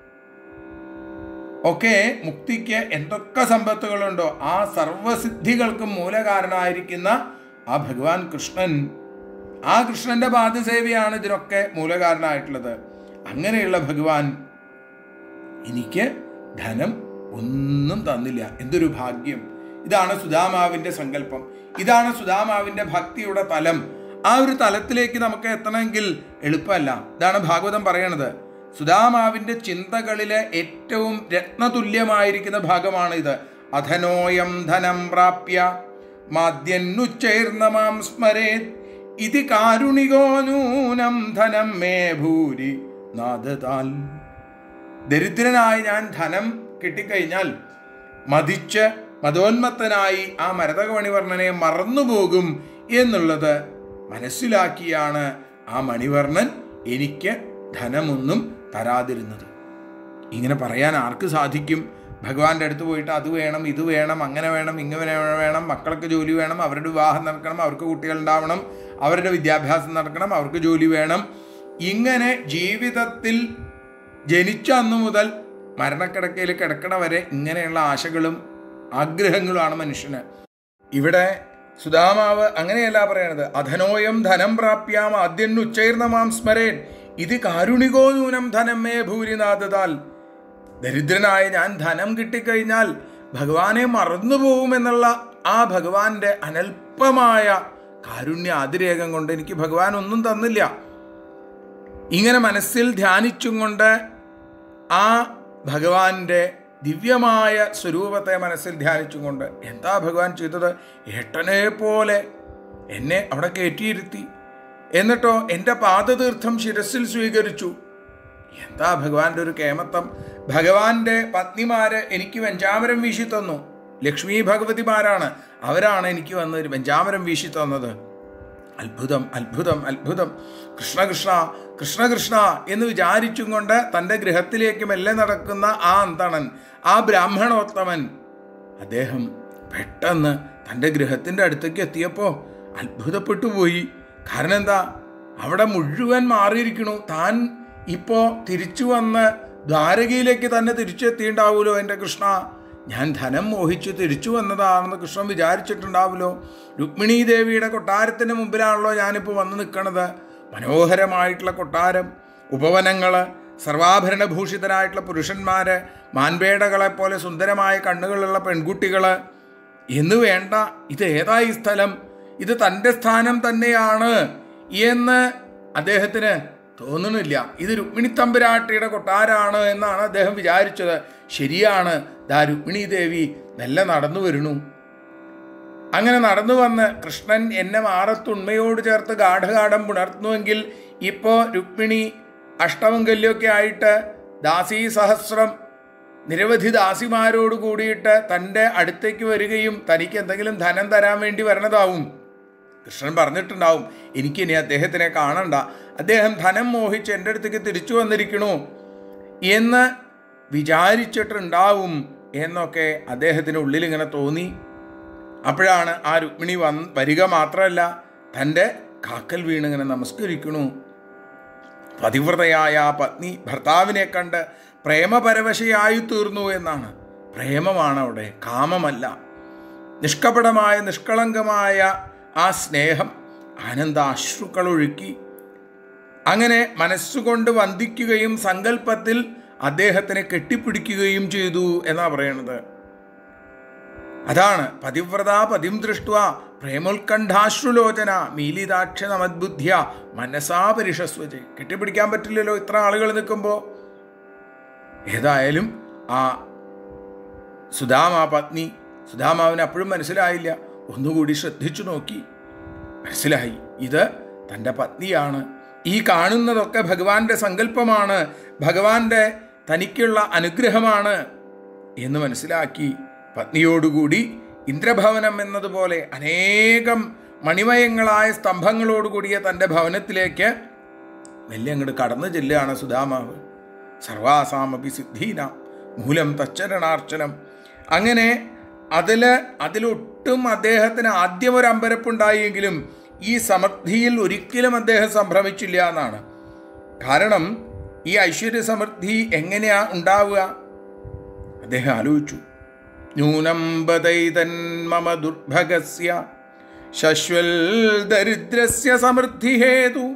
ഒക്കെ മുക്തിക്ക് എന്തൊക്കെ സമ്പത്തുകളുണ്ടോ ആ സർവസിദ്ധികൾക്കും മൂലകാരനായിരിക്കുന്ന ആ ഭഗവാൻ കൃഷ്ണൻ ആ കൃഷ്ണന്റെ പാദസേവയാണ് ഇതിനൊക്കെ മൂലകാരനായിട്ടുള്ളത് അങ്ങനെയുള്ള ഭഗവാൻ എനിക്ക് ധനം ഒന്നും തന്നില്ല എന്തൊരു ഭാഗ്യം ഇതാണ് സുധാമാവിൻ്റെ സങ്കല്പം ഇതാണ് സുധാമാവിൻ്റെ ഭക്തിയുടെ തലം ആ ഒരു തലത്തിലേക്ക് നമുക്ക് എത്തണമെങ്കിൽ എളുപ്പമല്ല ഇതാണ് ഭാഗവതം പറയണത് സുധാമാവിൻ്റെ ചിന്തകളിലെ ഏറ്റവും രത്നതുല്യമായിരിക്കുന്ന ഭാഗമാണ് ഇത് അധനോയം ധനം പ്രാപ്യ മാദ്യന്നുച്ചൈർന്ന മാം സ്മരേത് ഇതി കാരുണികോ നൂനം ധനം മേ ഭൂരി നാദതാൽ ദരിദ്രനായി ഞാൻ ധനം കിട്ടിക്കഴിഞ്ഞാൽ മതിച്ച് മതോന്മത്തനായി ആ മരതകമണിവർണ്ണനെ മറന്നുപോകും എന്നുള്ളത് മനസ്സിലാക്കിയാണ് ആ മണിവർണ്ണൻ എനിക്ക് ധനമൊന്നും തരാതിരുന്നത് ഇങ്ങനെ പറയാൻ ആർക്ക് സാധിക്കും ഭഗവാന്റെ അടുത്ത് പോയിട്ട് അത് വേണം ഇത് വേണം അങ്ങനെ വേണം ഇങ്ങനെ വേണം മക്കൾക്ക് ജോലി വേണം അവരുടെ വിവാഹം നടക്കണം അവർക്ക് കുട്ടികൾ ഉണ്ടാവണം അവരുടെ വിദ്യാഭ്യാസം നടക്കണം അവർക്ക് ജോലി വേണം ഇങ്ങനെ ജീവിതത്തിൽ ജനിച്ച അന്നു മുതൽ മരണക്കിടക്കയിൽ കിടക്കണ വരെ ഇങ്ങനെയുള്ള ആശകളും ആഗ്രഹങ്ങളുമാണ് മനുഷ്യന് ഇവിടെ സുധാമാവ് അങ്ങനെയല്ല പറയണത് അധനോയം ധനം പ്രാപ്യാം ആദ്യം ഉച്ചൈർന്ന മാം സ്മരേൻ ഇത് കാരുണികോ നൂനം ധനം മേ ഭൂരിനാഥതാൽ ദരിദ്രനായ ഞാൻ ധനം കിട്ടിക്കഴിഞ്ഞാൽ ഭഗവാനെ മറന്നു പോകുമെന്നുള്ള ആ ഭഗവാന്റെ അനൽപമായ കാരുണ്യ അതിരേകം കൊണ്ട് എനിക്ക് ഭഗവാൻ ഒന്നും തന്നില്ല ഇങ്ങനെ മനസ്സിൽ ധ്യാനിച്ചും കൊണ്ട് ആ ഭഗവാന്റെ ദിവ്യമായ സ്വരൂപത്തെ മനസ്സിൽ ധ്യാനിച്ചും കൊണ്ട് എന്താ ഭഗവാൻ ചെയ്തത് ഏട്ടനെ പോലെ എന്നെ അവിടെ കയറ്റിയിരുത്തി എന്നിട്ടോ എൻ്റെ പാദതീർത്ഥം ശിരസിൽ സ്വീകരിച്ചു എന്താ ഭഗവാന്റെ ഒരു കേമത്തം ഭഗവാന്റെ പത്നിമാര് എനിക്ക് വെഞ്ചാമരം വീശി തന്നു ലക്ഷ്മി ഭഗവതിമാരാണ് അവരാണ് എനിക്ക് വന്ന് ഒരു വെഞ്ചാമരം വീശി തന്നത് അത്ഭുതം അത്ഭുതം അത്ഭുതം കൃഷ്ണ കൃഷ്ണ കൃഷ്ണ കൃഷ്ണ എന്ന് വിചാരിച്ചും കൊണ്ട് തൻ്റെ ഗൃഹത്തിലേക്ക് മെല്ലെ നടക്കുന്ന ആ അന്തണൻ ആ ബ്രാഹ്മണോത്തമൻ അദ്ദേഹം പെട്ടെന്ന് തൻ്റെ ഗൃഹത്തിൻ്റെ അടുത്തേക്ക് എത്തിയപ്പോൾ അത്ഭുതപ്പെട്ടു പോയി കാരണം എന്താ അവിടെ മുഴുവൻ മാറിയിരിക്കണു താൻ ഇപ്പോൾ തിരിച്ചു വന്ന് ദ്വാരകയിലേക്ക് തന്നെ തിരിച്ചെത്തിയിട്ടുണ്ടാവുമല്ലോ എൻ്റെ കൃഷ്ണ ഞാൻ ധനം മോഹിച്ച് തിരിച്ചു വന്നതാണെന്ന് കൃഷ്ണൻ വിചാരിച്ചിട്ടുണ്ടാവുമല്ലോ രുക്മിണീ ദേവിയുടെ കൊട്ടാരത്തിന് മുമ്പിലാണല്ലോ ഞാനിപ്പോൾ വന്ന് നിൽക്കണത് മനോഹരമായിട്ടുള്ള കൊട്ടാരം ഉപവനങ്ങൾ സർവാഭരണഭൂഷിതരായിട്ടുള്ള പുരുഷന്മാര് മാൻപേടകളെ പോലെ സുന്ദരമായ കണ്ണുകളുള്ള പെൺകുട്ടികൾ എന്ന് വേണ്ട ഇത് ഏതായി സ്ഥലം ഇത് തൻ്റെ സ്ഥാനം തന്നെയാണ് എന്ന് അദ്ദേഹത്തിന് തോന്നണില്ല ഇത് രുക്മിണി തമ്പുരാട്ടിയുടെ കൊട്ടാരാണ് എന്നാണ് അദ്ദേഹം വിചാരിച്ചത് ശരിയാണ് ദാ രുക്മിണി ദേവി മെല്ലെ നടന്നു വരുന്നു അങ്ങനെ നടന്നു വന്ന് കൃഷ്ണൻ എന്നെ മാറത്തുണ്മയോട് ചേർത്ത് ഗാഠഗാഠം പുണർത്തുന്നുവെങ്കിൽ ഇപ്പോൾ രുക്മിണി അഷ്ടമംഗല്യമൊക്കെ ആയിട്ട് ദാസീ സഹസ്രം നിരവധി ദാസിമാരോട് കൂടിയിട്ട് തൻ്റെ അടുത്തേക്ക് വരികയും തനിക്ക് എന്തെങ്കിലും ധനം തരാൻ വേണ്ടി വരണതാവും കൃഷ്ണൻ പറഞ്ഞിട്ടുണ്ടാവും എനിക്കിനി അദ്ദേഹത്തിനെ കാണണ്ട അദ്ദേഹം ധനം മോഹിച്ച് എൻ്റെ അടുത്തേക്ക് തിരിച്ചു വന്നിരിക്കണു എന്ന് വിചാരിച്ചിട്ടുണ്ടാവും എന്നൊക്കെ അദ്ദേഹത്തിന് ഉള്ളിൽ ഇങ്ങനെ തോന്നി അപ്പോഴാണ് ആ രുക്മിണി വന്ന് വരിക മാത്രമല്ല തൻ്റെ കാക്കൽ വീണിങ്ങനെ നമസ്കരിക്കണു പതിവ്രതയായ ആ പത്നി ഭർത്താവിനെ കണ്ട് പ്രേമപരവശയായി തീർന്നു എന്നാണ് പ്രേമമാണ് അവിടെ കാമമല്ല നിഷ്കപടമായ നിഷ്കളങ്കമായ ആ സ്നേഹം ആനന്ദാശ്രുക്കളൊഴുക്കി അങ്ങനെ മനസ്സുകൊണ്ട് വന്ദിക്കുകയും സങ്കല്പത്തിൽ അദ്ദേഹത്തിനെ കെട്ടിപ്പിടിക്കുകയും ചെയ്തു എന്നാ പറയണത് അതാണ് പതിവ്രത പതിം ദൃഷ്ട പ്രേമോത്കണ്ഠാശ്രുലോചന മീലിതാക്ഷ നമദ്ബുദ്ധ്യ മനസാ പരിഷസ്വജ് കെട്ടിപ്പിടിക്കാൻ പറ്റില്ലല്ലോ ഇത്ര ആളുകൾ നിൽക്കുമ്പോൾ ഏതായാലും ആ സുധാമ പത്നി സുധാമാവിന് അപ്പോഴും മനസ്സിലായില്ല ഒന്നുകൂടി ശ്രദ്ധിച്ചു നോക്കി മനസ്സിലായി ഇത് തൻ്റെ പത്നിയാണ് ഈ കാണുന്നതൊക്കെ ഭഗവാന്റെ സങ്കല്പമാണ് ഭഗവാന്റെ തനിക്കുള്ള അനുഗ്രഹമാണ് എന്ന് മനസ്സിലാക്കി പത്നിയോടുകൂടി ഇന്ദ്രഭവനം എന്നതുപോലെ അനേകം മണിമയങ്ങളായ സ്തംഭങ്ങളോടുകൂടിയ തൻ്റെ ഭവനത്തിലേക്ക് മെല്ലെ അങ്ങോട്ട് കടന്നു ചെല്ലുകയാണ് സുധാമാവ് സർവാസാമപി സിദ്ധീന മൂലം തച്ചരണാർച്ചനം അങ്ങനെ അതിൽ അതിലൊട്ടും അദ്ദേഹത്തിന് ആദ്യം ഒരു അമ്പരപ്പുണ്ടായെങ്കിലും ഈ സമൃദ്ധിയിൽ ഒരിക്കലും അദ്ദേഹം സംഭ്രമിച്ചില്ല എന്നാണ് കാരണം ഈ ഐശ്വര്യ സമൃദ്ധി എങ്ങനെയാ ഉണ്ടാവുക അദ്ദേഹം ആലോചിച്ചു ന്യൂനം ബദൈതൻ മമ ദുർഭഗസ്യ ശശ്വൽ ദരിദ്രസ്യ സമൃദ്ധി ഹേതു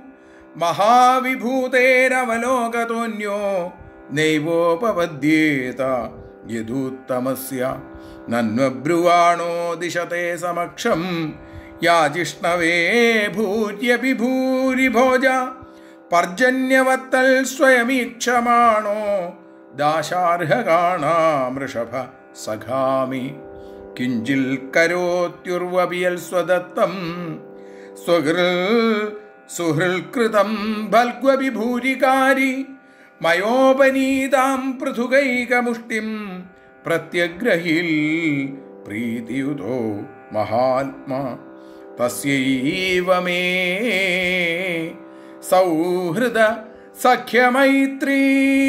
മഹാവിഭൂതേരവലോകതോന്യോ നൈവോപപദ്യേത യദൂത്തമസ്യ നന്വബ്രുവാണോ ദിശത്തെ സമക്ഷം യാജിഷ്ണവേ ഭൂര്യപി ഭൂരിഭോജ പർജന്യവത്തൽ സ്വയമീക്ഷമാണോ ദാശാർഹകാണാമൃഷഭ സഖാമി കിഞ്ചിൽ കരോത്യുർവപിയൽ സ്വദത്തം സ്വഹൃൽ സുഹൃൽകൃതം ഭൽഗ്വവിഭൂരികാരി മയോപനീതാം പൃഥുകൈകമുഷ്ടിം പ്രത്യഗ്രഹീൽ പ്രീതിയുതോ മഹാത്മാ തസ്യൈവ മേ സൗഹൃദ സഖ്യമൈത്രീ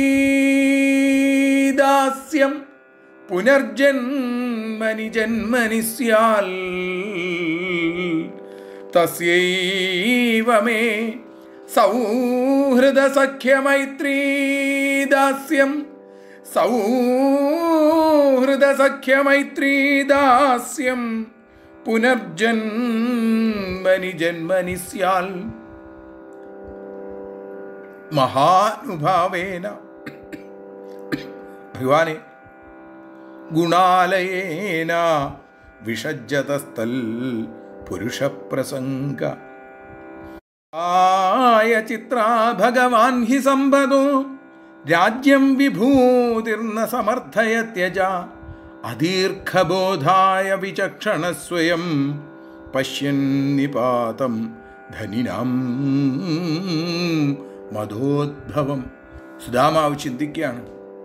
ദാസ്യം പുനർജന്മനി ജന്മനി സ്യാൽ തസ്യൈവ മേ സൗഹൃദ സഖ്യമൈത്രീ ദാസ്യം സൗഹൃദ സഖ്യമൈത്രീ ദാസ്യം പുനർജന്മനി ജന്മനി സ്യാൽ മഹാനുഭാവേന ഭഗവാനെ ഗുണാലയേന വിഷജ്ജതസ്ഥൽ പുരുഷപ്രസംഗ ആയ ചിത്രാ ഭഗവാൻ ഹി സമ്പദോ രാജ്യം വിഭൂതിർന്ന സമർത്ഥയത്യജ അദീർഘബോധായ വിചക്ഷണ സ്വയം പശ്യന്നിപാതം ധനിനാം മധോദ്ഭവം സുധാമാവ് ചിന്തിക്കുകയാണ്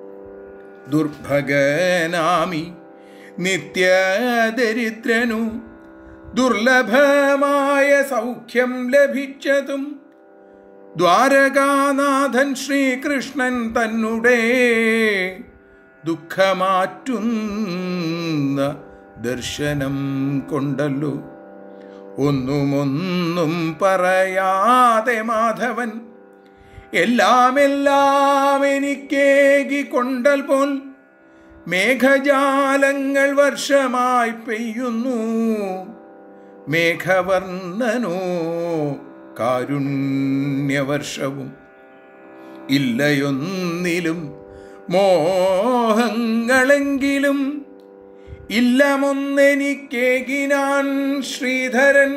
ദുർഭഗനാമി നിത്യദരിദ്രനു ദുർലഭമായ സൗഖ്യം ലഭിച്ചതും ദ്വാരകാനാഥൻ ശ്രീകൃഷ്ണൻ തന്നുടെ ദുഃഖമാറ്റുന്ന ദർശനം കൊണ്ടല്ലോ ഒന്നുമൊന്നും പറയാതെ മാധവൻ എല്ലാം എല്ലാം എനിക്കേകി കൊണ്ടൽ പോൽ മേഘജാലങ്ങൾ വർഷമായി പെയ്യുന്നു മേഘവർണ്ണനോ കാരുണ്യവർഷവും ഇല്ലയൊന്നിലും മോഹങ്ങളെങ്കിലും ഇല്ലമൊന്നെനിക്കേകിനാൻ ശ്രീധരൻ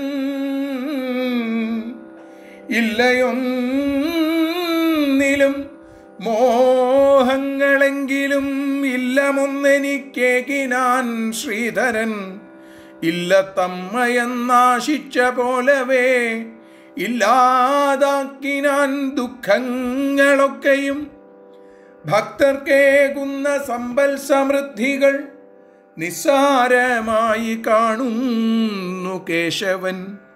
ഇല്ലയൊന്നിലും മോഹങ്ങളെങ്കിലും ഇല്ലമൊന്നെനിക്കേകിനാൻ ശ്രീധരൻ ഇല്ലത്തമ്മയെന്നാശിച്ച പോലവേ ഇല്ലാതാക്കിനാൻ ദുഃഖങ്ങളൊക്കെയും ഭക്തർക്കേകുന്ന സമ്പൽ സമൃദ്ധികൾ നിസ്സാരമായി കാണുന്നു കേശവൻ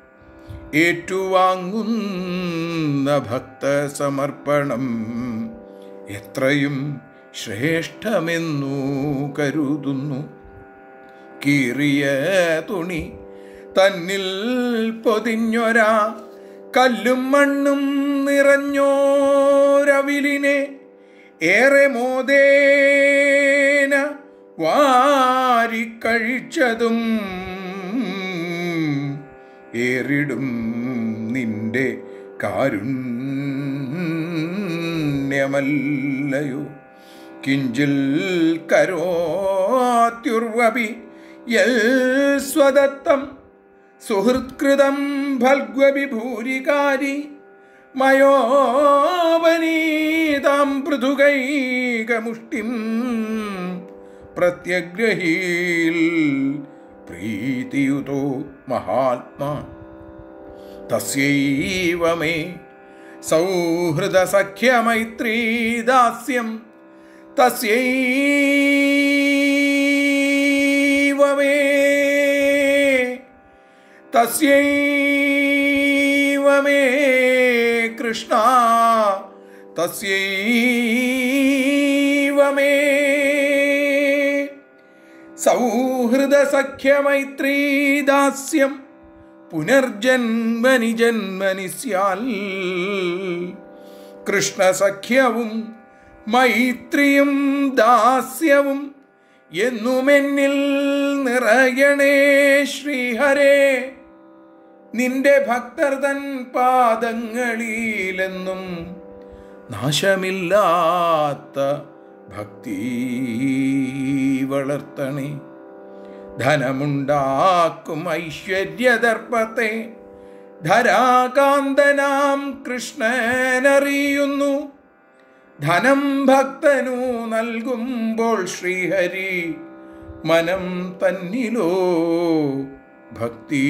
ഏറ്റുവാങ്ങുന്ന ഭക്തസമർപ്പണം എത്രയും ശ്രേഷ്ഠമെന്നു കരുതുന്നു കീറിയ തുണി തന്നിൽ പൊതിഞ്ഞൊരാ കല്ലും മണ്ണും നിറഞ്ഞോരവിലിനെ ഏറെ മോദേന വാരിക്കഴിച്ചതും ഏറിടും നിന്റെ കാരുണ്യമല്ലയോ കിഞ്ചിൽ കരോത്യുർവപി യൽ സ്വദത്തം സുഹൃത്കൃതം ഭൽഗ്വവിഭൂരികാരി മയോപനീതാം പൃഥുകൈകമുഷ്ടിം പ്രത്യഗ്രഹീൽ പ്രീതിയുതോ മഹാത്മാ തസ്യൈവ മേ സൗഹൃദസഖ്യമൈത്രീദാസ്യം തസ്യൈവ മേ തസ്യൈവ മേ കൃഷ്ണ തസ്യൈവ മേ സൗഹൃദസഖ്യമൈത്രീദാസ്യം പുനർജന്മനി ജന്മനി സ്യാൽ കൃഷ്ണസഖ്യവും മൈത്രിയും ദാസ്യവും എന്നുമെന്നിൽ നിറയണേ ശ്രീഹരേ നിന്റെ ഭക്തർ തൻ പാദങ്ങളിലെന്നും നാശമില്ലാത്ത ഭക്തി വളർത്തണേ ധനമുണ്ടാക്കും ഐശ്വര്യദർപ്പത്തെ ധരാകാന്തനാം കൃഷ്ണനറിയുന്നു ധനം ഭക്തനു നൽകുമ്പോൾ ശ്രീഹരി മനം തന്നിലോ ഭക്തി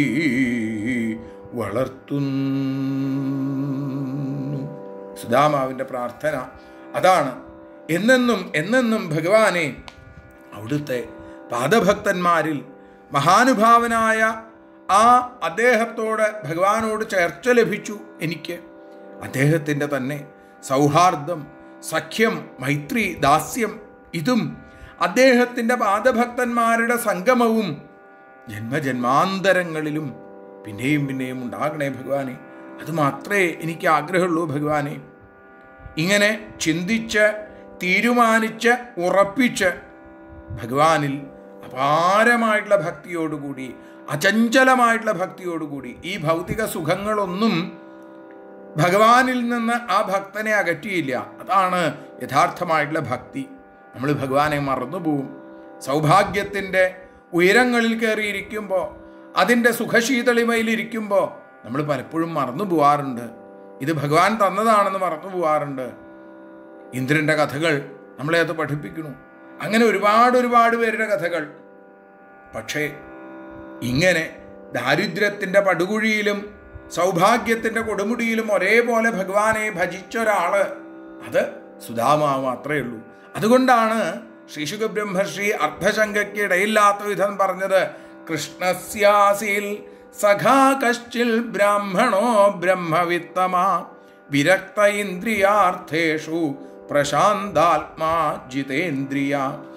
വളർത്തുന്നു സുധാമാവിൻ്റെ പ്രാർത്ഥന അതാണ് എന്നെന്നും എന്നെന്നും ഭഗവാനെ അവിടുത്തെ പാദഭക്തന്മാരിൽ മഹാനുഭാവനായ ആ അദ്ദേഹത്തോട് ഭഗവാനോട് ചേർച്ച ലഭിച്ചു എനിക്ക് അദ്ദേഹത്തിൻ്റെ തന്നെ സൗഹാർദ്ദം സഖ്യം മൈത്രി ദാസ്യം ഇതും അദ്ദേഹത്തിൻ്റെ പാദഭക്തന്മാരുടെ സംഗമവും ജന്മജന്മാന്തരങ്ങളിലും പിന്നെയും പിന്നെയും ഉണ്ടാകണേ ഭഗവാനെ അത് മാത്രമേ എനിക്ക് ആഗ്രഹമുള്ളൂ ഭഗവാനെ ഇങ്ങനെ ചിന്തിച്ച് തീരുമാനിച്ച് ഉറപ്പിച്ച് ഭഗവാനിൽ അപാരമായിട്ടുള്ള ഭക്തിയോടുകൂടി അചഞ്ചലമായിട്ടുള്ള ഭക്തിയോടുകൂടി ഈ ഭൗതിക സുഖങ്ങളൊന്നും ഭഗവാനിൽ നിന്ന് ആ ഭക്തനെ അകറ്റിയില്ല അതാണ് യഥാർത്ഥമായിട്ടുള്ള ഭക്തി നമ്മൾ ഭഗവാനെ മറന്നുപോകും സൗഭാഗ്യത്തിൻ്റെ ഉയരങ്ങളിൽ കയറിയിരിക്കുമ്പോൾ അതിൻ്റെ സുഖശീതളിമയിലിരിക്കുമ്പോൾ നമ്മൾ പലപ്പോഴും മറന്നു പോവാറുണ്ട് ഇത് ഭഗവാൻ തന്നതാണെന്ന് മറന്നു പോവാറുണ്ട് ഇന്ദ്രൻ്റെ കഥകൾ നമ്മളെ അത് പഠിപ്പിക്കുന്നു അങ്ങനെ ഒരുപാട് ഒരുപാട് പേരുടെ കഥകൾ പക്ഷേ ഇങ്ങനെ ദാരിദ്ര്യത്തിൻ്റെ പടുകുഴിയിലും സൗഭാഗ്യത്തിൻ്റെ കൊടുമുടിയിലും ഒരേപോലെ ഭഗവാനെ ഭജിച്ച ഒരാള് അത് സുധാമാവ് മാത്രമേ ഉള്ളൂ അതുകൊണ്ടാണ് ശ്രീശുഖ ബ്രഹ്മർഷി അർദ്ധശങ്കയ്ക്ക് ഇടയില്ലാത്ത വിധം പറഞ്ഞത് കൃഷ്ണസ്യാസിൽ സഖാ കശ്ചിൽ ബ്രാഹ്മണോ ബ്രഹ്മവിത്തമാ വിരക്ത ഇന്ദ്രിയാർത്ഥേഷു പ്രശാന്താത്മാ ജിതേന്ദ്രിയ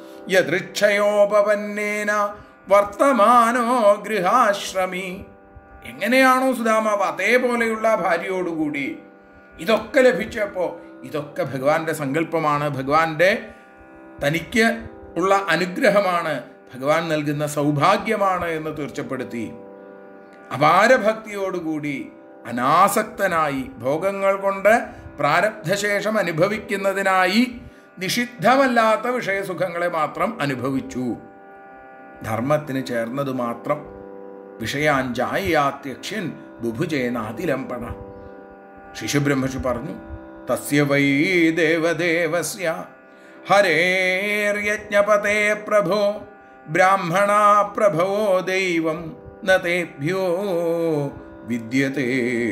യദൃക്ഷയോപപന്നേന വർത്തമാനോ ഗൃഹാശ്രമി എങ്ങനെയാണോ സുധാമാവ് അതേപോലെയുള്ള ഭാര്യയോടുകൂടി ഇതൊക്കെ ലഭിച്ചപ്പോൾ ഇതൊക്കെ ഭഗവാന്റെ സങ്കല്പമാണ് ഭഗവാന്റെ തനിക്ക് ഉള്ള അനുഗ്രഹമാണ് ഭഗവാൻ നൽകുന്ന സൗഭാഗ്യമാണ് എന്ന് തീർച്ചപ്പെടുത്തി അപാരഭക്തിയോടുകൂടി അനാസക്തനായി ഭോഗങ്ങൾ കൊണ്ട് പ്രാരബ്ധശേഷം അനുഭവിക്കുന്നതിനായി നിഷിദ്ധമല്ലാത്ത വിഷയസുഖങ്ങളെ മാത്രം അനുഭവിച്ചു ധർമ്മത്തിന് ചേർന്നത് മാത്രം വിഷയാഞ്ചായാത്യക്ഷ്യൻ ബുഭുജേനാതിലംപണ ശിശുബ്രഹ്മഷു പറഞ്ഞു തസ്യ വൈ ദേവദേവസ്യ ഹരേർയജ്ഞപതേ പ്രഭോ ബ്രാഹ്മണ പ്രഭോ ദൈവം നേഭ്യോ വിദ്യത്തെ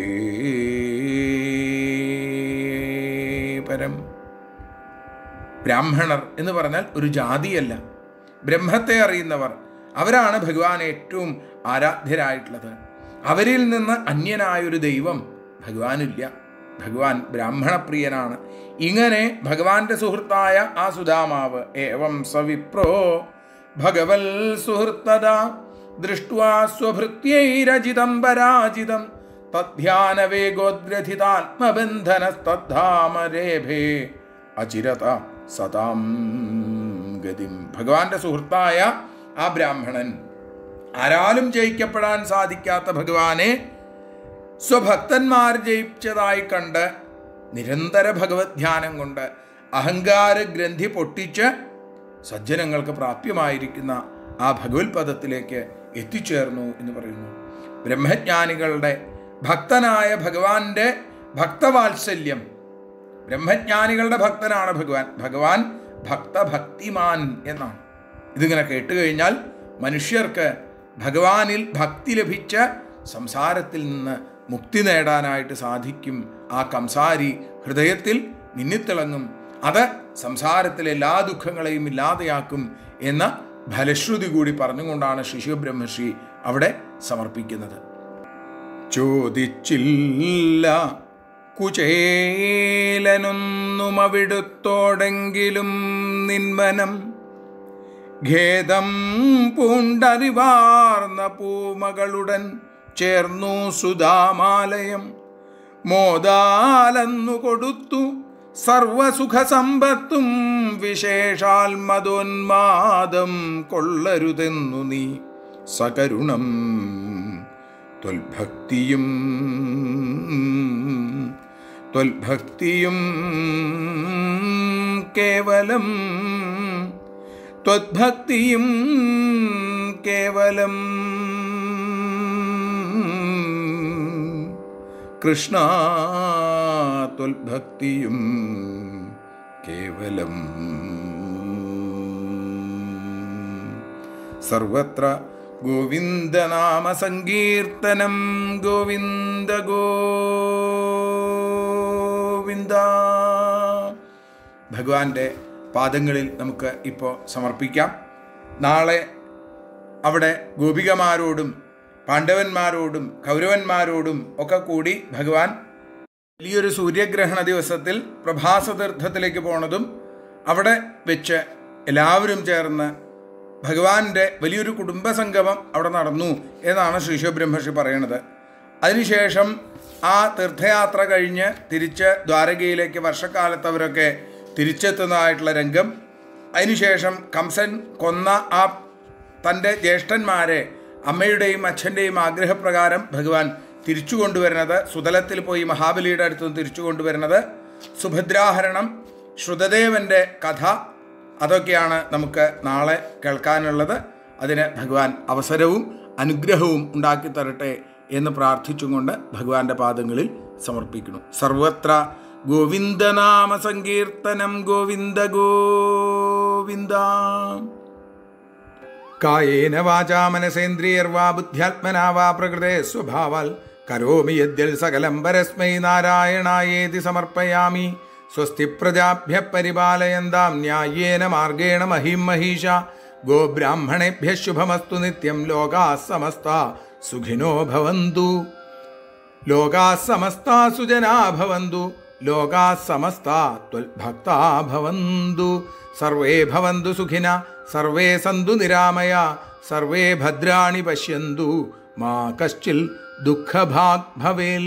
പരം ബ്രാഹ്മണർ എന്ന് പറഞ്ഞാൽ ഒരു ജാതിയല്ല ബ്രഹ്മത്തെ അറിയുന്നവർ അവരാണ് ഭഗവാൻ ഏറ്റവും ആരാധ്യരായിട്ടുള്ളത് അവരിൽ നിന്ന് അന്യനായൊരു ദൈവം ഭഗവാനില്ല ഭഗവാൻ ബ്രാഹ്മണപ്രിയനാണ് ഇങ്ങനെ ഭഗവാന്റെ സുഹൃത്തായ ആ സുധാമാവ് ഏവം സവിപ്രോ ഭഗവൽ സുഹൃത്തത ദൃഷ്ട്വാ സ്വഭൃത്യൈരജിതം പരാജിതം തദ്ധ്യാനവേഗോദ്രഥിതാത്മബന്ധനസ്തദ്ധാമരേഭേ അചിരത സതാം ഗതിം ഭഗവാന്റെ സുഹൃത്തായ ആ ബ്രാഹ്മണൻ ആരാലും ജയിക്കപ്പെടാൻ സാധിക്കാത്ത ഭഗവാനെ സ്വഭക്തന്മാർ ജയിച്ചതായി കണ്ട് നിരന്തര ഭഗവത് ധ്യാനം കൊണ്ട് അഹങ്കാര ഗ്രന്ഥി പൊട്ടിച്ച് സജ്ജനങ്ങൾക്ക് പ്രാപ്യമായിരിക്കുന്ന ആ ഭഗവത് പദത്തിലേക്ക് എത്തിച്ചേർന്നു എന്ന് പറയുന്നു ബ്രഹ്മജ്ഞാനികളുടെ ഭക്തനായ ഭഗവാന്റെ ഭക്തവാത്സല്യം ബ്രഹ്മജ്ഞാനികളുടെ ഭക്തനാണ് ഭഗവാൻ ഭഗവാൻ ഭക്തഭക്തിമാൻ എന്നാണ് ഇതിങ്ങനെ കേട്ടുകഴിഞ്ഞാൽ മനുഷ്യർക്ക് ഭഗവാനിൽ ഭക്തി ലഭിച്ച സംസാരത്തിൽ നിന്ന് മുക്തി നേടാനായിട്ട് സാധിക്കും ആ കംസാരി ഹൃദയത്തിൽ മിന്നിത്തിളങ്ങും അത് സംസാരത്തിലെ എല്ലാ ദുഃഖങ്ങളെയും ഇല്ലാതെയാക്കും എന്ന ഫലശ്രുതി കൂടി പറഞ്ഞുകൊണ്ടാണ് ശിശു ബ്രഹ്മർഷി അവിടെ സമർപ്പിക്കുന്നത് ചോദിച്ചില്ല കുചേലനൊന്നും അവിടുത്തോടെങ്കിലും നിന്മനം ഖേദം പൂണ്ടറിവാർന്ന പൂമകളുടൻ ചേർന്നു സുധാമാലയം മോദാലെന്നു കൊടുത്തു സർവസുഖ സമ്പത്തും വിശേഷാൽ മതോന്മാദം കൊള്ളരുതെന്നു നീ സകരുണം ത്വൽഭക്തിയും ത്വൽഭക്തിയും കേവലം ത്വദ്ഭക്തിയും കേവലം കൃഷ്ണ ത്വൽഭക്തിയും കേവലം സർവത്ര ഗോവിന്ദനാമ സങ്കീർത്തനം ഗോവിന്ദ ഗോവിന്ദ ഭഗവാന്റെ പാദങ്ങളിൽ നമുക്ക് ഇപ്പോൾ സമർപ്പിക്കാം നാളെ അവിടെ ഗോപികമാരോടും പാണ്ഡവന്മാരോടും കൗരവന്മാരോടും ഒക്കെ കൂടി ഭഗവാൻ വലിയൊരു സൂര്യഗ്രഹണ ദിവസത്തിൽ പ്രഭാസതീർത്ഥത്തിലേക്ക് പോണതും അവിടെ വെച്ച് എല്ലാവരും ചേർന്ന് ഭഗവാന്റെ വലിയൊരു കുടുംബസംഗമം അവിടെ നടന്നു എന്നാണ് ശ്രീശോ ബ്രഹ്മർഷി പറയണത് അതിനുശേഷം ആ തീർത്ഥയാത്ര കഴിഞ്ഞ് തിരിച്ച് ദ്വാരകയിലേക്ക് വർഷക്കാലത്ത് അവരൊക്കെ തിരിച്ചെത്തുന്നതായിട്ടുള്ള രംഗം അതിനുശേഷം കംസൻ കൊന്ന ആ തൻ്റെ ജ്യേഷ്ഠന്മാരെ അമ്മയുടെയും അച്ഛൻ്റെയും ആഗ്രഹപ്രകാരം ഭഗവാൻ തിരിച്ചു കൊണ്ടുവരുന്നത് സുതലത്തിൽ പോയി മഹാബലിയുടെ അടുത്ത് നിന്ന് തിരിച്ചു കൊണ്ടുവരുന്നത് സുഭദ്രാഹരണം ശ്രുതദേവൻ്റെ കഥ അതൊക്കെയാണ് നമുക്ക് നാളെ കേൾക്കാനുള്ളത് അതിന് ഭഗവാൻ അവസരവും അനുഗ്രഹവും ഉണ്ടാക്കി തരട്ടെ എന്ന് പ്രാർത്ഥിച്ചുകൊണ്ട് ഭഗവാന്റെ പാദങ്ങളിൽ സമർപ്പിക്കുന്നു സർവത്ര ഗോവിന്ദനാമ സങ്കീർത്തനം ഗോവിന്ദ ഗോവിന്ദ കായേന വാചാ മനസേന്ദ്രിയർവാ ബുദ്ധ്യാത്മനാ വാ പ്രകൃതേ സ്വഭാവാൽ കരോമി യദ്യൽ സകലം പരസ്മൈ നാരായണായേതി സമർപ്പയാമി സ്വസ്തി പ്രജാഭ്യ പരിപാലയന്താം ന്യായേന മാർഗേണ മഹിം മഹീഷ ഗോബ്രാഹ്മണേഭ്യ ശുഭമസ്തു നിത്യം ലോകാ സമസ്ത സുഖിനോ ഭവന്തു ലോകാ സമസ്താ സുജനാ ഭവന്തു ലോകാ സമസ്താ ത്വൽഭക്താ ഭവന്തു സർവേ ഭവന്തു സുഖിന സർവേ സന്തു നിരാമയ സർവേ ഭദ്രാണി പശ്യന്തു മാ കശ്ചിൽ ദുഃഖഭാഗ് ഭവേൽ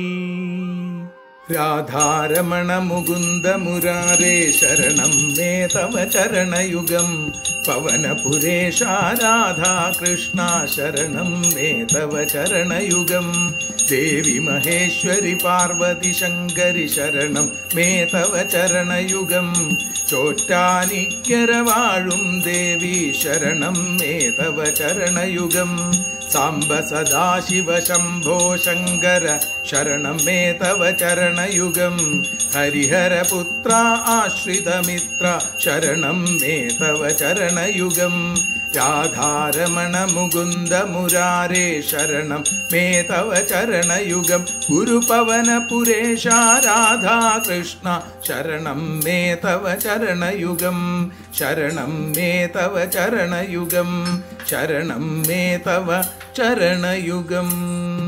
രാധാരമണ മുകുന്ദ മുരാരേ ശരണം മേ തവ ചരണയുഗം പവനപുരേശ രാധാ കൃഷ്ണ ശരണം മേ തവ ചരണയുഗം ദേവി മഹേശ്വരി പാർവതി ശങ്കരി ശരണം മേ തവ ചരണയുഗം ചോറ്റാനിക്കര വാഴും ദേവി ശരണം മേ തവ ചരണയുഗം സാംബ സദാശിവ ശംഭോ ശങ്കര ശരണം മേ തവ ചരണയുഗം ഹരിഹരപുത്ര ആശ്രിതമിത്ര ശരണം മേ തവ ചരണയുഗം രാധാരമണ മുകുന്ദ മുരാരേ ശരണം മേ തവ ചരണയുഗം ഗുരുപവനപുരേശ രാധാ കൃഷ്ണ ശരണം മേ തവ ചരണയുഗം ശരണം മേ തവ ചരണയുഗം ശരണം മേ തവ ചരണയുഗം